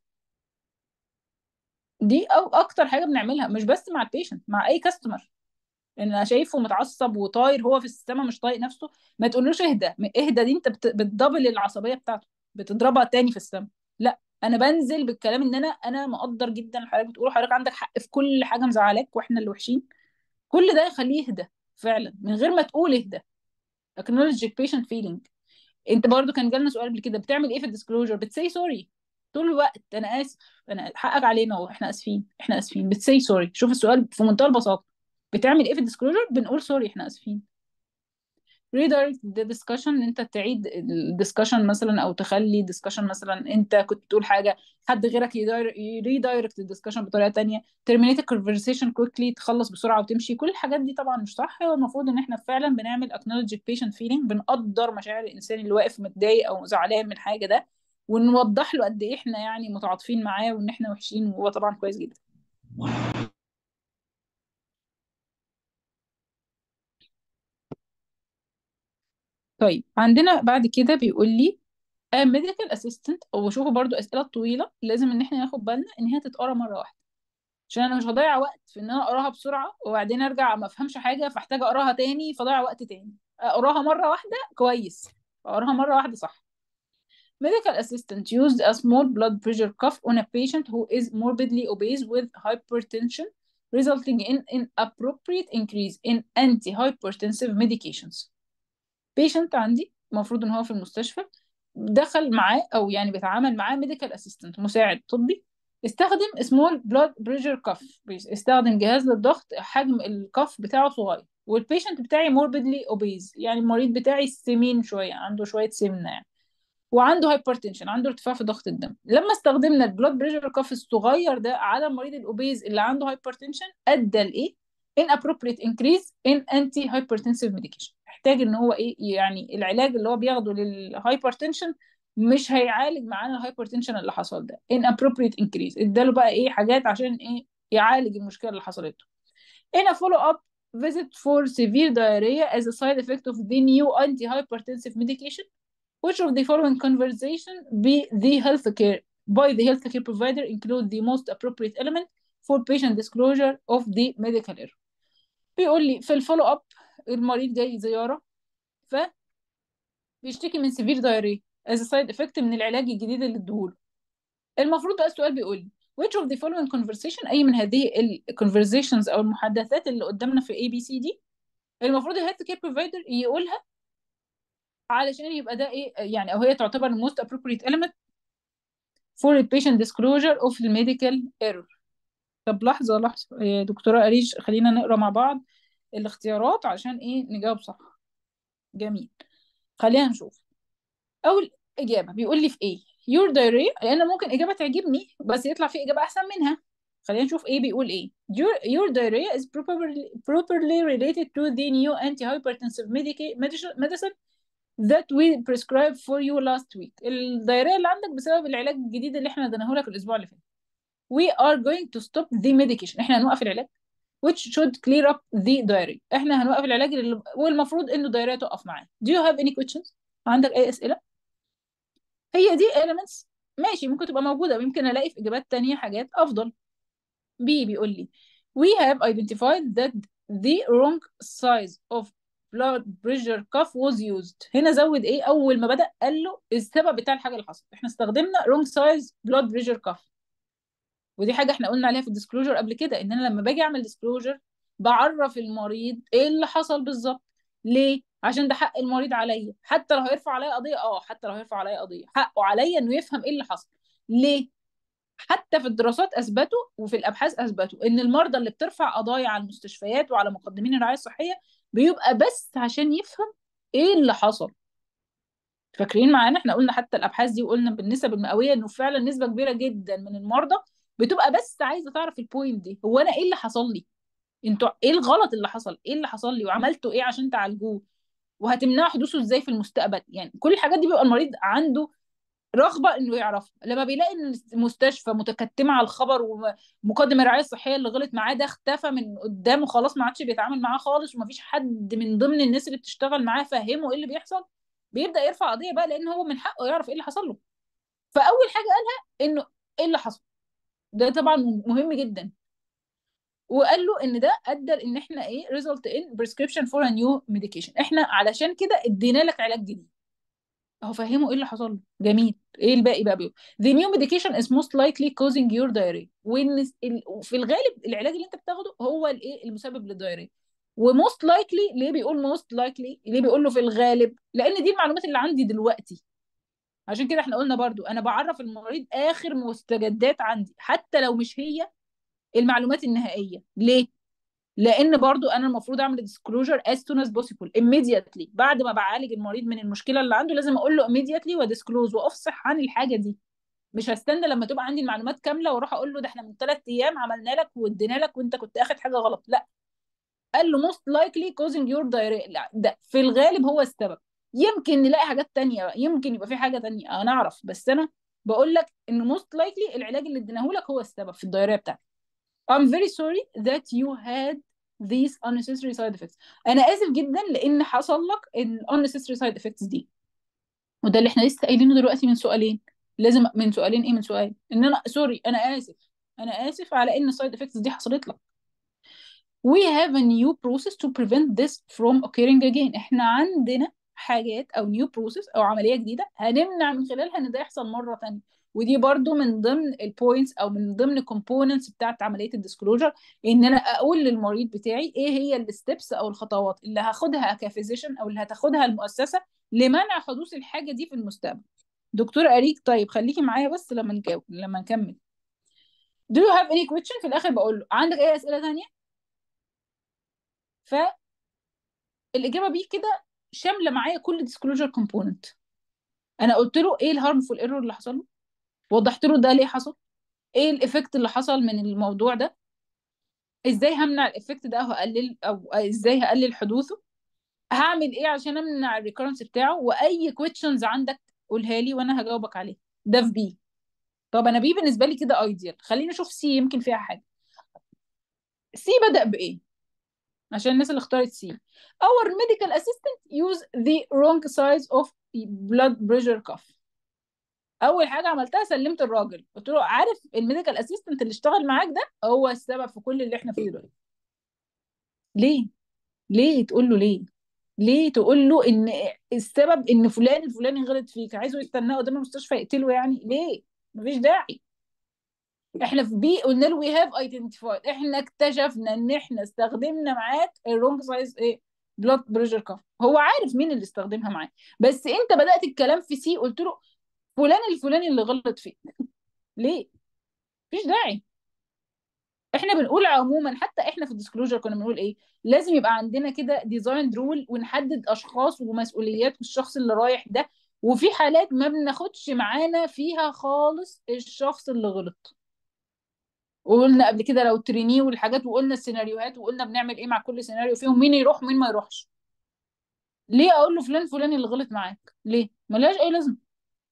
دي او اكتر حاجه بنعملها مش بس مع البيشنت مع اي كاستمر ان انا شايفه متعصب وطاير هو في السما مش طايق نفسه ما تقولوش اهدى اهدى دي انت بت- بتدبل العصبيه بتاعته بتضربها تاني في السما لا انا بنزل بالكلام ان انا انا مقدر جدا اللي حضرتك بتقوله حضرتك عندك حق في كل حاجه مزعلاك واحنا اللي وحشين كل ده يخليه يهدى فعلا من غير ما تقول اهدى acknowledge patient feeling انت برضو كان جالنا سؤال قبل كده بتعمل ايه في الديسكلوجر بتسي سوري طول الوقت انا اسف انا حقك علينا واحنا اسفين احنا اسفين بتسي سوري شوف السؤال في منتهى البساطه بتعمل ايه في الديسكلوجر بنقول سوري احنا اسفين redirect the discussion ان انت تعيد الدiscussion مثلا او تخلي discussion مثلا انت كنت بتقول حاجه حد غيرك يريدايركت الدiscussion بطريقه تانية terminate the conversation quickly تخلص بسرعه وتمشي كل الحاجات دي طبعا مش صح هو المفروض ان احنا فعلا بنعمل acknowledge patient feeling بنقدر مشاعر الانسان اللي واقف متضايق او زعلان من حاجه ده ونوضح له قد ايه احنا يعني متعاطفين معاه وان احنا وحشين وهو طبعا كويس جدا طيب عندنا بعد كده بيقول لي a medical assistant او شوفوا برضو اسئله طويله لازم ان احنا ناخد بالنا ان هي تتقرا مره واحده عشان انا مش هضيع وقت في ان انا اقراها بسرعه وبعدين ارجع ما افهمش حاجه فاحتاج اقراها تاني فضيع وقت تاني اقراها مره واحده كويس اقراها مره واحده صح Medical assistant used a small blood pressure cuff on a patient who is morbidly obese with hypertension, resulting in inappropriate increase in antihypertensive medications. patient عندي المفروض ان هو في المستشفى دخل معاه او يعني بيتعامل معاه ميديكال اسيستنت مساعد طبي استخدم سمول بلاد بريشر كف استخدم جهاز للضغط حجم الكف بتاعه صغير والبيشنت بتاعي موربيدلي اوبيز يعني المريض بتاعي سمين شويه عنده شويه سمنه يعني وعنده هايبرتنشن عنده ارتفاع في ضغط الدم لما استخدمنا البلاد بريشر كف الصغير ده على المريض الاوبيز اللي عنده هايبرتنشن ادى لايه inappropriate increase in anti-hypertensive medication محتاج ان هو ايه يعني العلاج اللي هو بياخده للهايبرتنشن مش هيعالج معانا الهايبرتنشن اللي حصل ده inappropriate increase اداله بقى ايه حاجات عشان ايه يعالج المشكله اللي حصلت له in a follow up visit for severe diarrhea as a side effect of the new anti-hypertensive medication which of the following conversation be the healthcare by the healthcare provider include the most appropriate element for patient disclosure of the medical error بيقول لي في الفولو اب المريض جاي زياره ف بيشتكي من سيفير دايريا as a side effect من العلاج الجديد اللي اديهوله المفروض بقى السؤال بيقول لي which of the following conversation اي من هذه ال conversations او المحادثات اللي قدامنا في A B C D المفروض الهيلث كير بروفايدر يقولها علشان يبقى ده ايه يعني او هي تعتبر most appropriate element for the patient disclosure of the medical error طب لحظة لحظة يا دكتورة أريج خلينا نقرا مع بعض الاختيارات عشان ايه نجاوب صح جميل خلينا نشوف أول إجابة بيقول لي في ايه your diarrhea لأن ممكن إجابة تعجبني بس يطلع في إجابة أحسن منها خلينا نشوف ايه بيقول ايه your, your diarrhea is properly, properly related to the new antihypertensive medica- medicine medicine that we prescribed for you last week الدايريه اللي عندك بسبب العلاج الجديد اللي احنا اديناه لك الاسبوع اللي فات we are going to stop the medication احنا هنوقف العلاج which should clear up the diarrhea احنا هنوقف العلاج اللي والمفروض انه الدايريه تقف معاه do you have any questions عندك اي اسئله هي دي elements ماشي ممكن تبقى موجوده ويمكن الاقي في اجابات تانية حاجات افضل بي بيقول لي we have identified that the wrong size of blood pressure cuff was used هنا زود ايه اول ما بدأ قال له السبب بتاع الحاجه اللي حصلت احنا استخدمنا wrong size blood pressure cuff ودي حاجه احنا قلنا عليها في الديسكلوجر قبل كده ان انا لما باجي اعمل ديسكلوجر بعرف المريض ايه اللي حصل بالظبط ليه عشان ده حق المريض عليا حتى لو هيرفع عليا قضيه اه حتى لو هيرفع عليا قضيه حقه عليا انه يفهم ايه اللي حصل ليه حتى في الدراسات اثبتوا وفي الابحاث اثبتوا ان المرضى اللي بترفع قضايا على المستشفيات وعلى مقدمين الرعايه الصحيه بيبقى بس عشان يفهم ايه اللي حصل فاكرين معانا احنا قلنا حتى الابحاث دي وقلنا بالنسب المئويه انه فعلا نسبه كبيره جدا من المرضى بتبقى بس عايزه تعرف البوينت دي هو انا ايه اللي حصل لي انتوا ايه الغلط اللي حصل ايه اللي حصل لي وعملتوا ايه عشان تعالجوه وهتمنعوا حدوثه ازاي في المستقبل يعني كل الحاجات دي بيبقى المريض عنده رغبه انه يعرفها لما بيلاقي ان المستشفى متكتمه على الخبر ومقدم الرعايه الصحيه اللي غلط معاه ده اختفى من قدامه خلاص ما عادش بيتعامل معاه خالص ومفيش حد من ضمن الناس اللي بتشتغل معاه فهمه ايه اللي بيحصل بيبدا يرفع قضيه بقى لان هو من حقه يعرف ايه اللي حصل له فاول حاجه قالها انه ايه اللي حصل ده طبعا مهم جدا وقال له ان ده ادى ان احنا ايه result in prescription for a new medication احنا علشان كده ادينا لك علاج جديد اهو فهمه ايه اللي حصل له جميل ايه الباقي بقى بيقول the new medication is most likely causing your diarrhea وان في الغالب العلاج اللي انت بتاخده هو الايه المسبب للدايريا وموست لايكلي ليه بيقول موست لايكلي ليه بيقول له في الغالب لان دي المعلومات اللي عندي دلوقتي عشان كده احنا قلنا برضو انا بعرف المريض اخر مستجدات عندي حتى لو مش هي المعلومات النهائيه ليه لان برضو انا المفروض اعمل ديسكلوجر as soon as possible immediately بعد ما بعالج المريض من المشكله اللي عنده لازم اقول له immediately وديسكلوز وافصح عن الحاجه دي مش هستنى لما تبقى عندي المعلومات كامله واروح اقول له ده احنا من ثلاث ايام عملنا لك وادينا لك وانت كنت اخد حاجه غلط لا قال له most likely causing your diarrhea لا ده في الغالب هو السبب يمكن نلاقي حاجات تانية بقى يمكن يبقى في حاجه تانية انا اعرف بس انا بقول لك ان most likely العلاج اللي اديناه لك هو السبب في الدايريه بتاعتك I'm very sorry that you had these unnecessary side effects انا اسف جدا لان حصل لك ال unnecessary side effects دي وده اللي احنا لسه قايلينه دلوقتي من سؤالين لازم من سؤالين ايه من سؤال ان انا سوري انا اسف انا اسف على ان السايد افكتس دي حصلت لك we have a new process to prevent this from occurring again احنا عندنا حاجات او new process او عمليه جديده هنمنع من خلالها ان ده يحصل مره ثانيه ودي برضو من ضمن البوينتس او من ضمن الكومبوننتس بتاعت عمليه الديسكلوجر ان انا اقول للمريض بتاعي ايه هي الستبس او الخطوات اللي هاخدها كفيزيشن او اللي هتاخدها المؤسسه لمنع حدوث الحاجه دي في المستقبل دكتور اريك طيب خليكي معايا بس لما نجاوب لما نكمل do you have any question في الاخر بقول له عندك اي اسئله ثانيه ف الاجابه بيه كده شامله معايا كل ديسكلوجر كومبوننت انا قلت له ايه الهارمفول ايرور اللي حصل له وضحت له ده ليه حصل ايه الايفكت اللي حصل من الموضوع ده ازاي همنع الايفكت ده او هقلل او ازاي هقلل حدوثه هعمل ايه عشان امنع الريكورنس بتاعه واي كويشنز عندك قولها لي وانا هجاوبك عليها ده في بي طب انا بي بالنسبه لي كده ايديال خلينا نشوف سي يمكن فيها حاجه سي بدأ بايه عشان الناس اللي اختارت سي our medical assistant use the wrong size of blood pressure cuff اول حاجه عملتها سلمت الراجل قلت له عارف الميديكال اسيستنت اللي اشتغل معاك ده هو السبب في كل اللي احنا فيه دلوقتي ليه ليه تقول له ليه ليه تقول له ان السبب ان فلان الفلاني غلط فيك عايزه يستناه قدام المستشفى يقتله يعني ليه مفيش داعي احنا في بي قلنا له وي هاف ايدنتيفايد احنا اكتشفنا ان احنا استخدمنا معاك الرونج سايز ايه بلاد بريشر كاف هو عارف مين اللي استخدمها معاه بس انت بدأت الكلام في سي قلت له فلان الفلاني اللي غلط فيك ليه مفيش داعي احنا بنقول عموما حتى احنا في الديسكلوجر كنا بنقول ايه لازم يبقى عندنا كده ديزاين رول ونحدد اشخاص ومسؤوليات الشخص اللي رايح ده وفي حالات ما بناخدش معانا فيها خالص الشخص اللي غلط وقلنا قبل كده لو ترينيه والحاجات وقلنا السيناريوهات وقلنا بنعمل ايه مع كل سيناريو فيهم مين يروح ومين ما يروحش ليه اقول له فلان فلان اللي غلط معاك ليه ملهاش اي لازمه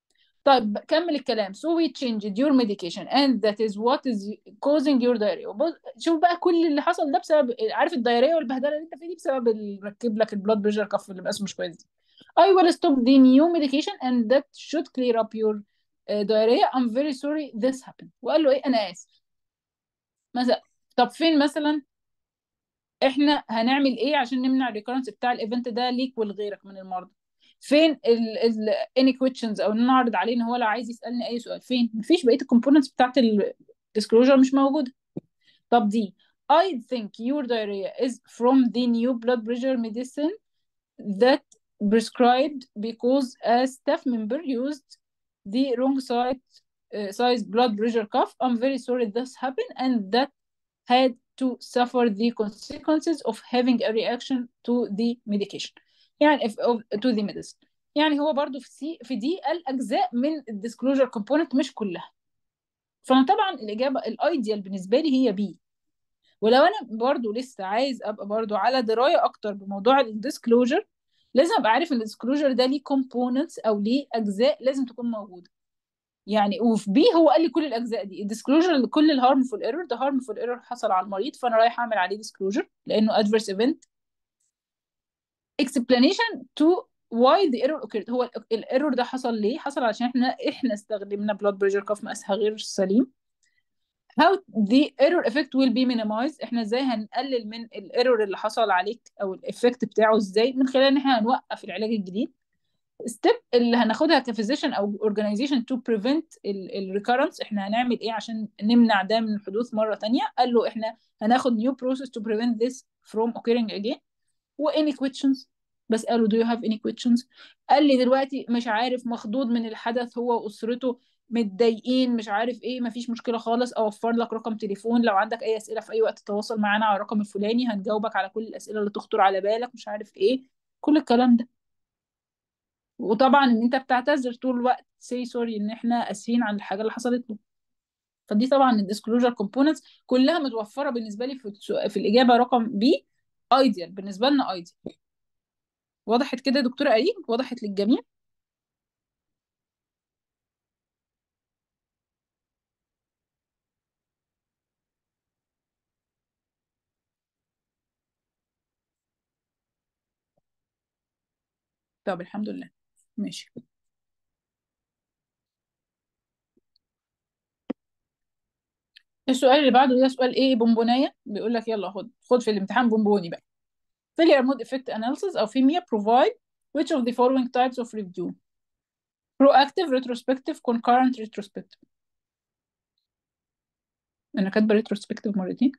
طيب كمل الكلام so we changed your medication and that is what is causing your diarrhea بص- شوف بقى كل اللي حصل ده بسبب عارف الدايريه والبهدله اللي انت فيه دي بسبب اللي ركب لك البلاد بريشر كف اللي بقى مش كويس دي I will stop the new medication and that should clear up your uh, diarrhea I'm very sorry this happened وقال له ايه انا اسف مثلا طب فين مثلا احنا هنعمل ايه عشان نمنع الريكورنس بتاع الايفنت ده ليك ولغيرك من المرضى فين ال any questions او نعرض عليه ان هو لو عايز يسالني اي سؤال فين مفيش بقيه الكومبوننتس بتاعت الديسكلوجر مش موجوده طب دي I think your diarrhea is from the new blood pressure medicine that prescribed because a staff member used the wrong size uh, size blood pressure cuff. I'm very sorry this happened and that had to suffer the consequences of having a reaction to the medication. يعني if of, to the medicine. يعني هو برضو في سي في دي قال اجزاء من الديسكلوجر كومبوننت مش كلها. فانا طبعا الاجابه الايديال بالنسبه لي هي بي. ولو انا برضو لسه عايز ابقى برضو على درايه اكتر بموضوع الديسكلوجر لازم ابقى عارف ان الديسكلوجر ده ليه كومبوننتس او ليه اجزاء لازم تكون موجوده يعني وفي بي هو قال لي كل الاجزاء دي الديسكلوجر لكل الهارمفول ايرور ده هارمفول ايرور حصل على المريض فانا رايح اعمل عليه ديسكلوجر لانه ادفيرس ايفنت explanation to why the error occurred هو الايرور ده حصل ليه حصل عشان احنا احنا استخدمنا blood pressure cuff مقاسها غير سليم how the error effect will be minimized احنا ازاي هنقلل من الايرور اللي حصل عليك او الايفكت بتاعه ازاي من خلال ان احنا هنوقف العلاج الجديد ستيب اللي هناخدها كفيزيشن او اورجانيزيشن تو بريفنت الريكارنس احنا هنعمل ايه عشان نمنع ده من الحدوث مره تانية قال له احنا هناخد نيو بروسيس تو بريفنت this from occurring again و any questions بس قالوا do you have any questions قال لي دلوقتي مش عارف مخضوض من الحدث هو واسرته متضايقين مش عارف ايه مفيش مشكله خالص اوفر لك رقم تليفون لو عندك اي اسئله في اي وقت تتواصل معانا على الرقم الفلاني هنجاوبك على كل الاسئله اللي تخطر على بالك مش عارف ايه كل الكلام ده وطبعا ان انت بتعتذر طول الوقت سي سوري ان احنا اسفين عن الحاجه اللي حصلت له فدي طبعا الديسكلوجر كومبوننتس كلها متوفره بالنسبه لي في, في الاجابه رقم بي ايديال بالنسبه لنا ايديال وضحت كده يا دكتوره ايين وضحت للجميع طب الحمد لله ماشي السؤال اللي بعده ده سؤال ايه بونبونايه بيقول لك يلا خد خد في الامتحان بونبوني بقى failure mode effect analysis او فيميا provide which of the following types of review proactive retrospective concurrent retrospective انا كاتبه retrospective مرتين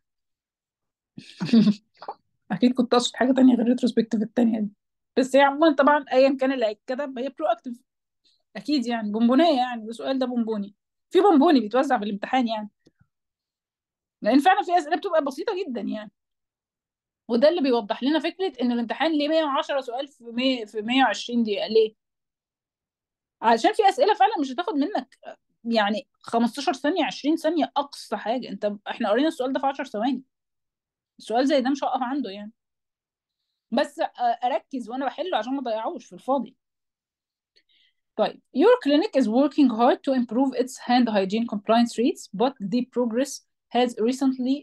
اكيد كنت اقصد حاجه تانية غير retrospective التانية دي بس هي عموما طبعا ايا كان اللي هيتكتب هي proactive اكيد يعني بونبونيه يعني السؤال ده بونبوني في بونبوني بيتوزع في الامتحان يعني لان فعلا في اسئله بتبقى بسيطه جدا يعني وده اللي بيوضح لنا فكره ان الامتحان ليه 110 سؤال في 100 في 120 دقيقه ليه علشان في اسئله فعلا مش هتاخد منك يعني 15 ثانيه 20 ثانيه اقصى حاجه انت احنا قرينا السؤال ده في 10 ثواني السؤال زي ده مش هقف عنده يعني بس اركز وانا بحله عشان ما اضيعوش في الفاضي طيب your clinic is working hard to improve its hand hygiene compliance rates but the progress has recently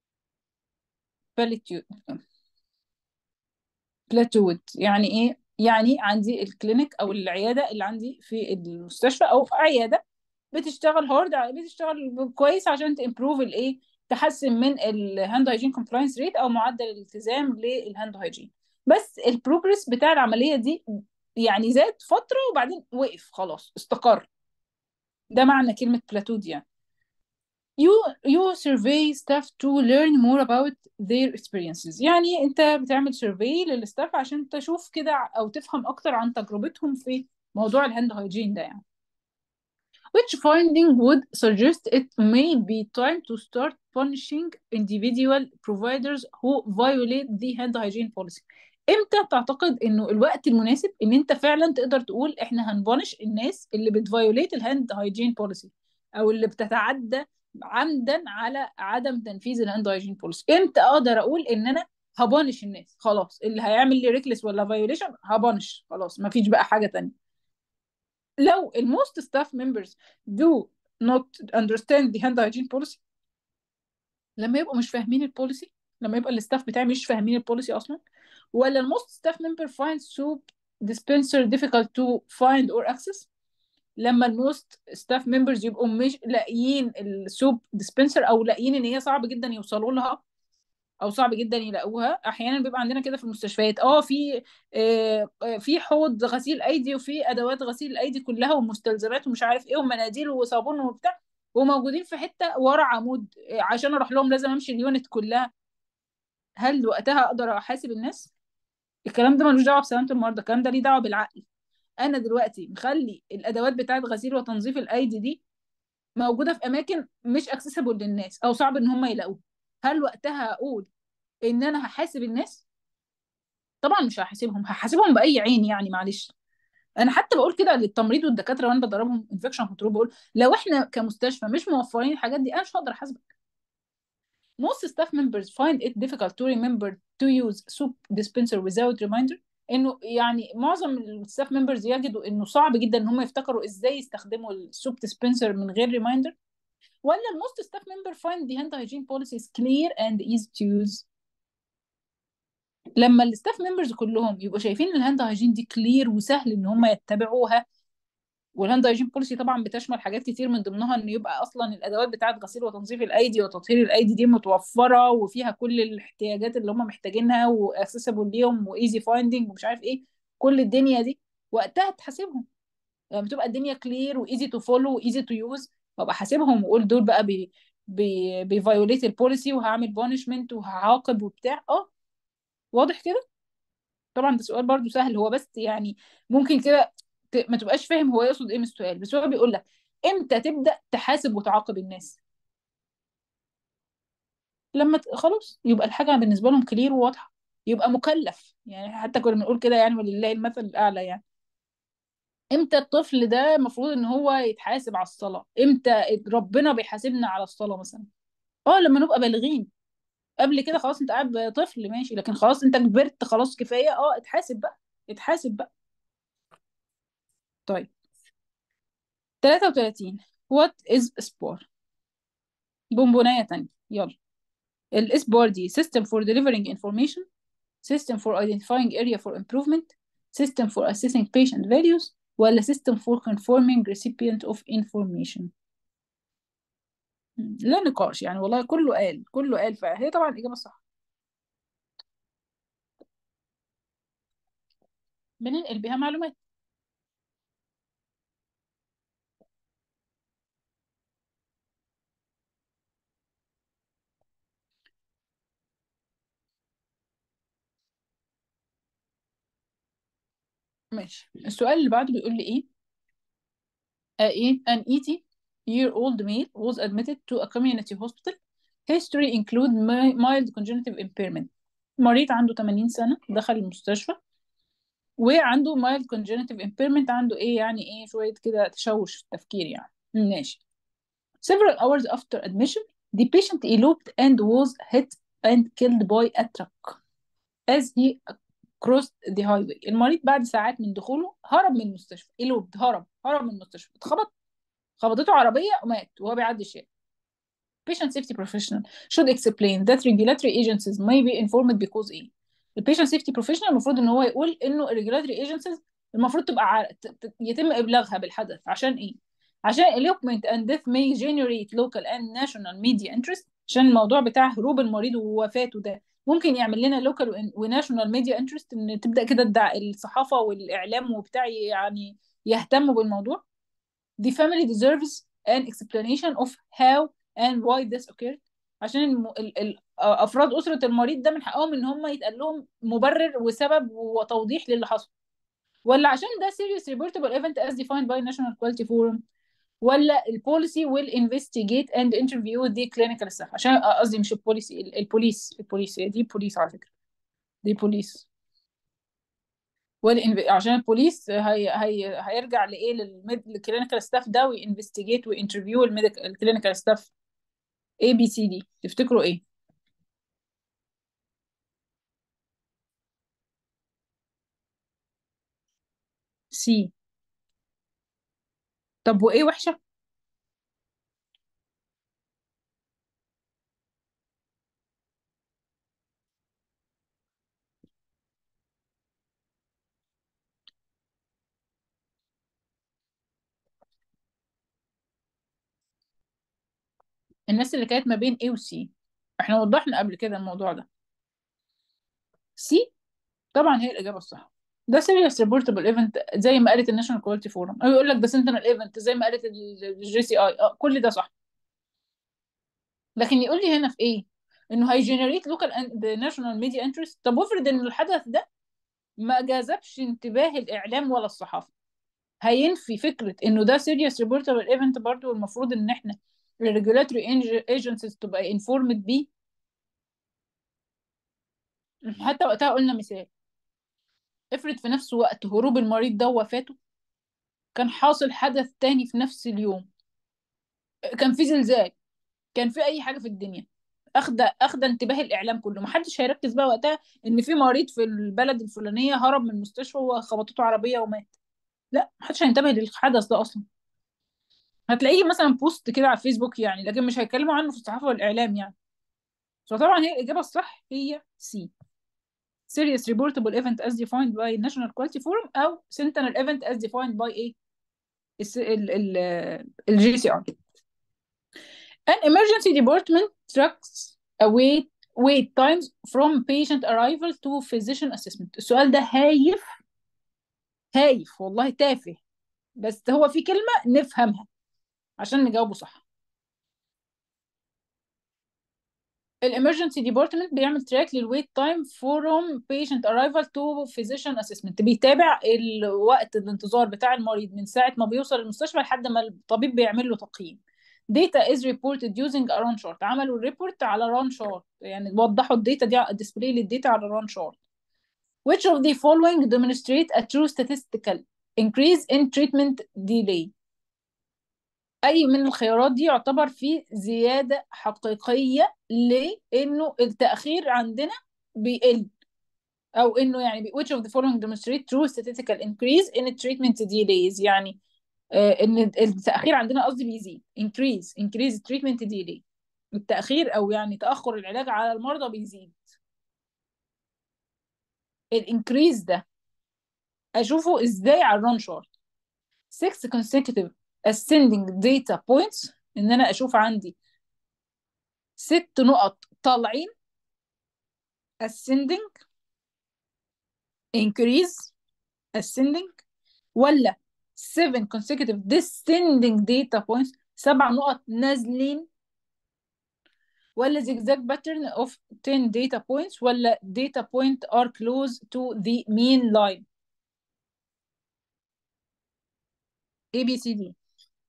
plateaued يعني ايه يعني عندي الكلينيك او العياده اللي عندي في المستشفى او عياده بتشتغل هارد بتشتغل كويس عشان تمبروف الايه تحسن من الهاند هايجين كومبلاينس ريت او معدل الالتزام للهاند هايجين بس البروجرس بتاع العمليه دي يعني زاد فتره وبعدين وقف خلاص استقر ده معنى كلمه بلاتود يعني you you survey staff to learn more about their experiences يعني انت بتعمل survey للستاف عشان تشوف كده او تفهم اكتر عن تجربتهم في موضوع الهاند هايجين ده يعني which finding would suggest it may be time to start punishing individual providers who violate the hand hygiene policy امتى تعتقد انه الوقت المناسب ان انت فعلا تقدر تقول احنا هنبانش الناس اللي بتفايوليت الهاند هايجين بوليسي او اللي بتتعدى عمدا على عدم تنفيذ الهاند هايجين بوليسي امتى اقدر اقول ان انا هبانش الناس خلاص اللي هيعمل لي ريكلس ولا فايوليشن هبانش خلاص ما فيش بقى حاجه تانية لو الموست ستاف members do not understand the hand hygiene policy لما يبقوا مش فاهمين البوليسي لما يبقى الستاف بتاعي مش فاهمين البوليسي اصلا ولا الموست ستاف member finds soup dispenser difficult to find or access لما الموست ستاف members يبقوا مش لاقيين السوب ديسبنسر او لاقيين ان هي صعب جدا يوصلوا لها او صعب جدا يلاقوها احيانا بيبقى عندنا كده في المستشفيات اه في آه آه، في حوض غسيل ايدي وفي ادوات غسيل الايدي كلها ومستلزمات ومش عارف ايه ومناديل وصابون وبتاع وموجودين في حته ورا عمود آه، عشان اروح لهم لازم امشي اليونت كلها هل وقتها اقدر احاسب الناس الكلام ده ملوش دعوه بسلامه المرضى الكلام ده ليه دعوه بالعقل انا دلوقتي مخلي الادوات بتاعه غسيل وتنظيف الايدي دي موجوده في اماكن مش اكسسبل للناس او صعب ان هم يلاقوها هل وقتها اقول ان انا هحاسب الناس طبعا مش هحاسبهم هحاسبهم باي عين يعني معلش انا حتى بقول كده للتمريض والدكاتره وانا بدربهم انفكشن كنترول بقول لو احنا كمستشفى مش موفرين الحاجات دي انا مش هقدر احاسبك most staff members find it difficult to remember to use soup dispenser without reminder انه يعني معظم الستاف ممبرز يجدوا انه صعب جدا ان هم يفتكروا ازاي يستخدموا السوب ديسبنسر من غير ريمايندر ولا الموست ستاف ممبر find the hand hygiene policies clear and easy to use لما الستاف ممبرز كلهم يبقوا شايفين الهاند هايجين دي كلير وسهل ان هم يتبعوها والهاند هايجين بوليسي طبعا بتشمل حاجات كتير من ضمنها ان يبقى اصلا الادوات بتاعه غسيل وتنظيف الايدي وتطهير الايدي دي متوفره وفيها كل الاحتياجات اللي هم محتاجينها واكسسبل ليهم وايزي فايندنج ومش عارف ايه كل الدنيا دي وقتها تحاسبهم لما بتبقى الدنيا كلير وايزي تو فولو وايزي تو يوز وابقى حاسبهم واقول دول بقى بي بي بيفايوليت البوليسي وهعمل بانشمنت وهعاقب وبتاع اه واضح كده طبعا ده سؤال برضو سهل هو بس يعني ممكن كده ت- ما تبقاش فاهم هو يقصد ايه من السؤال بس هو بيقول لك امتى تبدأ تحاسب وتعاقب الناس لما ت- خلاص يبقى الحاجة بالنسبة لهم كلير وواضحة يبقى مكلف يعني حتى كنا بنقول كده يعني ولله المثل الأعلى يعني امتى الطفل ده المفروض ان هو يتحاسب على الصلاة امتى ربنا بيحاسبنا على الصلاة مثلا اه لما نبقى بالغين قبل كده خلاص انت قاعد طفل ماشي لكن خلاص انت كبرت خلاص كفاية اه اتحاسب بقى اتحاسب بقى طيب 33 what is spore بونبوناية تانية يلا الاسبار دي system for delivering information system for identifying area for improvement system for assessing patient values ولا system for conforming recipient of information مم. لا نقاش يعني والله كله قال كله قال فهي طبعا الإجابة صح بننقل بيها معلومات ماشي السؤال اللي بعده بيقول لي ايه آه ايه an 80 year old male was admitted to a community hospital history include mi- mild congenital impairment مريض عنده 80 سنة دخل المستشفى وعنده mild congenital impairment عنده ايه يعني ايه شوية كده تشوش في التفكير يعني ماشي several hours after admission the patient eloped and was hit and killed by a truck as he crossed the highway المريض بعد ساعات من دخوله هرب من المستشفى eloped هرب هرب من المستشفى اتخبط خبطته عربية ومات وهو بيعدي الشارع patient safety professional should explain that regulatory agencies may be informed because ايه ال patient safety professional المفروض ان هو يقول انه ال regulatory agencies المفروض تبقى ع... ت... ت... يتم ابلاغها بالحدث عشان ايه عشان elopement and death may generate local and national media interest عشان الموضوع بتاع هروب المريض ووفاته ده ممكن يعمل لنا local وناشونال ميديا انترست ان تبدا كده الدع... الصحافه والاعلام وبتاع يعني يهتموا بالموضوع The family deserves an explanation of how and why this occurred عشان الم... ال... ال... افراد اسره المريض ده من حقهم ان هم يتقال لهم مبرر وسبب وتوضيح للي حصل ولا عشان ده serious reportable event as defined by National Quality Forum ولا البوليسي will investigate and interview the clinical staff عشان قصدي مش البوليسي ال- البوليس البوليس هي دي بوليس على فكرة دي بوليس والإنف... عشان البوليس هي... هي... هيرجع لايه للكلينيكال ستاف ده وينفستيجيت وانترفيو الكلينيكال ستاف اي بي سي دي تفتكروا ايه سي طب وايه وحشه الناس اللي كانت ما بين A و C احنا وضحنا قبل كده الموضوع ده C طبعا هي الإجابة الصح ده serious reportable event زي ما قالت الناشونال كواليتي فورم او يقول لك ده sentinel event زي ما قالت الجي سي اي اه كل ده صح لكن يقول لي هنا في ايه انه هيجنريت لوكال ناشونال ميديا انترست طب وافرض ان الحدث ده ما جذبش انتباه الاعلام ولا الصحافه هينفي فكره انه ده serious reportable event برضه والمفروض ان احنا الريجولاتوري ايجنسيز تبقى انفورمد بيه حتى وقتها قلنا مثال افرض في نفس وقت هروب المريض ده ووفاته كان حاصل حدث تاني في نفس اليوم كان في زلزال كان في اي حاجه في الدنيا اخده اخده انتباه الاعلام كله محدش هيركز بقى وقتها ان في مريض في البلد الفلانيه هرب من المستشفى وخبطته عربيه ومات لا محدش هينتبه للحدث ده اصلا هتلاقيه مثلا بوست كده على الفيسبوك يعني لكن مش هيتكلموا عنه في الصحافه والاعلام يعني فطبعا هي الاجابه الصح هي سي serious reportable event as defined by National Quality Forum أو sentinel event as defined by إيه؟ ال GCR. An emergency department tracks away wait times from patient arrival to physician assessment. السؤال ده هايف هايف والله تافه بس هو في كلمة نفهمها عشان نجاوبه صح. الامرجنسي ديبارتمنت بيعمل تراك للويت تايم فروم بيشنت ارايفل تو فيزيشن اسسمنت بيتابع الوقت الانتظار بتاع المريض من ساعه ما بيوصل المستشفى لحد ما الطبيب بيعمل له تقييم data is reported using a run chart عملوا الريبورت على run chart يعني وضحوا الداتا دي ديسبلاي للداتا على run chart which of the following demonstrate a true statistical increase in treatment delay اي من الخيارات دي يعتبر فيه زياده حقيقيه لانه التاخير عندنا بيقل او انه يعني which of the following demonstrate true statistical increase in treatment delays يعني آه ان التاخير عندنا قصدي بيزيد increase increase treatment delay التاخير او يعني تاخر العلاج على المرضى بيزيد الانكريز ده اشوفه ازاي على الرون شارت 6 consecutive ascending data points ان انا اشوف عندي ست نقط طالعين ascending increase ascending ولا 7 consecutive descending data points سبع نقط نازلين ولا zigzag pattern of 10 data points ولا data point are close to the mean line A B C D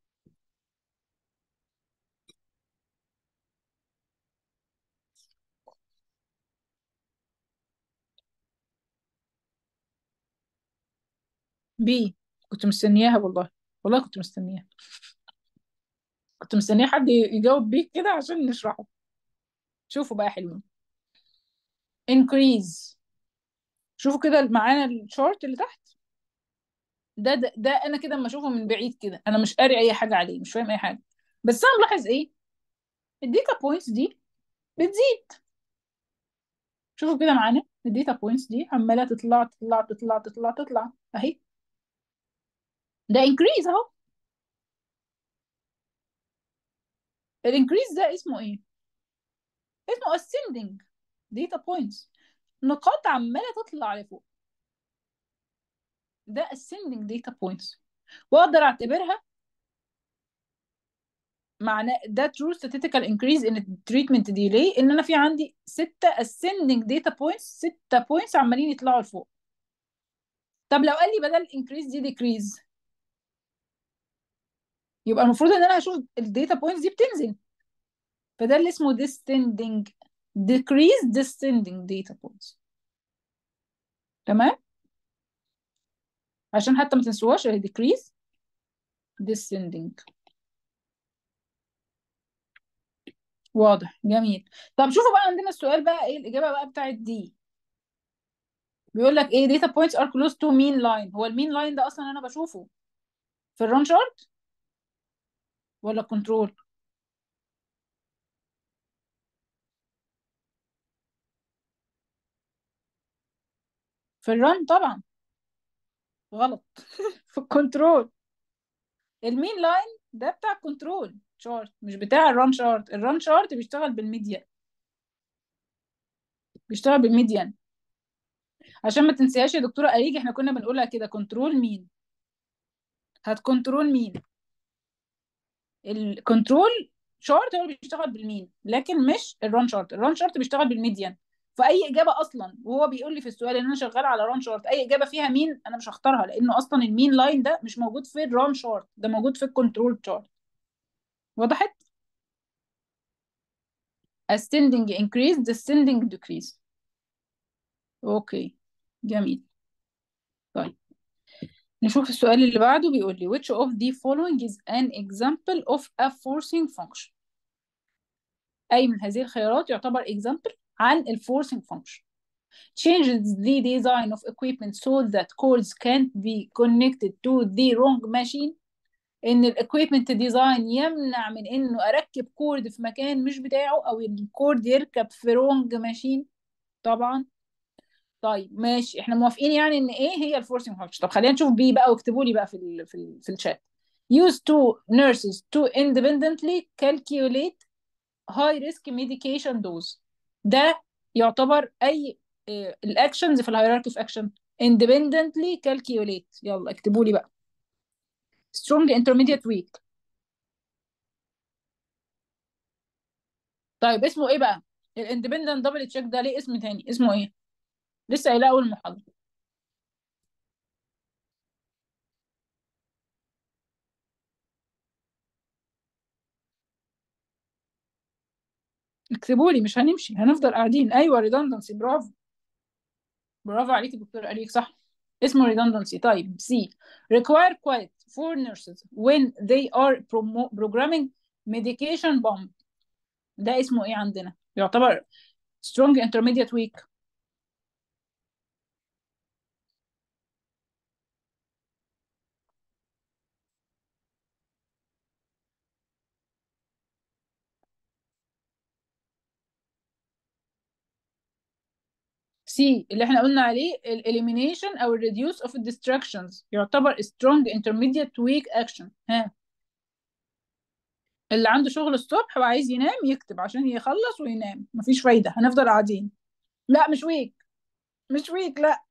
بي كنت مستنياها والله والله كنت مستنياها كنت مستنية حد يجاوب بيه كده عشان نشرحه شوفوا بقى حلوين increase شوفوا كده معانا الشارت اللي تحت ده ده, ده انا كده اما اشوفه من بعيد كده انا مش قاري اي حاجه عليه مش فاهم اي حاجه بس انا ملاحظ ايه الداتا بوينتس دي بتزيد شوفوا كده معانا الداتا بوينتس دي عماله تطلع تطلع تطلع تطلع تطلع اهي ده انكريز اهو الانكريز ده اسمه ايه اسمه ascending data points نقاط عماله تطلع لفوق ده ascending data points واقدر اعتبرها معناه ده true statistical increase in treatment delay ان انا في عندي ستة ascending data points ستة points عمالين يطلعوا لفوق طب لو قال لي بدل increase دي decrease يبقى المفروض ان انا هشوف الداتا بوينتس دي بتنزل فده اللي اسمه descending decrease descending data points تمام عشان حتى ما تنسوهاش هي decrease descending واضح جميل طب شوفوا بقى عندنا السؤال بقى ايه الاجابه بقى بتاعت دي بيقول لك ايه data points are close to mean line هو المين لاين ده اصلا انا بشوفه في الران شارت ولا كنترول في الران طبعا غلط في الكنترول المين لاين ده بتاع الكنترول شارت مش بتاع الران شارت الران شارت بيشتغل بالميديان بيشتغل بالميديان عشان ما تنسيهاش يا دكتوره اريج احنا كنا بنقولها كده كنترول مين هتكنترول مين الكنترول شارت هو اللي بيشتغل بالمين لكن مش الران شارت الران شارت بيشتغل بالميديان فاي اجابه اصلا وهو بيقول لي في السؤال ان انا شغال على ران شارت اي اجابه فيها مين انا مش هختارها لانه اصلا المين لاين ده مش موجود في الران شارت ده موجود في الكنترول شارت وضحت ascending increase descending decrease اوكي جميل طيب نشوف السؤال اللي بعده بيقول لي which of the following is an example of a forcing function أي من هذه الخيارات يعتبر example عن ال forcing function changes the design of equipment so that cords can't be connected to the wrong machine ان الاكويبمنت ديزاين يمنع من انه اركب كورد في مكان مش بتاعه او الكورد يركب في رونج ماشين طبعا طيب ماشي احنا موافقين يعني ان ايه هي الفورسنج فانكشن طب خلينا نشوف بي بقى واكتبوا لي بقى في ال في ال في الشات use two nurses to independently calculate high risk medication dose ده يعتبر اي الاكشنز في الهيراركي في اكشن independently calculate يلا اكتبوا لي بقى strong intermediate weak طيب اسمه ايه بقى الاندبندنت دبل تشيك ده ليه اسم تاني اسمه ايه لسه قايلاه اول محاضره اكتبوا لي مش هنمشي هنفضل قاعدين ايوه redundancy برافو برافو عليكي دكتور أريك صح اسمه redundancy طيب C require quiet for nurses when they are programming medication bomb ده اسمه ايه عندنا يعتبر strong intermediate weak سي اللي احنا قلنا عليه ال elimination او ال reduce of distractions يعتبر strong intermediate weak action ها اللي عنده شغل الصبح وعايز ينام يكتب عشان يخلص وينام مفيش فايدة هنفضل قاعدين لا مش ويك مش ويك لا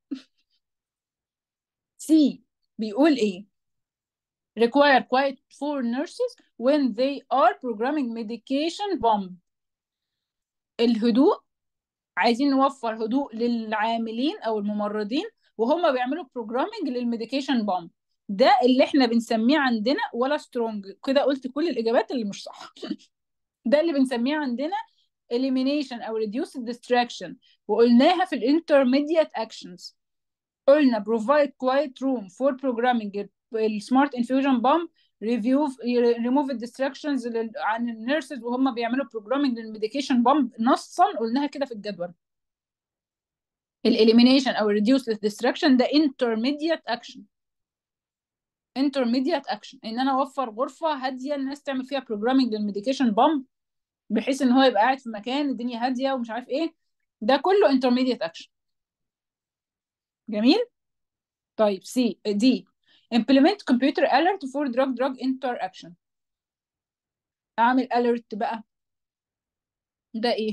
سي بيقول ايه require quiet for nurses when they are programming medication bomb الهدوء عايزين نوفر هدوء للعاملين او الممرضين وهم بيعملوا بروجرامنج للميديكيشن بامب ده اللي احنا بنسميه عندنا ولا سترونج كده قلت كل الاجابات اللي مش صح ده اللي بنسميه عندنا elimination او reduce distraction وقلناها في الانترميديate actions قلنا provide quiet room for programming السمارت انفيوجن بامب ريفيو ريموف الديستراكشنز عن النيرسز وهم بيعملوا بروجرامنج للميديكيشن بامب نصا قلناها كده في الجدول الاليمينيشن او الريديوس ديستراكشن ده انترميديت اكشن انترميديت اكشن ان انا اوفر غرفه هاديه الناس تعمل فيها بروجرامنج للميديكيشن بامب بحيث ان هو يبقى قاعد في مكان الدنيا هاديه ومش عارف ايه ده كله انترميديت اكشن جميل طيب سي دي implement computer alert for drug drug interaction اعمل alert بقى ده ايه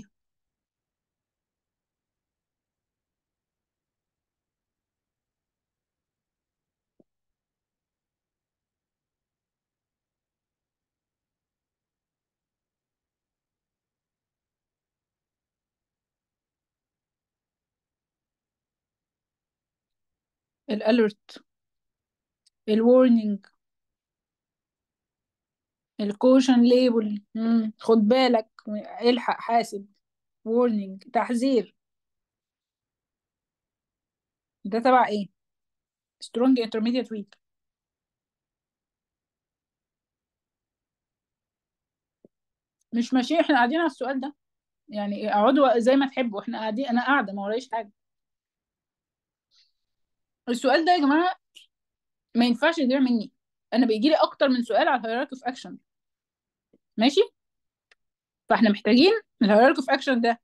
الالرت الورنينج الكوشن ليبل خد بالك الحق حاسب وورنينج تحذير ده تبع ايه سترونج انترميديت ويك مش ماشيين احنا قاعدين على السؤال ده يعني اقعدوا زي ما تحبوا احنا قاعدين انا قاعده ما ورايش حاجه السؤال ده يا جماعه ما ينفعش يضيع مني انا بيجي لي اكتر من سؤال على الهيراركي اوف اكشن ماشي فاحنا محتاجين الهيراركي اوف اكشن ده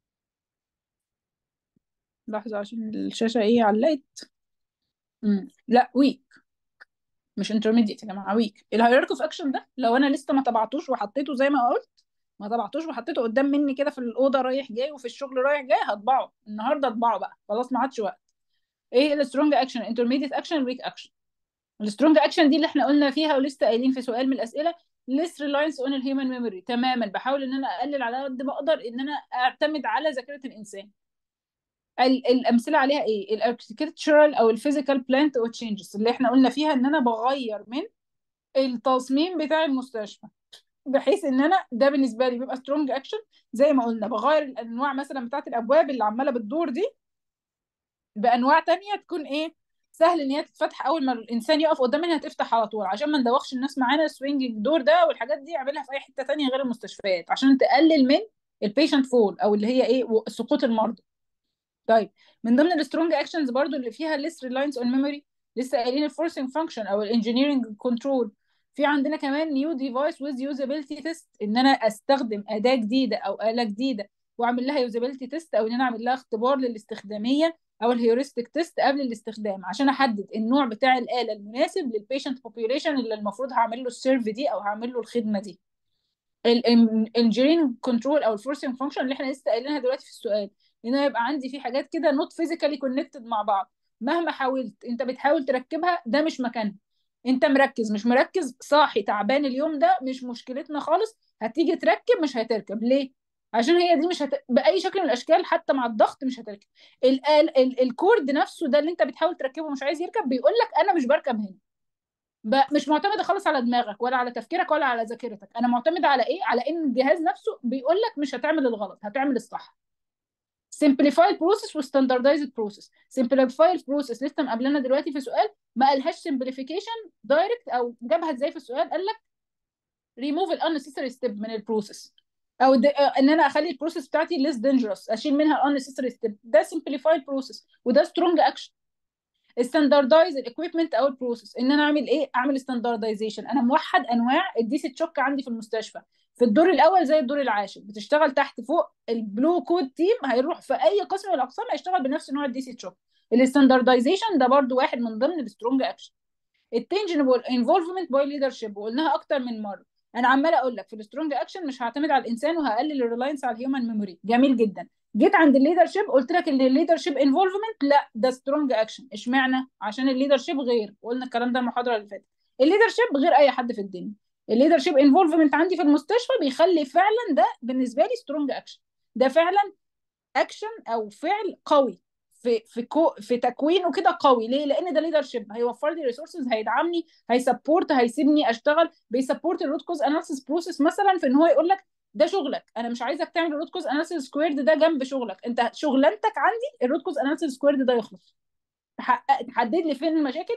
لحظة عشان الشاشة ايه علقت مم. لا ويك مش انترميديت يا جماعة ويك الهيراركي اوف اكشن ده لو انا لسه ما طبعتوش وحطيته زي ما قلت ما طبعتوش وحطيته قدام مني كده في الأوضة رايح جاي وفي الشغل رايح جاي هطبعه النهارده اطبعه بقى خلاص ما عادش وقت ايه السترونج اكشن انترميديت اكشن ويك اكشن السترونج اكشن دي اللي احنا قلنا فيها ولسه قايلين في سؤال من الاسئله less reliance on الهيومن ميموري تماما بحاول ان انا اقلل على قد ما اقدر ان انا اعتمد على ذاكره الانسان ال- الامثله عليها ايه الاركتكتشرال او الفيزيكال بلانت او تشينجز اللي احنا قلنا فيها ان انا بغير من التصميم بتاع المستشفى بحيث ان انا ده بالنسبه لي بيبقى سترونج اكشن زي ما قلنا بغير الانواع مثلا بتاعت الابواب اللي عماله بتدور دي بانواع تانية تكون ايه سهل ان هي تتفتح اول ما الانسان يقف قدام منها تفتح على طول عشان ما ندوخش الناس معانا السوينجنج دور ده والحاجات دي اعملها في اي حته تانية غير المستشفيات عشان تقلل من البيشنت فول او اللي هي ايه سقوط المرضى طيب من ضمن السترونج اكشنز برضو اللي فيها less reliance on memory لسه قايلين الفورسنج فانكشن او الانجينيرنج كنترول في عندنا كمان نيو ديفايس ويز يوزابيلتي تيست ان انا استخدم اداه جديده او اله جديده واعمل لها يوزابيلتي تيست او ان انا اعمل لها اختبار للاستخداميه او الهيورستيك تيست قبل الاستخدام عشان احدد النوع بتاع الاله المناسب للبيشنت بوبيوليشن اللي المفروض هعمل له السيرف دي او هعمل له الخدمه دي الانجينيرنج كنترول او الفورسنج فانكشن اللي احنا لسه قايلينها دلوقتي في السؤال ان انا يبقى عندي في حاجات كده نوت فيزيكالي كونكتد مع بعض مهما حاولت انت بتحاول تركبها ده مش مكانها انت مركز مش مركز صاحي تعبان اليوم ده مش مشكلتنا خالص هتيجي تركب مش هتركب ليه عشان هي دي مش هت... باي شكل من الاشكال حتى مع الضغط مش هتركب ال... ال... ال... الكورد نفسه ده اللي انت بتحاول تركبه مش عايز يركب بيقول لك انا مش بركب هنا ب... مش معتمده خالص على دماغك ولا على تفكيرك ولا على ذاكرتك انا معتمده على ايه على ان الجهاز نفسه بيقول لك مش هتعمل الغلط هتعمل الصح simplify process و standardized process simplify process لسه مقابلنا دلوقتي في سؤال ما قالهاش simplification direct او جابها ازاي في السؤال قال لك remove ال unnecessary step من البروسيس او د... ان انا اخلي البروسيس بتاعتي less dangerous اشيل منها unnecessary step ده simplified process وده strong action ستاندردايز الاكويبمنت او البروسيس ان انا اعمل ايه اعمل ستاندردايزيشن انا موحد انواع الديسي تشوك عندي في المستشفى في الدور الاول زي الدور العاشر بتشتغل تحت فوق البلو كود تيم هيروح في اي قسم من الاقسام هيشتغل بنفس نوع الديسي تشوك الستاندردايزيشن ده برضو واحد من ضمن السترونج اكشن التنجنبل انفولفمنت باي ليدرشيب وقلناها اكتر من مره انا عماله اقول لك في السترونج اكشن مش هعتمد على الانسان وهقلل الريلاينس على الهيومن ميموري جميل جدا جيت عند الليدرشيب قلت لك ان الليدرشيب انفولفمنت لا ده سترونج اكشن اشمعنى عشان الليدرشيب غير قلنا الكلام ده المحاضره اللي فاتت الليدرشيب غير اي حد في الدنيا الليدرشيب انفولفمنت عندي في المستشفى بيخلي فعلا ده بالنسبه لي سترونج اكشن ده فعلا اكشن او فعل قوي في في كو في تكوينه كده قوي ليه لان ده ليدرشيب هيوفر لي ريسورسز هيدعمني هيسبورت هيسيبني اشتغل بيسبورت الروت كوز اناليسيس بروسيس مثلا في ان هو يقول لك ده شغلك انا مش عايزك تعمل الروت كوز اناليسيس سكويرد ده جنب شغلك انت شغلانتك عندي الروت كوز اناليسيس سكويرد ده يخلص تحقق تحدد لي فين المشاكل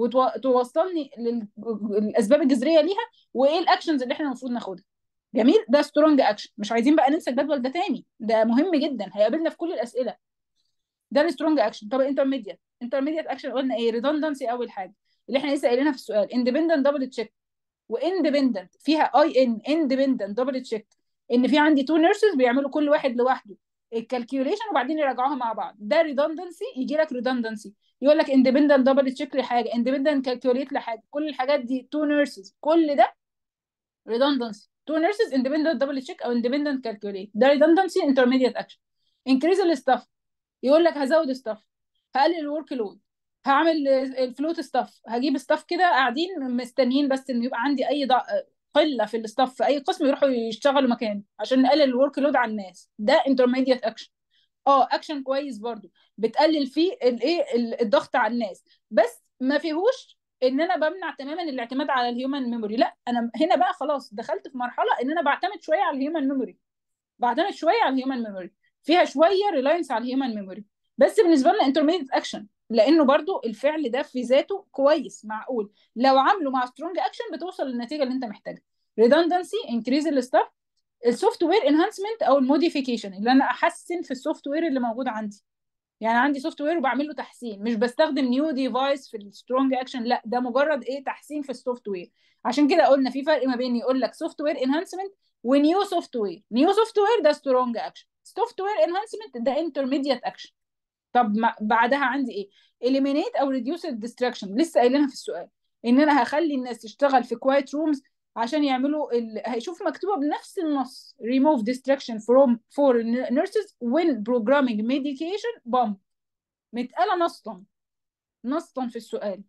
وتوصلني للاسباب الجذريه ليها وايه الاكشنز اللي احنا المفروض ناخدها جميل ده سترونج اكشن مش عايزين بقى ننسى الجدول ده تاني ده مهم جدا هيقابلنا في كل الاسئله ده السترونج اكشن طب الانترميديت انترميديت اكشن قلنا ايه ريدندنسي اول حاجه اللي احنا لسه قايلينها في السؤال اندبندنت دبل تشيك واندبندنت فيها اي ان اندبندنت دبل تشيك ان في عندي تو نيرسز بيعملوا كل واحد لوحده الكالكيوليشن وبعدين يراجعوها مع بعض ده ريدندنسي يجي لك ريدندنسي يقول لك اندبندنت دبل تشيك لحاجه اندبندنت كالكيوليت لحاجه كل الحاجات دي تو نيرسز كل ده ريدندنسي تو نيرسز اندبندنت دبل تشيك او اندبندنت كالكيوليت ده ريدندنسي انترميديت اكشن انكريز الستاف يقول لك هزود ستاف هقلل الورك لود هعمل الفلوت ستاف هجيب ستاف كده قاعدين مستنيين بس ان يبقى عندي اي ضع... قله في الستاف في اي قسم يروحوا يشتغلوا مكان عشان نقلل الورك لود على الناس ده انترميديت اكشن اه اكشن كويس برضو بتقلل فيه الايه الضغط على الناس بس ما فيهوش ان انا بمنع تماما الاعتماد على الهيومن ميموري لا انا هنا بقى خلاص دخلت في مرحله ان انا بعتمد شويه على الهيومن ميموري بعتمد شويه على الهيومن ميموري فيها شويه ريلاينس على الهيومن ميموري بس بالنسبه لنا انترميديت اكشن لانه برضو الفعل ده في ذاته كويس معقول لو عامله مع سترونج اكشن بتوصل للنتيجه اللي انت محتاجها redundancy increase الستاف السوفت وير انهانسمنت او الموديفيكيشن اللي انا احسن في السوفت وير اللي موجود عندي يعني عندي سوفت وير وبعمل له تحسين مش بستخدم نيو ديفايس في السترونج اكشن لا ده مجرد ايه تحسين في السوفت وير عشان كده قلنا في فرق ما بين يقول لك سوفت وير انهانسمنت ونيو سوفت وير نيو سوفت وير ده سترونج اكشن سوفت وير انهانسمنت ده انترميديت اكشن طب ما بعدها عندي ايه eliminate او reduce الديستراكشن لسه قايلينها في السؤال ان انا هخلي الناس تشتغل في كوايت رومز عشان يعملوا ال... هيشوف مكتوبه بنفس النص remove distraction from for nurses when programming medication bomb متقاله نصا نصا في السؤال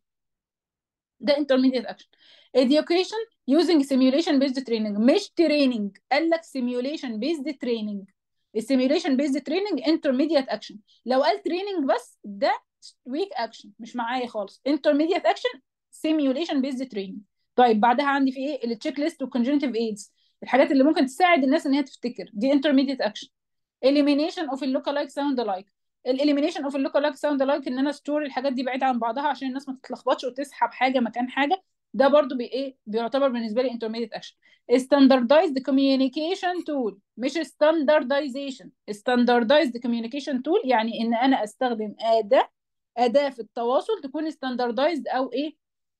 ده intermediate action education using simulation based training مش training قال لك simulation based training السيميوليشن بيزد تريننج انترميديت اكشن لو قال تريننج بس ده ويك اكشن مش معايا خالص انترميديت اكشن سيميوليشن بيزد تريننج طيب بعدها عندي في ايه التشيك ليست والكونجنتيف ايدز الحاجات اللي ممكن تساعد الناس ان هي تفتكر دي انترميديت اكشن elimination of اللوكا لايك ساوند لايك الاليمينيشن اوف اللوكا لايك ساوند لايك ان انا ستور الحاجات دي بعيد عن بعضها عشان الناس ما تتلخبطش وتسحب حاجه مكان حاجه ده برضو بي ايه بيعتبر بالنسبه لي intermediate action standardized communication tool مش standardization standardized communication tool يعني ان انا استخدم اداه اداه في التواصل تكون standardized او ايه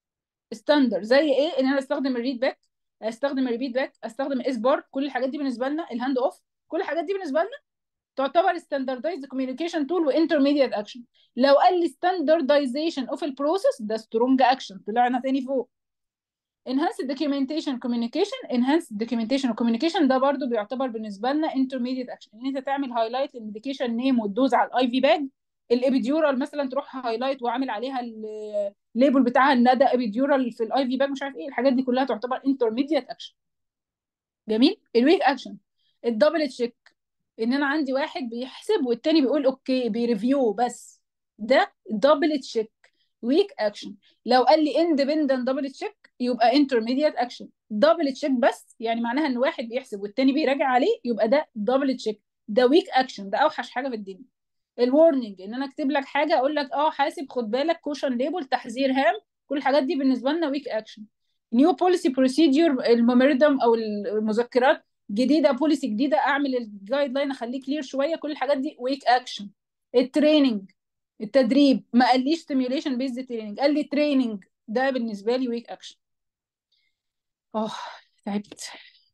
ستاندر زي ايه ان انا استخدم الريد باك استخدم الريبيت باك استخدم اس بار كل الحاجات دي بالنسبه لنا الهاند اوف كل الحاجات دي بالنسبه لنا تعتبر standardized communication tool و intermediate action لو قال لي standardization of البروسيس ده strong action طلعنا تاني فوق enhanced documentation communication enhanced documentation communication ده برضو بيعتبر بالنسبه لنا intermediate action ان انت تعمل هايلايت للميديكيشن نيم والدوز على الاي في باج الابيديورال مثلا تروح هايلايت وعامل عليها الليبل بتاعها ان ده ابيديورال في الاي في باج مش عارف ايه الحاجات دي كلها تعتبر intermediate action جميل الويك اكشن الدبل تشيك ان انا عندي واحد بيحسب والتاني بيقول اوكي بيريفيو بس ده دبل تشيك ويك اكشن لو قال لي اندبندنت دبل تشيك يبقى انترميديت اكشن دبل تشيك بس يعني معناها ان واحد بيحسب والتاني بيراجع عليه يبقى ده دبل تشيك ده ويك اكشن ده اوحش حاجه في الدنيا الورنينج ان انا اكتب لك حاجه اقول لك اه حاسب خد بالك كوشن ليبل تحذير هام كل الحاجات دي بالنسبه لنا ويك اكشن نيو بوليسي بروسيدور الميموريدم او المذكرات جديده بوليسي جديده اعمل الجايد لاين اخليه كلير شويه كل الحاجات دي ويك اكشن التريننج التدريب ما قاليش ستيميوليشن بيزد تريننج قال لي تريننج ده بالنسبه لي ويك اكشن اه تعبت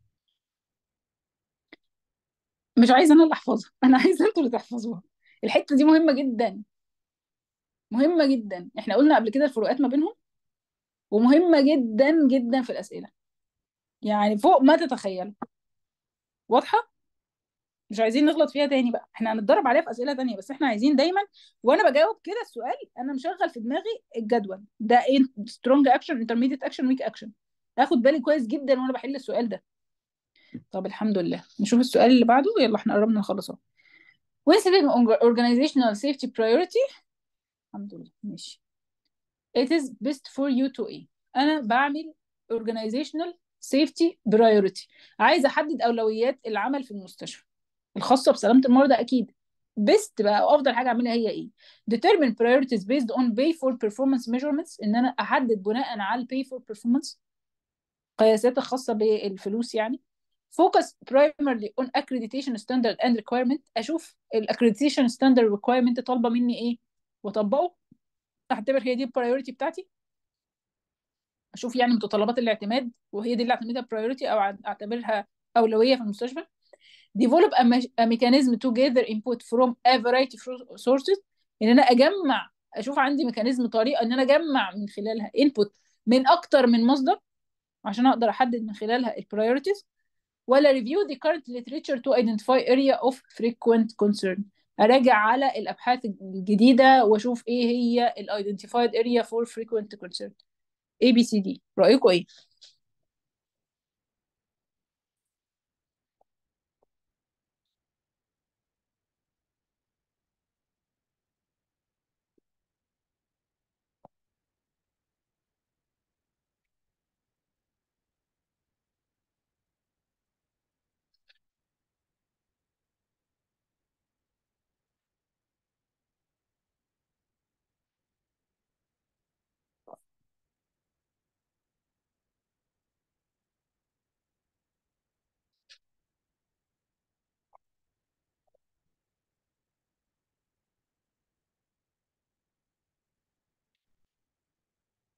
مش عايزه انا اللي احفظها انا عايزه انتوا اللي تحفظوها الحته دي مهمه جدا مهمه جدا احنا قلنا قبل كده الفروقات ما بينهم ومهمه جدا جدا في الاسئله يعني فوق ما تتخيلوا واضحه مش عايزين نغلط فيها تاني بقى احنا هنتدرب عليها في اسئله تانية بس احنا عايزين دايما وانا بجاوب كده السؤال انا مشغل في دماغي الجدول ده ايه سترونج اكشن انترميديت اكشن ويك اكشن اخد بالي كويس جدا وانا بحل السؤال ده طب الحمد لله نشوف السؤال اللي بعده يلا احنا قربنا نخلص اهو when setting organizational safety priority الحمد لله ماشي it is best for you to ايه انا بعمل organizational safety priority عايزه احدد اولويات العمل في المستشفى الخاصه بسلامه المرضى اكيد بيست بقى افضل حاجه اعملها هي ايه determine priorities based on pay for performance measurements ان انا احدد بناء على ال pay for performance قياسات الخاصه بالفلوس يعني focus primarily on accreditation standard and requirement اشوف ال accreditation standard requirement طالبه مني ايه واطبقه اعتبر هي دي البرايورتي بتاعتي اشوف يعني متطلبات الاعتماد وهي دي اللي اعتمدها برايورتي او اعتبرها اولويه في المستشفى develop a mechanism to gather input from a variety of sources ان انا اجمع اشوف عندي ميكانيزم طريقه ان انا اجمع من خلالها input من اكتر من مصدر عشان اقدر احدد من خلالها البرايورتيز ولا review the current literature to identify area of frequent concern اراجع على الابحاث الجديده واشوف ايه هي ال identified area for frequent concern A B C D رايكم ايه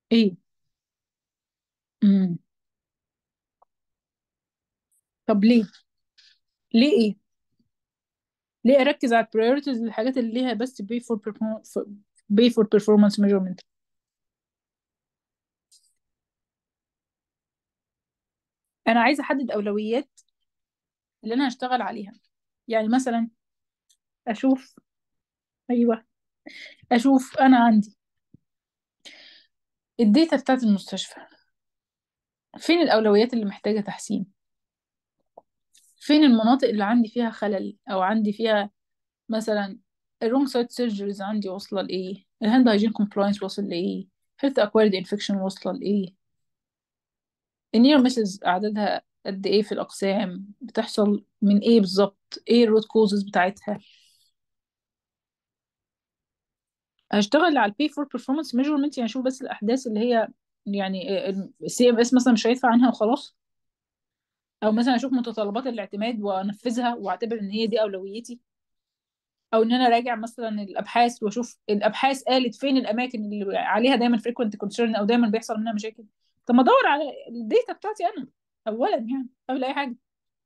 ايه امم طب ليه ليه ايه ليه اركز على البرايورتيز الحاجات اللي ليها بس pay for perform pay for performance measurement انا عايزه احدد اولويات اللي انا هشتغل عليها يعني مثلا اشوف ايوه اشوف انا عندي الداتا بتاعت المستشفى فين الاولويات اللي محتاجه تحسين فين المناطق اللي عندي فيها خلل او عندي فيها مثلا الرونج سايد سيرجريز عندي واصله لايه الهاند هايجين كومبلاينس واصل لايه هيلث اكوارد انفكشن واصله لايه النير ميسز عددها قد ايه في الاقسام بتحصل من ايه بالظبط ايه الروت كوزز بتاعتها هشتغل على البي فور بيرفورمانس ميجرمنت يعني اشوف بس الاحداث اللي هي يعني السي ام اس مثلا مش هيدفع عنها وخلاص او مثلا اشوف متطلبات الاعتماد وانفذها واعتبر ان هي دي اولويتي او ان انا راجع مثلا الابحاث واشوف الابحاث قالت فين الاماكن اللي عليها دايما frequent concern او دايما بيحصل منها مشاكل طب ما ادور على الداتا بتاعتي انا اولا يعني قبل اي حاجه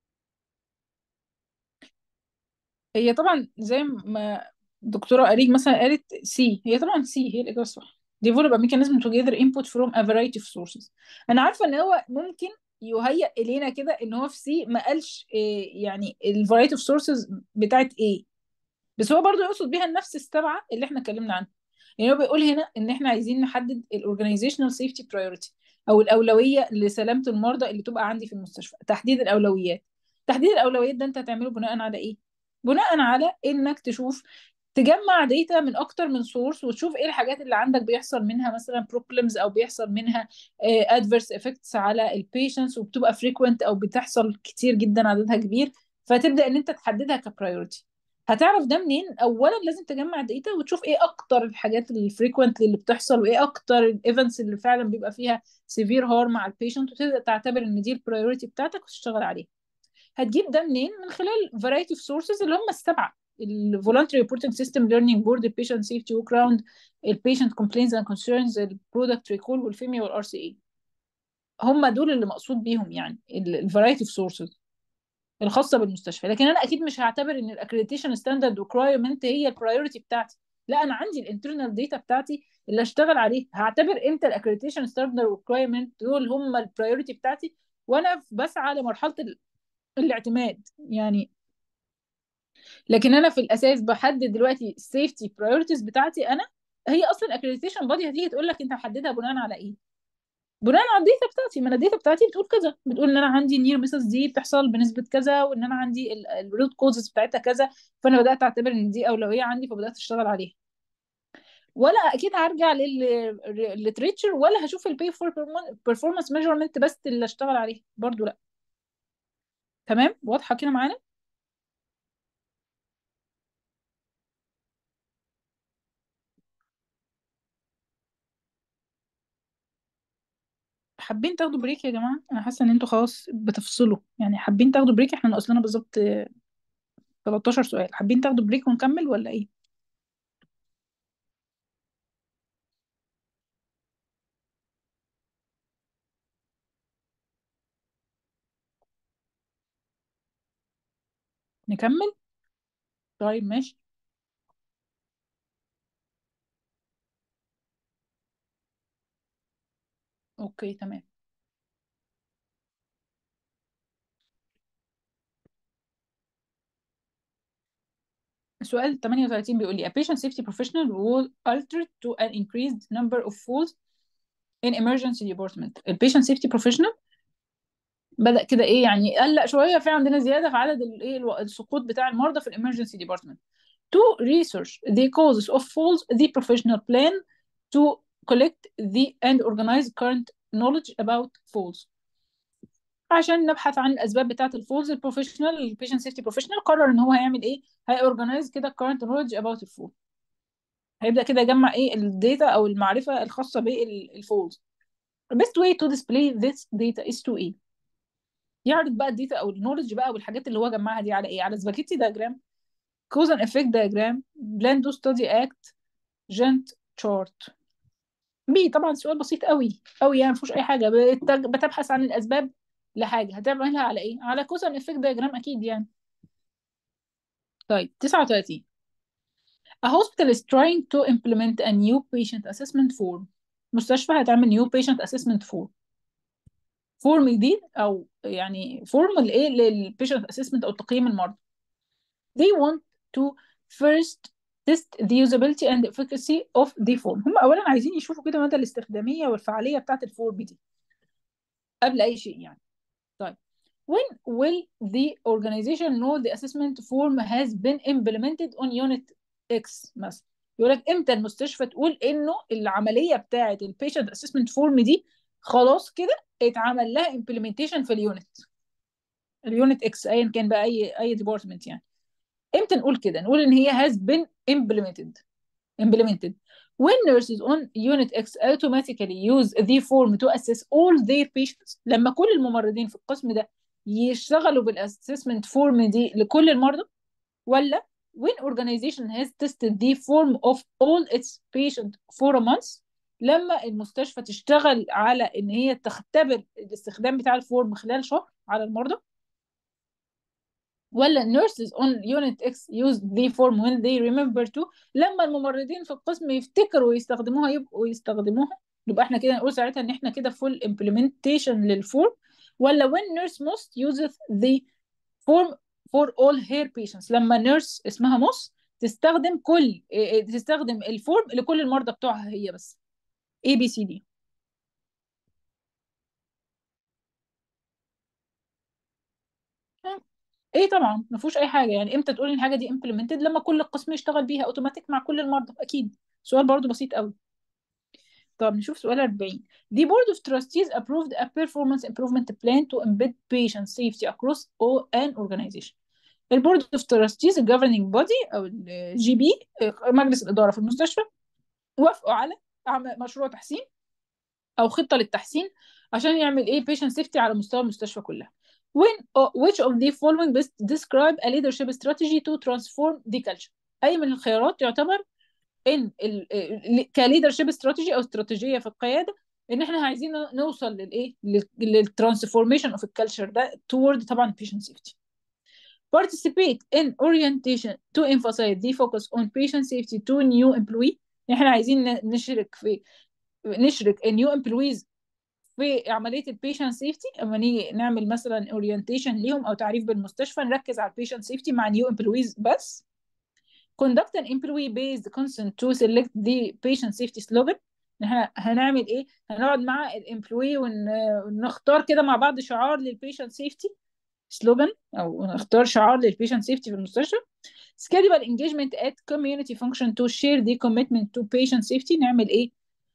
هي طبعا زي ما دكتوره اريج مثلا قالت سي هي طبعا سي هي الاجابه الصح develop a mechanism to gather input from a variety of sources انا عارفه ان هو ممكن يهيأ الينا كده ان هو في سي ما قالش إيه يعني الفرايتي اوف سورسز بتاعت ايه بس هو برضو يقصد بيها نفس السبعه اللي احنا اتكلمنا عنها يعني هو بيقول هنا ان احنا عايزين نحدد الاورجانيزيشنال سيفتي برايورتي او الاولويه لسلامه المرضى اللي تبقى عندي في المستشفى تحديد الاولويات تحديد الاولويات ده انت هتعمله بناء على ايه بناء على انك تشوف تجمع داتا من اكتر من سورس وتشوف ايه الحاجات اللي عندك بيحصل منها مثلا بروبلمز او بيحصل منها ادفيرس افكتس على البيشنتس وبتبقى فريكوينت او بتحصل كتير جدا عددها كبير فتبدا ان انت تحددها كبرايورتي هتعرف ده منين اولا لازم تجمع داتا وتشوف ايه اكتر الحاجات الفريكوينتلي اللي بتحصل وايه اكتر الايفنتس اللي فعلا بيبقى فيها سيفير هارم على البيشنت وتبدا تعتبر ان دي البرايورتي بتاعتك وتشتغل عليها هتجيب ده منين من خلال فرايتي اوف سورسز اللي هم السبعه الفولنتري ريبورتنج سيستم ليرنينج بورد البيشنت سيفتي ورك راوند البيشنت كومبلينز اند كونسيرنز البرودكت ريكول والفيميا والار سي اي هم دول اللي مقصود بيهم يعني الفرايتي اوف سورسز الخاصه بالمستشفى لكن انا اكيد مش هعتبر ان الاكريديشن ستاندرد ريكوايرمنت هي البرايورتي بتاعتي لا انا عندي الانترنال داتا بتاعتي اللي اشتغل عليه هعتبر امتى الاكريديشن ستاندرد ريكوايرمنت دول هم البرايورتي بتاعتي وانا بسعى لمرحله الاعتماد يعني لكن انا في الاساس بحدد دلوقتي السيفتي برايورتيز بتاعتي انا هي اصلا اكريديتيشن بادي هتيجي تقول لك انت محددها بناء على ايه بناء على الداتا بتاعتي ما انا الداتا بتاعتي بتقول كذا بتقول ان انا عندي نير ميسز دي بتحصل بنسبه كذا وان انا عندي الروت كوزز بتاعتها كذا فانا بدات اعتبر ان دي اولويه عندي فبدات اشتغل عليها ولا اكيد هرجع للليتريتشر ولا هشوف البي فور بيرفورمانس ميجرمنت بس اللي اشتغل عليه برضو لا تمام واضحه كده معانا حابين تاخدوا بريك يا جماعة أنا حاسة إن انتوا خلاص بتفصلوا يعني حابين تاخدوا بريك احنا ناقص لنا بالظبط 13 سؤال حابين تاخدوا بريك ونكمل ولا ايه نكمل طيب ماشي اوكي تمام السؤال 38 بيقول لي a patient safety professional was altered to an increased number of falls in emergency department ال patient safety professional بدأ كده ايه يعني قلق شوية في عندنا زيادة في عدد الايه الو- السقوط بتاع المرضى في الامرجنسي ديبارتمنت to research the causes of falls the professional plan to collect the and organize current knowledge about falls عشان نبحث عن الاسباب بتاعه الفولز البروفيشنال البيشنت سيفتي بروفيشنال قرر ان هو هيعمل ايه هيورجنايز كده current knowledge about الفول هيبدا كده يجمع ايه الداتا او المعرفه الخاصه بالفولز best way to display this data is to ايه يعرض بقى الداتا او النولج بقى والحاجات اللي هو جمعها دي على ايه على سباكيتي diagram cause and effect diagram plan to study act جنت chart بي طبعا سؤال بسيط قوي قوي يعني مفيهوش اي حاجه بت- بتبحث عن الاسباب لحاجه هتعملها على ايه على كوز اند افكت دايجرام اكيد يعني طيب 39 A hospital is trying to implement a new patient assessment form مستشفى هتعمل new patient assessment form فورم جديد او يعني فورم لايه للبيشنت اسسمنت او تقييم المرضى they want to first test the usability and efficacy of the form هم اولا عايزين يشوفوا كده مدى الاستخداميه والفعاليه بتاعت الفورم دي قبل اي شيء يعني طيب when will the organization know the assessment form has been implemented on unit X مثلا يقول لك امتى المستشفى تقول انه العمليه بتاعه البيشنت اسسمنت فورم دي خلاص كده اتعمل لها implementation في اليونت اليونت اكس ايا كان بقى اي اي ديبارتمنت يعني امتى نقول كده نقول ان هي has been implemented implemented when nurses on unit X automatically use the form to assess all their patients لما كل الممرضين في القسم ده يشتغلوا بالاسسمنت فورم دي لكل المرضى ولا when organization has tested the form of all its patients for a month لما المستشفى تشتغل على ان هي تختبر الاستخدام بتاع الفورم خلال شهر على المرضى ولا nurses on unit X use the form when they remember to لما الممرضين في القسم يفتكروا يستخدموها يبقوا يستخدموها يبقى احنا كده نقول ساعتها ان احنا كده full implementation للفورم ولا when nurse most uses the form for all her patients لما nurse اسمها موس تستخدم كل تستخدم الفورم لكل المرضى بتوعها هي بس A B C D ايه طبعا ما فيهوش اي حاجه يعني امتى تقول ان الحاجه دي implemented لما كل قسم يشتغل بيها اوتوماتيك مع كل المرضى اكيد سؤال برضو بسيط قوي طب نشوف سؤال 40 The board of trustees approved a performance improvement plan to embed patient safety across all an organization البورد اوف تراستيز الجوفرنينج بودي او الجي بي مجلس الاداره في المستشفى وافقوا على مشروع تحسين او خطه للتحسين عشان يعمل ايه patient safety على مستوى المستشفى كلها when which of the following best describe a leadership strategy to transform the culture اي من الخيارات يعتبر ان كليدرشيب استراتيجي او استراتيجيه في القياده ان احنا عايزين نوصل للايه للترانسفورميشن اوف الكالتشر ده toward طبعا patient safety participate in orientation to emphasize the focus on patient safety to new employee احنا عايزين نشرك في نشرك new employees في عمليه البيشنت سيفتي اما نيجي نعمل مثلا اورينتيشن ليهم او تعريف بالمستشفى نركز على البيشنت سيفتي مع نيو امبلويز بس conduct an employee based consent to select the patient safety slogan احنا هنعمل ايه هنقعد مع الامبلوي ونختار كده مع بعض شعار للبيشنت سيفتي سلوجان او نختار شعار للبيشنت سيفتي في المستشفى schedule engagement at community function to share the commitment to patient safety نعمل ايه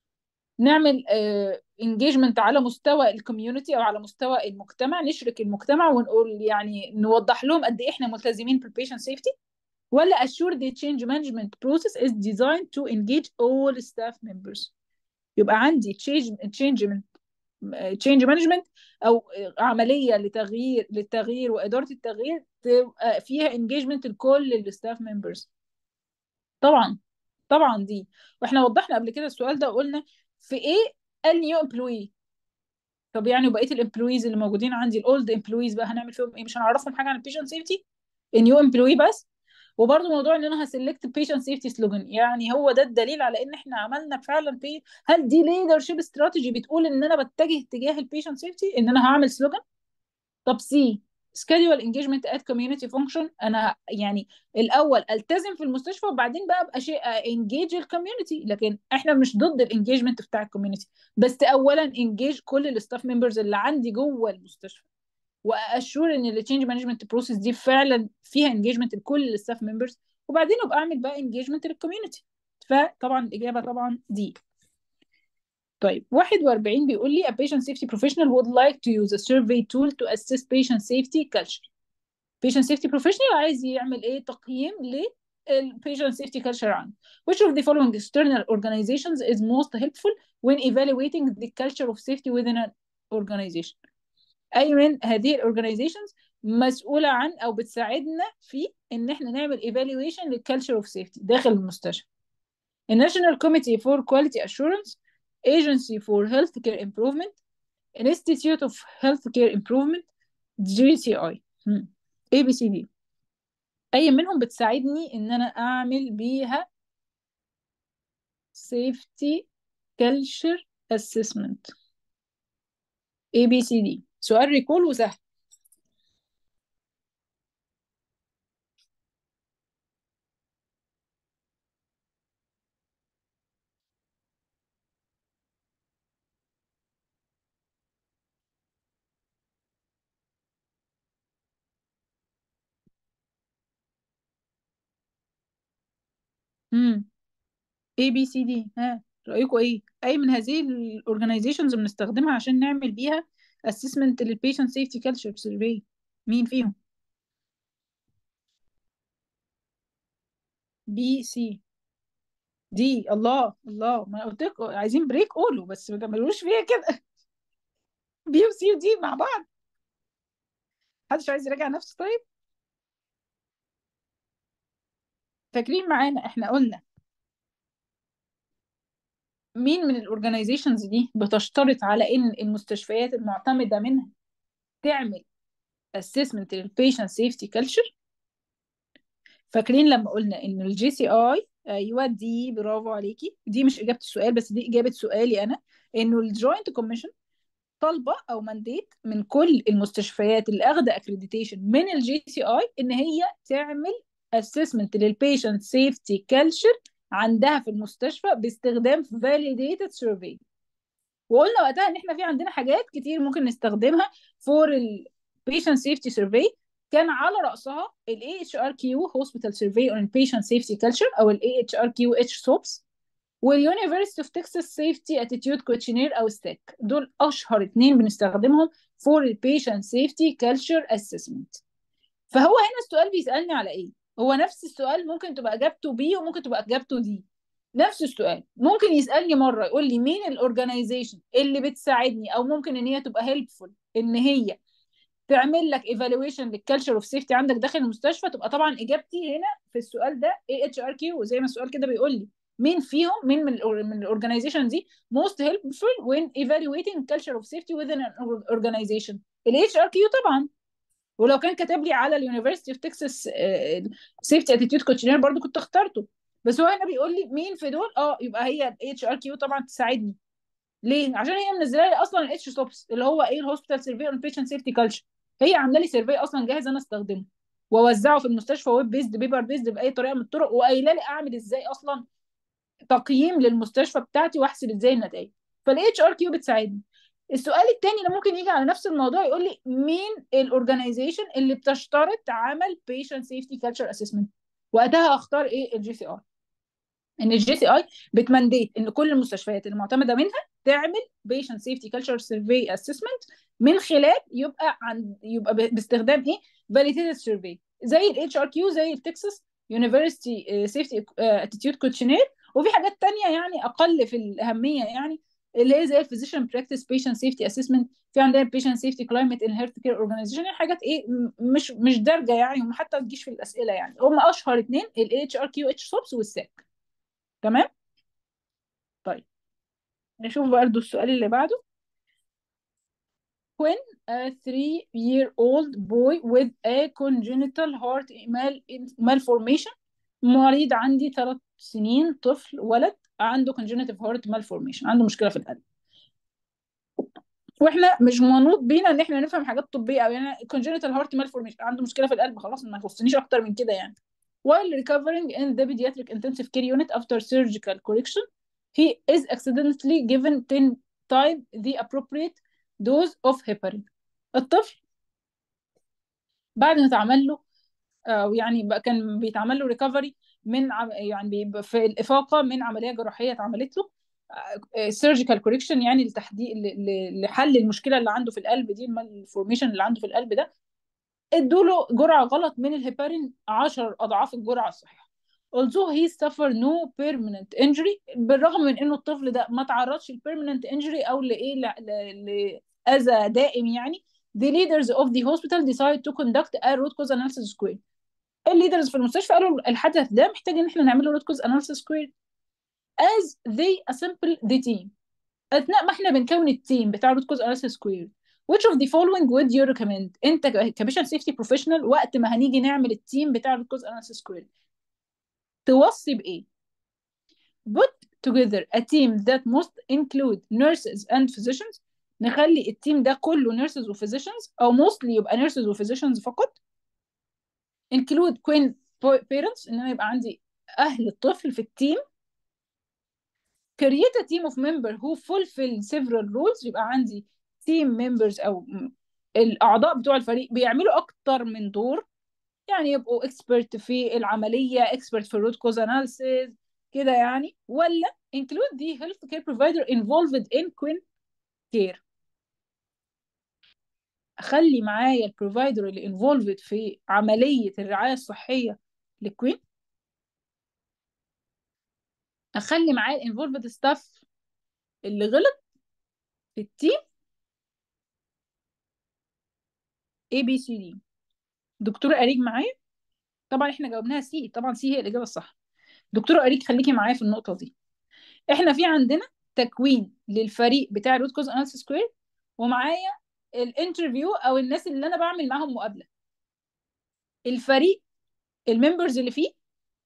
نعمل انجيجمنت على مستوى الكوميونتي او على مستوى المجتمع نشرك المجتمع ونقول يعني نوضح لهم قد ايه احنا ملتزمين بالبيشنت سيفتي ولا assure the change management process is designed to engage all staff members يبقى عندي change change change management او عمليه لتغيير للتغيير واداره التغيير تبقى فيها engagement لكل الستاف members طبعا طبعا دي واحنا وضحنا قبل كده السؤال ده وقلنا في ايه النيو امبلوي طب يعني وبقيه الامبلويز اللي موجودين عندي الاولد امبلويز بقى هنعمل فيهم ايه مش هنعرفهم حاجه عن البيشنت سيفتي النيو امبلوي بس وبرضه موضوع ان انا هسلكت بيشنت سيفتي سلوجن يعني هو ده الدليل على ان احنا عملنا فعلا في هل دي ليدرشيب استراتيجي بتقول ان انا بتجه اتجاه البيشنت سيفتي ان انا هعمل سلوجن طب سي schedule engagement at community function انا يعني الاول التزم في المستشفى وبعدين بقى ابقى شيء انجيج الكوميونتي لكن احنا مش ضد الانجيجمنت بتاع الكوميونتي بس اولا انجيج كل الستاف ممبرز اللي عندي جوه المستشفى واشور ان التشينج مانجمنت بروسيس دي فعلا فيها انجيجمنت لكل الستاف ممبرز وبعدين ابقى اعمل بقى انجيجمنت للكوميونتي فطبعا الاجابه طبعا دي طيب 41 بيقول لي a patient safety professional would like to use a survey tool to assess patient safety culture patient safety professional عايز يعمل ايه تقييم لل patient safety culture عنده which of the following external organizations is most helpful when evaluating the culture of safety within an organization اي من هذه الاورجنايزيشنز مسؤوله عن او بتساعدنا في ان احنا نعمل evaluation للكالتشر اوف سيفتي داخل المستشفى الناشونال كوميتي فور كواليتي اشورنس Agency for Healthcare Improvement Institute of Healthcare Improvement GCI هم. ABCD أي منهم بتساعدني إن أنا أعمل بيها Safety Culture Assessment ABCD سؤال ريكول وسهل امم A B C D ها رأيكم ايه اي من هذه الاورجنايزيشنز بنستخدمها عشان نعمل بيها assessment للبيشنت سيفتي كلتشر سيرفي مين فيهم بي سي دي الله الله ما أنا قلت لكم عايزين بريك قولوا بس ما تعملوش فيها كده بي وسي ودي مع بعض محدش عايز يراجع نفسه طيب فاكرين معانا احنا قلنا مين من الاورجنايزيشنز دي بتشترط على ان المستشفيات المعتمده منها تعمل assessment للبيشنت سيفتي كلتشر فاكرين لما قلنا ان الجي سي اي ايوه دي برافو عليكي دي مش اجابه السؤال بس دي اجابه سؤالي انا انه الجوينت كوميشن طالبه او مانديت من كل المستشفيات اللي اخده اكريديتيشن من الجي سي اي ان هي تعمل assessment للبيشنت سيفتي كلتشر عندها في المستشفى باستخدام validated survey وقلنا وقتها ان احنا في عندنا حاجات كتير ممكن نستخدمها فور ال patient safety survey كان على رأسها ال AHRQ Hospital Survey on Patient Safety Culture أو ال AHRQ HSOPS وال University of Texas Safety Attitude Questionnaire أو STAC دول أشهر اتنين بنستخدمهم for ال Patient Safety Culture Assessment فهو هنا السؤال بيسألني على إيه؟ هو نفس السؤال ممكن تبقى إجابته بي وممكن تبقى إجابته دي نفس السؤال ممكن يسألني مرة يقول لي مين الاورجنايزيشن اللي بتساعدني او ممكن ان هي تبقى هيلبفول ان هي تعمل لك ايفالويشن للكالتشر اوف سيفتي عندك داخل المستشفى تبقى طبعا اجابتي هنا في السؤال ده اي اتش ار كيو زي ما السؤال كده بيقول لي مين فيهم مين من ال من الاورجنايزيشن دي most helpful when evaluating culture of safety within an organization ال اتش ار كيو طبعا ولو كان كاتب لي على اليونيفرستي اوف تكساس سيفتي اتيتيود كوتشنير برضو كنت اخترته بس هو هنا بيقول لي مين في دول اه يبقى هي ال اتش ار كيو طبعا تساعدني ليه عشان هي منزله لي اصلا الاتش سوبس اللي هو ايه الهوسبيتال سيرفي اون بيشنت سيفتي كلتشر هي عامله لي سيرفي اصلا جاهز انا استخدمه واوزعه في المستشفى ويب بيزد بيبر بيزد باي طريقه من الطرق وقايله لي اعمل ازاي اصلا تقييم للمستشفى بتاعتي واحسب ازاي النتائج فالاتش ار كيو بتساعدني السؤال التاني اللي ممكن يجي على نفس الموضوع يقول لي مين الاورجنايزيشن اللي بتشترط عمل بيشنت سيفتي كلتشر اسسمنت وقتها اختار ايه الجي سي اي ان الجي سي اي بتمنديت ان كل المستشفيات اللي معتمده منها تعمل بيشنت سيفتي كلتشر سيرفي اسسمنت من خلال يبقى عن يبقى باستخدام ايه فاليديتد سيرفي زي الاتش ار كيو زي التكساس يونيفرستي سيفتي اتيتيود كوتشنير وفي حاجات تانية يعني اقل في الاهميه يعني اللي هي زي الفيزيشن براكتس بيشنت سيفتي اسسمنت في عندنا بيشنت سيفتي كلايمت ان هيلث كير اورجانيزيشن حاجات ايه مش مش دارجه يعني وحتى ما تجيش في الاسئله يعني هم اشهر اثنين الاتش ار كيو اتش سوبس والساك تمام طيب نشوف برضه السؤال اللي بعده when a three-year-old boy with a congenital heart mal malformation مريض عندي ثلاث سنين طفل ولد عنده congenital heart malformation عنده مشكلة في القلب واحنا مش منوط بينا ان احنا نفهم حاجات طبية او يعني congenital heart malformation عنده مشكلة في القلب خلاص ما يخصنيش اكتر من كده يعني while recovering in the pediatric intensive care unit after surgical correction he is accidentally given 10 times the appropriate dose of heparin الطفل بعد ما اتعمل له أو يعني بقى كان بيتعمل له ريكفري من عم يعني بيبقى في الإفاقة من عملية جراحية اتعملت له سيرجيكال كوريكشن يعني لتحديد لحل المشكلة اللي عنده في القلب دي الفورميشن اللي عنده في القلب ده ادوا له جرعة غلط من الهيبارين 10 أضعاف الجرعة الصحيحة although he suffered no permanent injury بالرغم من انه الطفل ده ما تعرضش لبيرمننت انجري او لايه لاذى دائم يعني the leaders of the hospital decide to conduct a root cause analysis square الليدرز في المستشفى قالوا الحدث ده محتاج ان احنا نعمل له root cause analysis square as they assemble the team اثناء ما احنا بنكون التيم بتاع روت كوز اناليسيس سكوير which of the following would you recommend انت كبيشنت سيفتي بروفيشنال وقت ما هنيجي نعمل التيم بتاع روت كوز اناليسيس سكوير توصي بايه put together a team that must include nurses and physicians نخلي التيم ده كله nurses و physicians او mostly يبقى nurses و physicians فقط include queen parents ان انا يبقى عندي اهل الطفل في التيم create a team of members who fulfill several roles يبقى عندي team members او الاعضاء بتوع الفريق بيعملوا اكتر من دور يعني يبقوا expert في العمليه expert في root cause analysis كده يعني ولا include the health care provider involved in queen care اخلي معايا البروفايدر اللي involved في عمليه الرعايه الصحيه للكوين اخلي معايا الانفولفد ستاف اللي غلط في التيم A B C D دكتورة أريج معايا طبعا احنا جاوبناها سي طبعا سي هي الإجابة الصح دكتورة أريج خليكي معايا في النقطة دي احنا في عندنا تكوين للفريق بتاع روت كوز اناليسيس سكوير ومعايا الانترفيو او الناس اللي انا بعمل معاهم مقابله الفريق الممبرز اللي فيه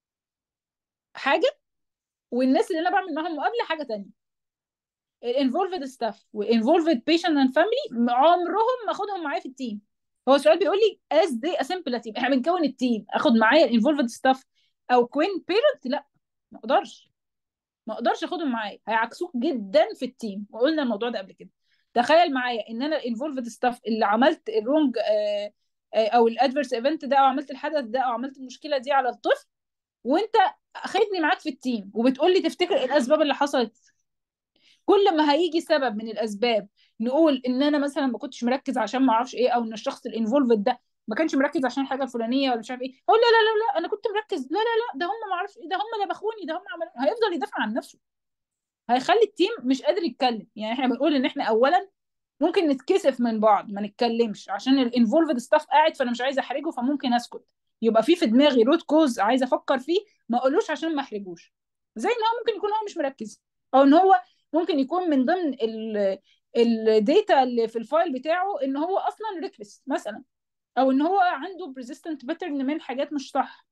حاجه والناس اللي انا بعمل معاهم مقابله حاجه تانية الانفولفد ستاف والانفولفد بيشنت اند فاميلي عمرهم ما اخدهم معايا في التيم هو السؤال بيقول لي از دي اسمبل تيم احنا بنكون التيم اخد معايا الانفولفد ستاف او كوين بيرنت لا ما اقدرش ما اقدرش اخدهم معايا هيعكسوك جدا في التيم وقلنا الموضوع ده قبل كده تخيل معايا ان انا الانفولفد ستاف اللي عملت الرونج آه او الادفيرس ايفنت ده او عملت الحدث ده او عملت المشكله دي على الطفل وانت اخدني معاك في التيم وبتقول لي تفتكر ايه الاسباب اللي حصلت كل ما هيجي سبب من الاسباب نقول ان انا مثلا ما كنتش مركز عشان ما اعرفش ايه او ان الشخص الانفولفد ده ما كانش مركز عشان الحاجه الفلانيه ولا مش عارف ايه اقول لا لا لا لا انا كنت مركز لا لا لا ده هم ما اعرفش ايه ده هم لبخوني ده هم عملوا هيفضل يدافع عن نفسه هيخلي التيم مش قادر يتكلم يعني احنا بنقول ان احنا اولا ممكن نتكسف من بعض ما نتكلمش عشان الانفولفد ستاف قاعد فانا مش عايزه احرجه فممكن اسكت يبقى في في دماغي روت كوز عايزه افكر فيه ما اقولوش عشان ما احرجوش زي ان هو ممكن يكون هو مش مركز او ان هو ممكن يكون من ضمن الداتا اللي في الفايل بتاعه ان هو اصلا ريكلس مثلا او ان هو عنده بريزيستنت باترن من حاجات مش صح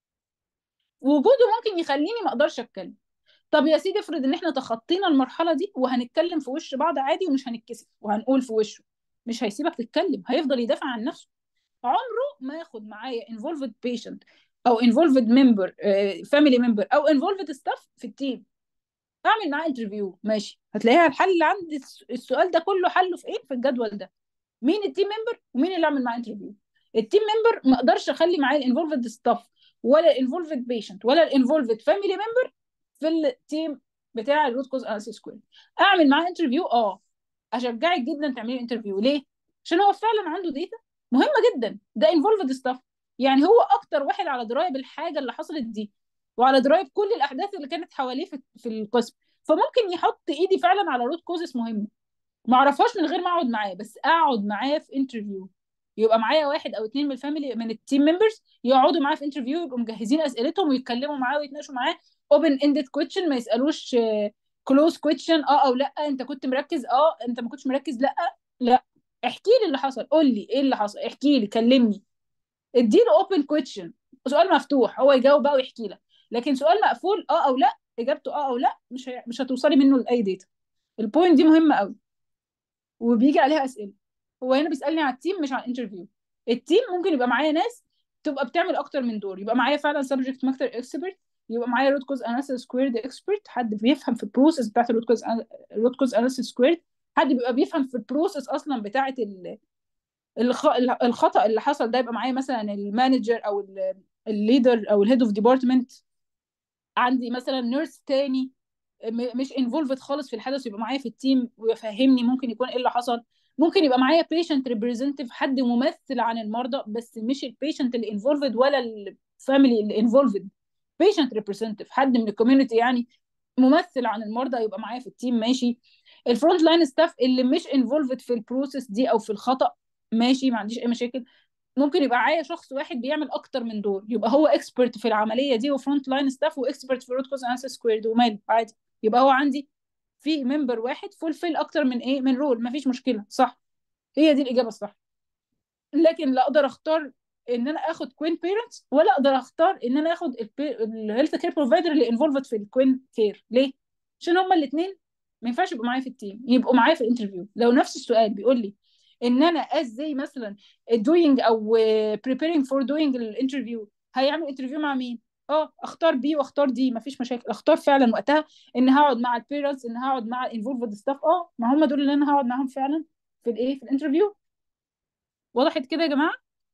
وجوده ممكن يخليني ما اقدرش اتكلم طب يا سيدي افرض ان احنا تخطينا المرحله دي وهنتكلم في وش بعض عادي ومش هنتكسف وهنقول في وشه مش هيسيبك تتكلم هيفضل يدافع عن نفسه عمره ما ياخد معايا involved patient او involved member فاميلي uh, member او involved staff في التيم اعمل معاه انترفيو ماشي هتلاقيها الحل اللي عندي السؤال ده كله حله في ايه في الجدول ده مين التيم ممبر ومين اللي اعمل معاه انترفيو التيم ممبر ما اقدرش اخلي معاه الانفولفد ستاف ولا الانفولفد بيشنت ولا الانفولفد فاميلي ممبر في التيم بتاع الروت كوز اناليسيس سكوير اعمل معاه انترفيو اه اشجعك جدا تعملي انترفيو ليه عشان هو فعلا عنده داتا مهمه جدا ده انفولفد ستاف يعني هو اكتر واحد على درايه بالحاجه اللي حصلت دي وعلى درايه بكل الاحداث اللي كانت حواليه في, في القسم فممكن يحط ايدي فعلا على روت كوزس مهمه ما اعرفهاش من غير ما اقعد معاه بس اقعد معاه في انترفيو يبقى معايا واحد او اتنين من الفاميلي من التيم ممبرز يقعدوا معاه في انترفيو يبقوا مجهزين اسئلتهم ويتكلموا معاه ويتناقشوا معاه اوبن اندد كويشن ما يسالوش كلوز كويشن اه او لا انت كنت مركز اه انت ما كنتش مركز لا لا احكي لي اللي حصل قول لي ايه اللي حصل احكي لي كلمني اديله اوبن كويشن سؤال مفتوح هو يجاوب بقى ويحكي لك لكن سؤال مقفول اه او لا اجابته اه او لا مش هي... مش هتوصلي منه لاي داتا البوينت دي مهمه قوي وبيجي عليها اسئله هو هنا بيسالني على التيم مش على الانترفيو التيم ممكن يبقى معايا ناس تبقى بتعمل اكتر من دور يبقى معايا فعلا سبجكت ماكتر اكسبرت يبقى معايا روت كوز اناليسيس سكويرد اكسبرت حد بيفهم في البروسيس بتاعت الروت كوز روت كوز اناليسيس سكويرد حد بيبقى بيفهم في البروسيس اصلا بتاعت ال... الخ... الخطا اللي حصل ده يبقى معايا مثلا المانجر او الليدر او الهيد اوف ديبارتمنت عندي مثلا نيرس تاني مش انفولفد خالص في الحدث يبقى معايا في التيم ويفهمني ممكن يكون ايه اللي حصل ممكن يبقى معايا بيشنت ريبريزنتيف حد ممثل عن المرضى بس مش البيشنت اللي انفولفد ولا الفاميلي اللي انفولفد بيشنت ريبريزنتيف حد من الكوميونتي يعني ممثل عن المرضى يبقى معايا في التيم ماشي الفرونت لاين ستاف اللي مش انفولفد في البروسيس دي او في الخطا ماشي ما عنديش اي مشاكل ممكن يبقى معايا شخص واحد بيعمل اكتر من دور يبقى هو اكسبرت في العمليه دي وفرونت لاين ستاف واكسبرت في روت كوز اناليسيس سكويرد وماله عادي يبقى هو عندي في ممبر واحد فولفيل اكتر من ايه من رول مفيش مشكله صح هي دي الاجابه الصح لكن لا اقدر اختار ان انا اخد كوين بيرنتس ولا اقدر اختار ان انا اخد الهيلث كير بروفايدر اللي انفولفد في الكوين كير ليه عشان هما الاثنين ما ينفعش يبقوا معايا في التيم يبقوا معايا في الانترفيو لو نفس السؤال بيقول لي ان انا از زي مثلا doing او preparing for doing الانترفيو هيعمل انترفيو مع مين اه اختار بي واختار دي مفيش مشاكل اختار فعلا وقتها ان هقعد مع البيرنتس ان هقعد مع الانفولفد ستاف اه ما هم دول اللي انا هقعد معاهم فعلا في الايه في الانترفيو وضحت كده يا جماعه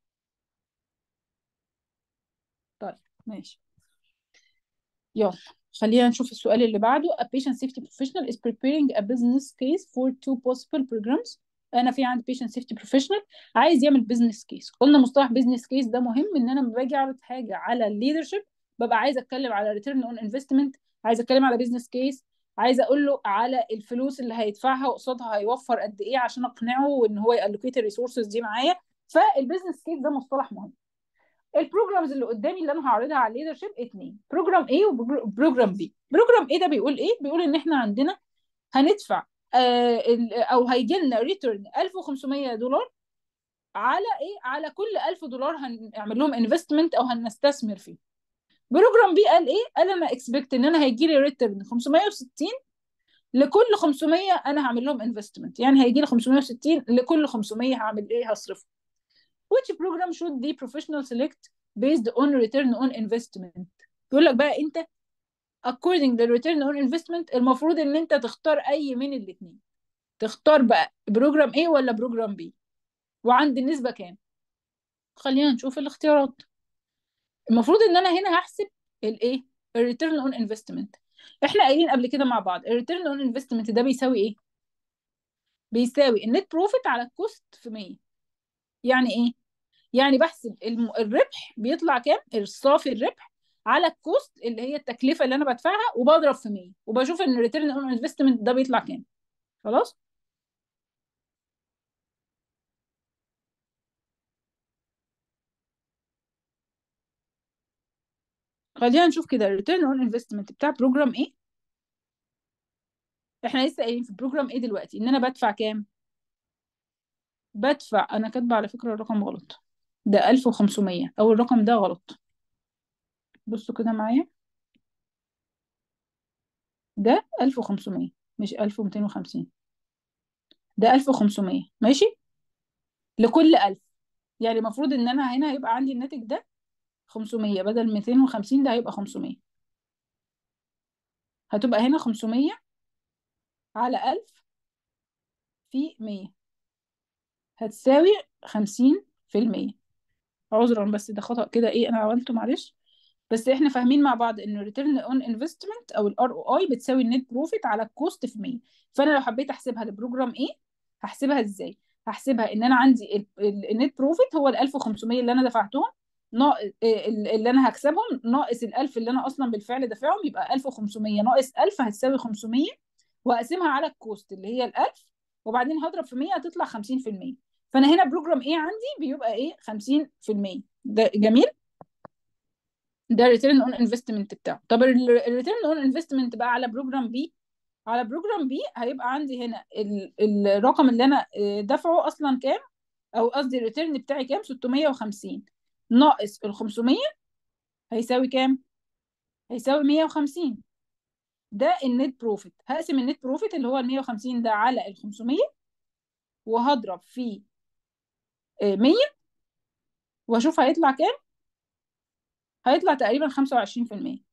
طيب ماشي يلا خلينا نشوف السؤال اللي بعده a patient safety professional is preparing a business case for two possible programs انا في عندي patient safety professional عايز يعمل business case قلنا مصطلح business case ده مهم ان انا لما باجي اعرض حاجه على الليدرشيب ببقى عايزه اتكلم على return on investment عايزه اتكلم على business case عايزه اقول له على الفلوس اللي هيدفعها وقصادها هيوفر قد ايه عشان اقنعه وان هو يالوكيت الريسورسز دي معايا فالبيزنس كيس ده مصطلح مهم البروجرامز اللي قدامي اللي انا هعرضها على الليدرشيب اتنين بروجرام A وبروجرام B بروجرام A ده بيقول ايه بيقول ان احنا عندنا هندفع آه او هيجي لنا ريتيرن 1500 دولار على ايه على كل 1000 دولار هنعمل لهم انفستمنت او هنستثمر فيه بروجرام بي قال ايه قال انا اكسبكت ان انا هيجي لي ريتيرن 560 لكل 500 انا هعمل لهم انفستمنت يعني هيجي لي 560 لكل 500 هعمل ايه هصرفه which program should the professional select based on return on investment يقول لك بقى انت according to return on investment المفروض ان انت تختار اي من الاثنين تختار بقى بروجرام A ولا بروجرام B وعند النسبة كام خلينا نشوف الاختيارات المفروض ان انا هنا هحسب الايه الريتيرن اون انفستمنت احنا قايلين قبل كده مع بعض الريتيرن اون انفستمنت ده بيساوي ايه بيساوي النت بروفيت على الكوست في 100 يعني ايه يعني بحسب الربح بيطلع كام الصافي الربح على الكوست اللي هي التكلفه اللي انا بدفعها وبضرب في 100 وبشوف ان الريتيرن اون انفستمنت ده بيطلع كام خلاص خلينا نشوف كده الريتيرن اون انفستمنت بتاع بروجرام ايه احنا لسه قايلين في بروجرام ايه دلوقتي ان انا بدفع كام بدفع انا كاتبه على فكره الرقم غلط ده 1500 او الرقم ده غلط بصوا كده معايا ده 1500 مش 1250 ده 1500 ماشي لكل 1000 يعني المفروض ان انا هنا هيبقى عندي الناتج ده 500 بدل 250 ده هيبقى 500 هتبقى هنا 500 على 1000 في 100 هتساوي 50% عذرا بس ده خطأ كده ايه انا عملته معلش بس احنا فاهمين مع بعض ان الريتيرن اون انفستمنت او الار او اي بتساوي النت بروفيت على الكوست في 100 فانا لو حبيت احسبها لبروجرام ايه هحسبها ازاي هحسبها ان انا عندي النت بروفيت هو ال 1500 اللي انا دفعتهم ناقص اللي انا هكسبهم ناقص ال 1000 اللي انا اصلا بالفعل دافعهم يبقى 1500 ناقص 1000 هتساوي 500 واقسمها على الكوست اللي هي ال 1000 وبعدين هضرب في 100 هتطلع 50% فانا هنا بروجرام ايه عندي بيبقى ايه 50% ده جميل ده ريتيرن اون انفستمنت بتاعه طب الريتيرن اون انفستمنت بقى على بروجرام بي على بروجرام بي هيبقى عندي هنا ال الرقم اللي انا دافعه اصلا كام او قصدي الريتيرن بتاعي كام 650 ناقص ال 500 هيساوي كام هيساوي 150 ده النت بروفيت هقسم النت بروفيت اللي هو ال 150 ده على ال 500 وهضرب في 100 واشوف هيطلع كام هيطلع تقريبا 25%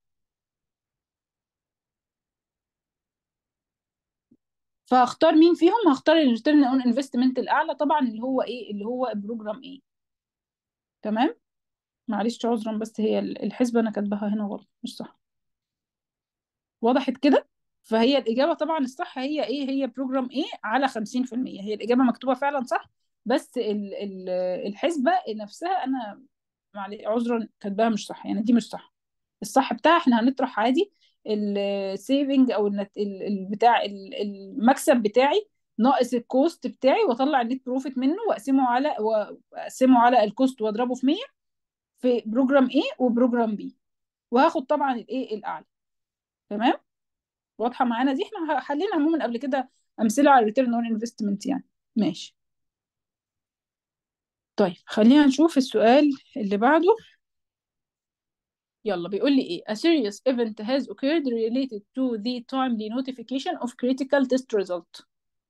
فهختار مين فيهم هختار الريتيرن اون انفستمنت الاعلى طبعا اللي هو ايه اللي هو بروجرام ايه تمام معلش عذرا بس هي الحسبه انا كاتباها هنا غلط مش صح وضحت كده فهي الاجابه طبعا الصح هي ايه هي بروجرام ايه على 50% هي الاجابه مكتوبه فعلا صح بس ال ال الحسبه نفسها انا معلش عذرا كاتباها مش صح يعني دي مش صح الصح بتاعها احنا هنطرح عادي السيفنج او النت البتاع المكسب بتاعي ناقص الكوست بتاعي واطلع النت بروفيت منه واقسمه على واقسمه على الكوست واضربه في 100 في بروجرام A وبروجرام B وهاخد طبعا الايه الاعلى تمام واضحه معانا دي احنا حلينا عموما قبل كده امثله على الريتيرن اون انفستمنت يعني ماشي طيب خلينا نشوف السؤال اللي بعده يلا بيقول لي ايه a serious event has occurred related to the timely notification of critical test result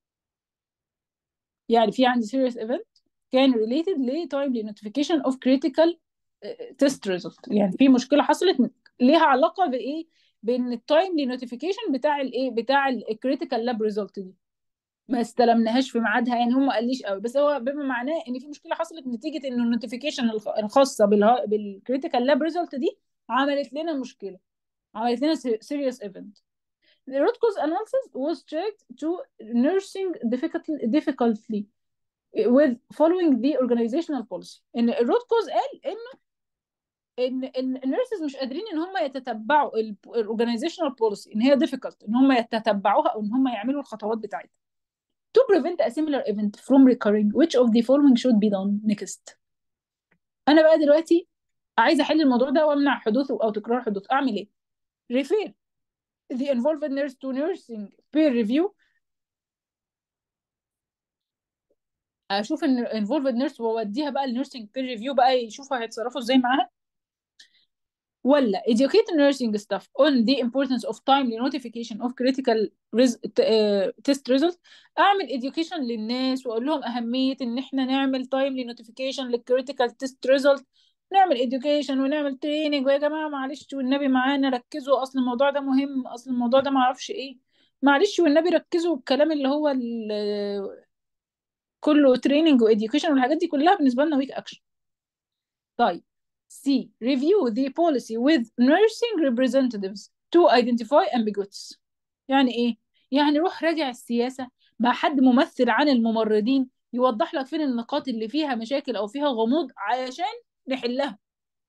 يعني في عندي serious event كان related ل timely notification of critical uh, test result يعني في مشكلة حصلت ليها علاقة بإيه بين التايملي نوتيفيكيشن بتاع الايه بتاع الكريتيكال لاب ريزلت دي ما استلمناهاش في ميعادها يعني هم ما قاليش قوي بس هو بما معناه ان في مشكله حصلت نتيجه ان النوتيفيكيشن الخاصه بالكريتيكال لاب ريزلت دي عملت لنا مشكله عملت لنا serious event The root cause analysis was checked to nursing difficulty, difficulty with following the organizational policy. ان الروت كوز قال انه ان ان النيرسز مش قادرين ان هم يتتبعوا الاورجانيزيشنال بوليسي ان هي difficult ان هم يتتبعوها او ان هم يعملوا الخطوات بتاعتها. To prevent a similar event from recurring, which of the following should be done next? انا بقى دلوقتي عايزه احل الموضوع ده وامنع حدوثه او تكرار حدوثه اعمل ايه؟ refer the involved nurse to nursing peer review اشوف ان involved nurse واوديها بقى النيرسينج peer review بقى يشوفوا هيتصرفوا ازاي معاها ولا educate nursing staff on the importance of timely notification of critical res uh, test results اعمل education للناس واقول لهم اهميه ان احنا نعمل timely notification للكريتيكال تيست ريزلت نعمل education ونعمل training ويا جماعه معلش والنبي معانا ركزوا اصل الموضوع ده مهم اصل الموضوع ده ما اعرفش ايه معلش والنبي ركزوا الكلام اللي هو كله training وeducation والحاجات دي كلها بالنسبه لنا weak action طيب C. Review the policy with nursing representatives to identify ambiguities. يعني إيه؟ يعني روح راجع السياسة مع حد ممثل عن الممرضين يوضح لك فين النقاط اللي فيها مشاكل أو فيها غموض علشان نحلها.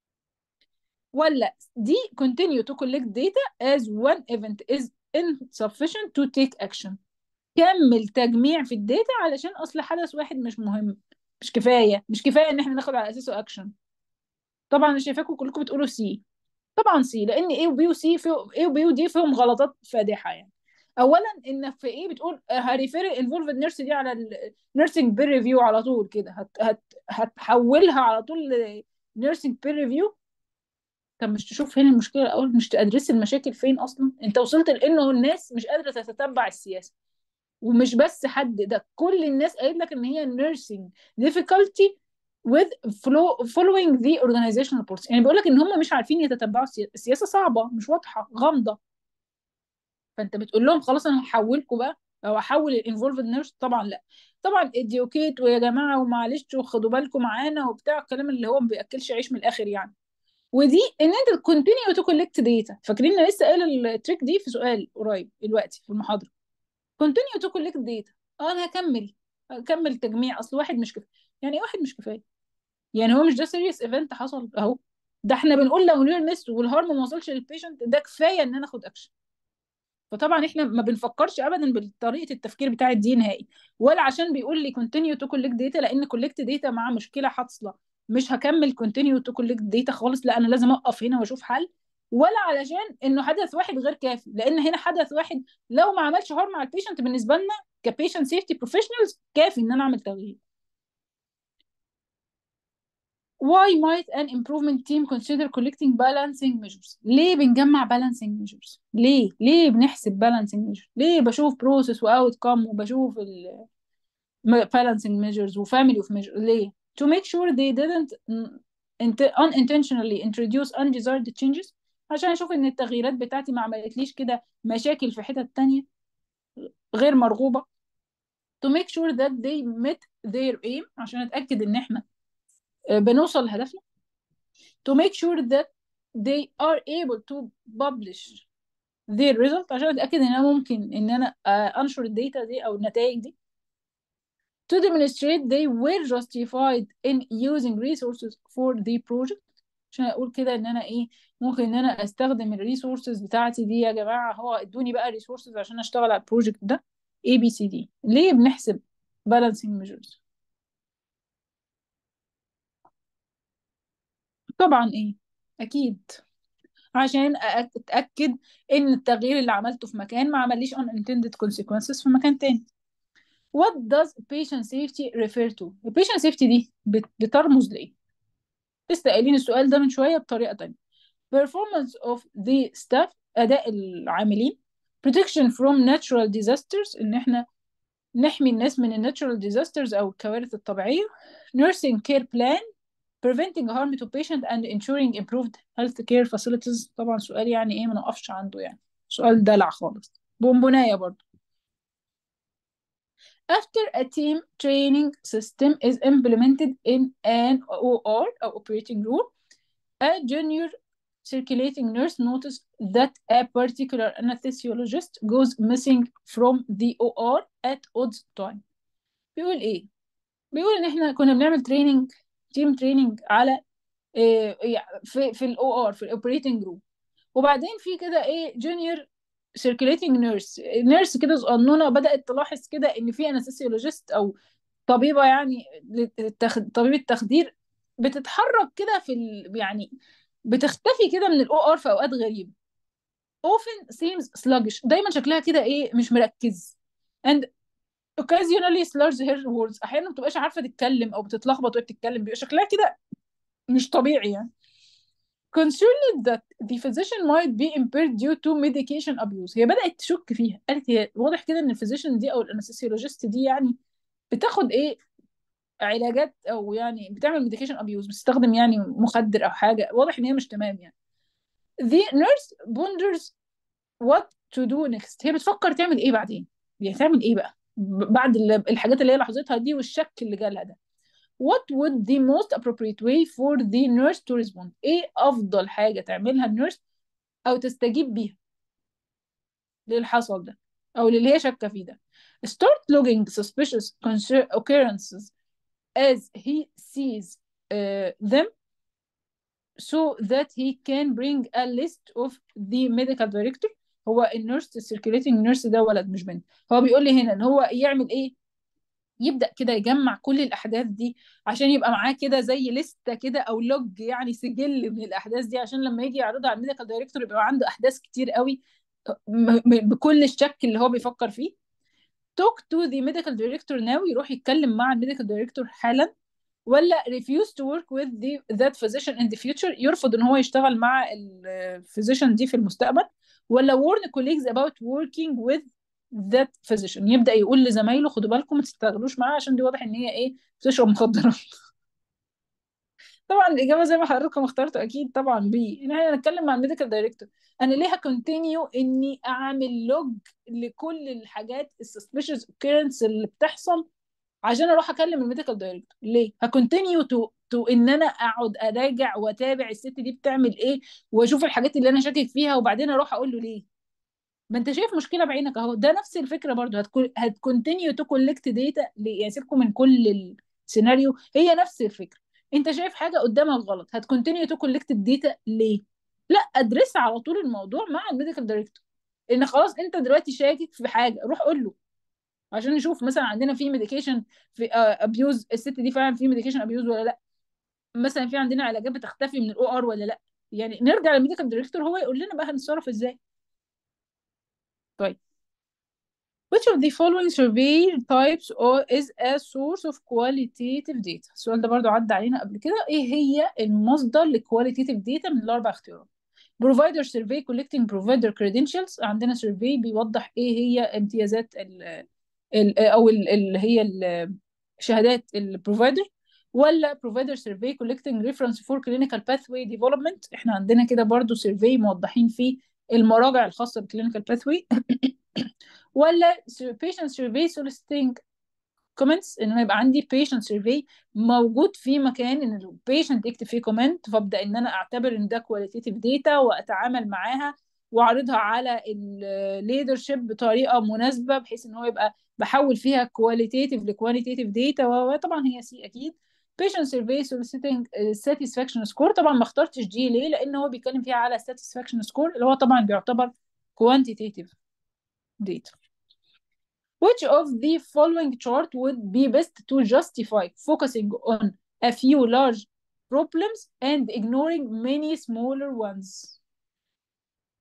ولا دي continue to collect data as one event is insufficient to take action. كمل تجميع في الداتا علشان أصل حدث واحد مش مهم مش كفاية مش كفاية إن احنا ناخد على أساسه أكشن. طبعا انا شايفاكم كلكم بتقولوا سي طبعا سي لان ايه وبي وسي في ايه وبي ودي فيهم غلطات فادحه يعني اولا ان في ايه بتقول هريفير انفولفد نيرس دي على النيرسينج بير ريفيو على طول كده هت هت هتحولها على طول لنيرسينج بير ريفيو طب مش تشوف فين المشكله الاول مش تدرس المشاكل فين اصلا انت وصلت لانه الناس مش قادره تتتبع السياسه ومش بس حد ده كل الناس قالت لك ان هي nursing difficulty with flow following the organizational policy يعني بيقول لك ان هم مش عارفين يتتبعوا السياسه السياسه صعبه مش واضحه غامضه فانت بتقول لهم خلاص انا هحولكم بقى او احول الانفولفد نيرس طبعا لا طبعا اديوكيت ويا جماعه ومعلش وخدوا بالكم معانا وبتاع الكلام اللي هو ما بياكلش عيش من الاخر يعني ودي ان انت كونتينيو تو كولكت داتا فاكرين انا لسه قايله التريك دي في سؤال قريب دلوقتي في المحاضره كونتينيو تو كولكت داتا اه انا هكمل هكمل تجميع اصل واحد مش كفايه يعني ايه واحد مش كفايه يعني هو مش ده سيريس ايفنت حصل اهو ده احنا بنقول لو نير ميس والهارم ما وصلش للبيشنت ده كفايه ان انا اخد اكشن فطبعا احنا ما بنفكرش ابدا بطريقه التفكير بتاعه دي نهائي ولا عشان بيقول لي كونتينيو تو كولكت داتا لان كولكت داتا مع مشكله حاصله مش هكمل كونتينيو تو كولكت داتا خالص لا انا لازم اقف هنا واشوف حل ولا علشان انه حدث واحد غير كافي لان هنا حدث واحد لو ما عملش هارم على البيشنت بالنسبه لنا كبيشنت سيفتي بروفيشنالز كافي ان انا اعمل تغيير why might an improvement team consider collecting balancing measures ليه بنجمع balancing measures ليه ليه بنحسب balancing measures ليه بشوف process و outcome وبشوف ال balancing measures و family of measures ليه to make sure they didn't unintentionally introduce undesired changes عشان اشوف ان التغييرات بتاعتي ما عملتليش كده مشاكل في حتت تانية غير مرغوبة to make sure that they met their aim عشان اتاكد ان احنا بنوصل لهدفنا to make sure that they are able to publish their result عشان اتاكد ان انا ممكن ان انا انشر الداتا دي او النتائج دي to demonstrate they were justified in using resources for the project عشان اقول كده ان انا ايه ممكن ان انا استخدم الريسورسز بتاعتي دي يا جماعه هو ادوني بقى ريسورسز عشان اشتغل على البروجكت ده A B C D ليه بنحسب balancing measures طبعا ايه اكيد عشان اتاكد ان التغيير اللي عملته في مكان ما عمليش unintended consequences في مكان تاني what does patient safety refer to patient safety دي بترمز لايه لسه قايلين السؤال ده من شويه بطريقه تانية performance of the staff اداء العاملين protection from natural disasters ان احنا نحمي الناس من الناتشورال disasters او الكوارث الطبيعيه nursing care plan preventing harm to patient and ensuring improved health care facilities طبعا سؤال يعني ايه ما نقفش عنده يعني سؤال دلع خالص بونبونايه برضه after a team training system is implemented in an OR or operating room a junior circulating nurse noticed that a particular anesthesiologist goes missing from the OR at odd time بيقول ايه بيقول ان احنا كنا بنعمل تريننج تيم تريننج على إيه في في الاو ار في الاوبريتنج روم وبعدين في كده ايه جونيور سيركيليتنج نيرس نيرس كده صغنونه بدات تلاحظ كده ان في انستيولوجيست او طبيبه يعني طبيبه تخدير بتتحرك كده في ال... يعني بتختفي كده من الاو ار في اوقات غريبه often seems sluggish دايما شكلها كده ايه مش مركز and occasionally slurs her words احيانا ما بتبقاش عارفه تتكلم او بتتلخبط وهي بتتكلم بيبقى شكلها كده مش طبيعي يعني concerned that the physician might be impaired due to medication abuse هي بدأت تشك فيها قالت هي واضح كده ان الفيزيشن دي او الانستيولوجيست دي يعني بتاخد ايه علاجات او يعني بتعمل ميديكيشن ابيوز بتستخدم يعني مخدر او حاجه واضح ان هي مش تمام يعني the nurse wonders what to do next هي بتفكر تعمل ايه بعدين هي تعمل ايه بقى بعد الحاجات اللي هي لاحظتها دي والشك اللي جالها ده what would the most appropriate way for the nurse to respond ايه افضل حاجه تعملها النيرس او تستجيب بيها للي حصل ده او للي هي شاكه فيه ده start logging suspicious occurrences as he sees uh, them so that he can bring a list of the medical director هو النيرس السيركيليتنج نيرس ده ولد مش بنت هو بيقول لي هنا ان هو يعمل ايه يبدا كده يجمع كل الاحداث دي عشان يبقى معاه كده زي لستة كده او لوج يعني سجل من الاحداث دي عشان لما يجي يعرضها على الميديكال دايركتور يبقى عنده احداث كتير قوي بكل الشك اللي هو بيفكر فيه talk to the medical director now يروح يتكلم مع الميديكال دايركتور حالا ولا refuse to work with the, that physician in the future يرفض ان هو يشتغل مع الفيزيشن دي في المستقبل ولا warn colleagues about working with that physician يبدأ يقول لزمايله خدوا بالكم ما تشتغلوش معاه عشان دي واضح ان هي ايه بتشرب مخدرات طبعا الاجابه زي ما حضراتكم اخترتوا اكيد طبعا بي ان احنا هنتكلم مع الميديكال دايركتور انا ليه هكونتينيو اني اعمل لوج لكل الحاجات السسبيشس occurrence اللي بتحصل عشان اروح اكلم الميديكال دايركتور ليه هكونتينيو تو تو ان انا اقعد اراجع واتابع الست دي بتعمل ايه واشوف الحاجات اللي انا شاكك فيها وبعدين اروح اقول له ليه ما انت شايف مشكله بعينك اهو ده نفس الفكره برضو هتكونتينيو تو كولكت داتا يعني سيبكم من كل السيناريو هي نفس الفكره انت شايف حاجه قدامك غلط هتكونتينيو تو كولكت الداتا ليه لا ادرس على طول الموضوع مع الميديكال دايركتور ان خلاص انت دلوقتي شاكك في حاجه روح قول له عشان نشوف مثلا عندنا في ميديكيشن في ابيوز الست دي فعلا في ميديكيشن ابيوز ولا لا مثلا في عندنا علاجات بتختفي من الاو ار ولا لا يعني نرجع للميديكال دايركتور هو يقول لنا بقى هنتصرف ازاي طيب Which of the following survey types or is a source of qualitative data؟ السؤال ده برضو عدى علينا قبل كده ايه هي المصدر للqualitative data من الاربع اختيارات provider survey collecting provider credentials عندنا survey بيوضح ايه هي امتيازات ال ال او اللي هي شهادات البروفايدر ولا provider survey collecting reference for clinical pathway development احنا عندنا كده برضو survey موضحين فيه المراجع الخاصة بالclinical pathway ولا patient survey soliciting comments انه يبقى عندي patient survey موجود في مكان ان البيشنت يكتب فيه كومنت فابدا ان انا اعتبر ان ده qualitative data واتعامل معاها واعرضها على الليدرشيب بطريقه مناسبه بحيث ان هو يبقى بحول فيها كواليتيتيف لكوانتيتيف داتا وطبعا هي سي اكيد patient survey soliciting satisfaction score طبعا ما اخترتش دي ليه لان هو بيتكلم فيها على satisfaction score اللي هو طبعا بيعتبر quantitative data which of the following chart would be best to justify focusing on a few large problems and ignoring many smaller ones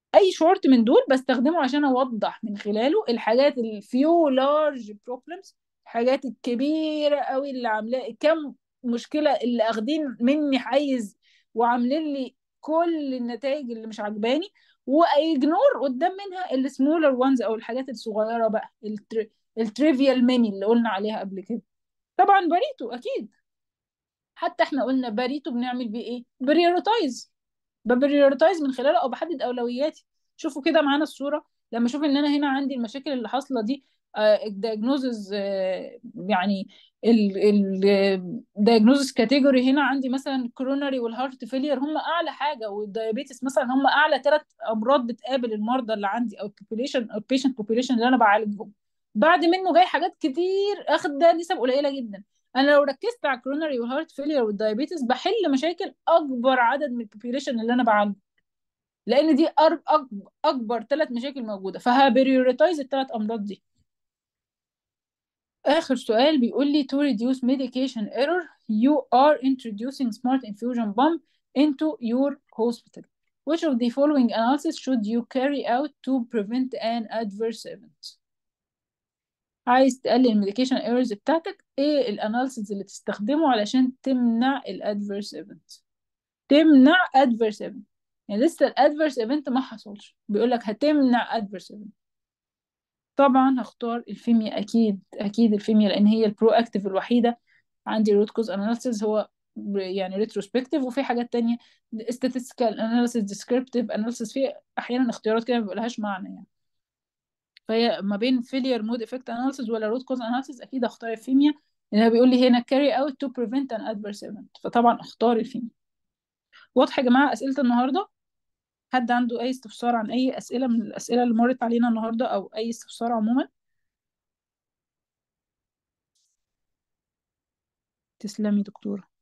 اي شورت من دول بستخدمه عشان اوضح من خلاله الحاجات الفيو لارج بروبلمز الحاجات الكبيره قوي اللي عاملاه كم مشكله اللي اخدين مني حيز وعاملين لي كل النتائج اللي مش عجباني وايجنور قدام منها السمولر وانز او الحاجات الصغيره بقى التريفيال ميني اللي قلنا عليها قبل كده طبعا باريتو اكيد حتى احنا قلنا باريتو بنعمل بيه ايه بريورتايز ببريورتايز من خلاله او بحدد اولوياتي شوفوا كده معانا الصوره لما اشوف ان انا هنا عندي المشاكل اللي حاصله دي الدايجنوزز يعني الدايجنوزز كاتيجوري هنا عندي مثلا الكوروناري والهارت فيلير هم اعلى حاجه والدايابيتس مثلا هم اعلى ثلاث امراض بتقابل المرضى اللي عندي او البوبيليشن او البيشنت بوبيليشن اللي انا بعالجهم بعد منه جاي حاجات كتير اخد نسب قليله جدا انا لو ركزت على الكوروناري والهارت فيلير والدايابيتس بحل مشاكل اكبر عدد من البوبيليشن اللي انا بعالجه لان دي أرب اكبر اكبر ثلاث مشاكل موجوده فهبريوريتايز الثلاث امراض دي اخر سؤال بيقول لي to reduce medication error you are introducing smart infusion pump into your hospital which of the following analysis should you carry out to prevent an adverse event عايز تقلل الميديكيشن ايرورز بتاعتك ايه الاناليسيز اللي تستخدمه علشان تمنع الادفيرس ايفنت تمنع ادفيرس ايفنت يعني لسه الادفيرس ايفنت ما حصلش بيقول لك هتمنع ادفيرس ايفنت طبعا هختار الفيميا اكيد اكيد الفيميا لان هي البرو اكتيف الوحيده عندي روت كوز اناليسيز هو يعني ريتروسبكتيف وفي حاجات تانية statistical analysis descriptive analysis في احيانا اختيارات كده ما بيبقالهاش معنى يعني فهي ما بين failure mode effect analysis ولا root cause analysis اكيد اختار الفيميا لان هو بيقول لي هنا carry out to prevent an adverse event فطبعا اختار الفيميا واضح يا جماعه اسئله النهارده حد عنده اي استفسار عن اي اسئله من الاسئله اللي مرت علينا النهارده او اي استفسار عموما تسلمي دكتوره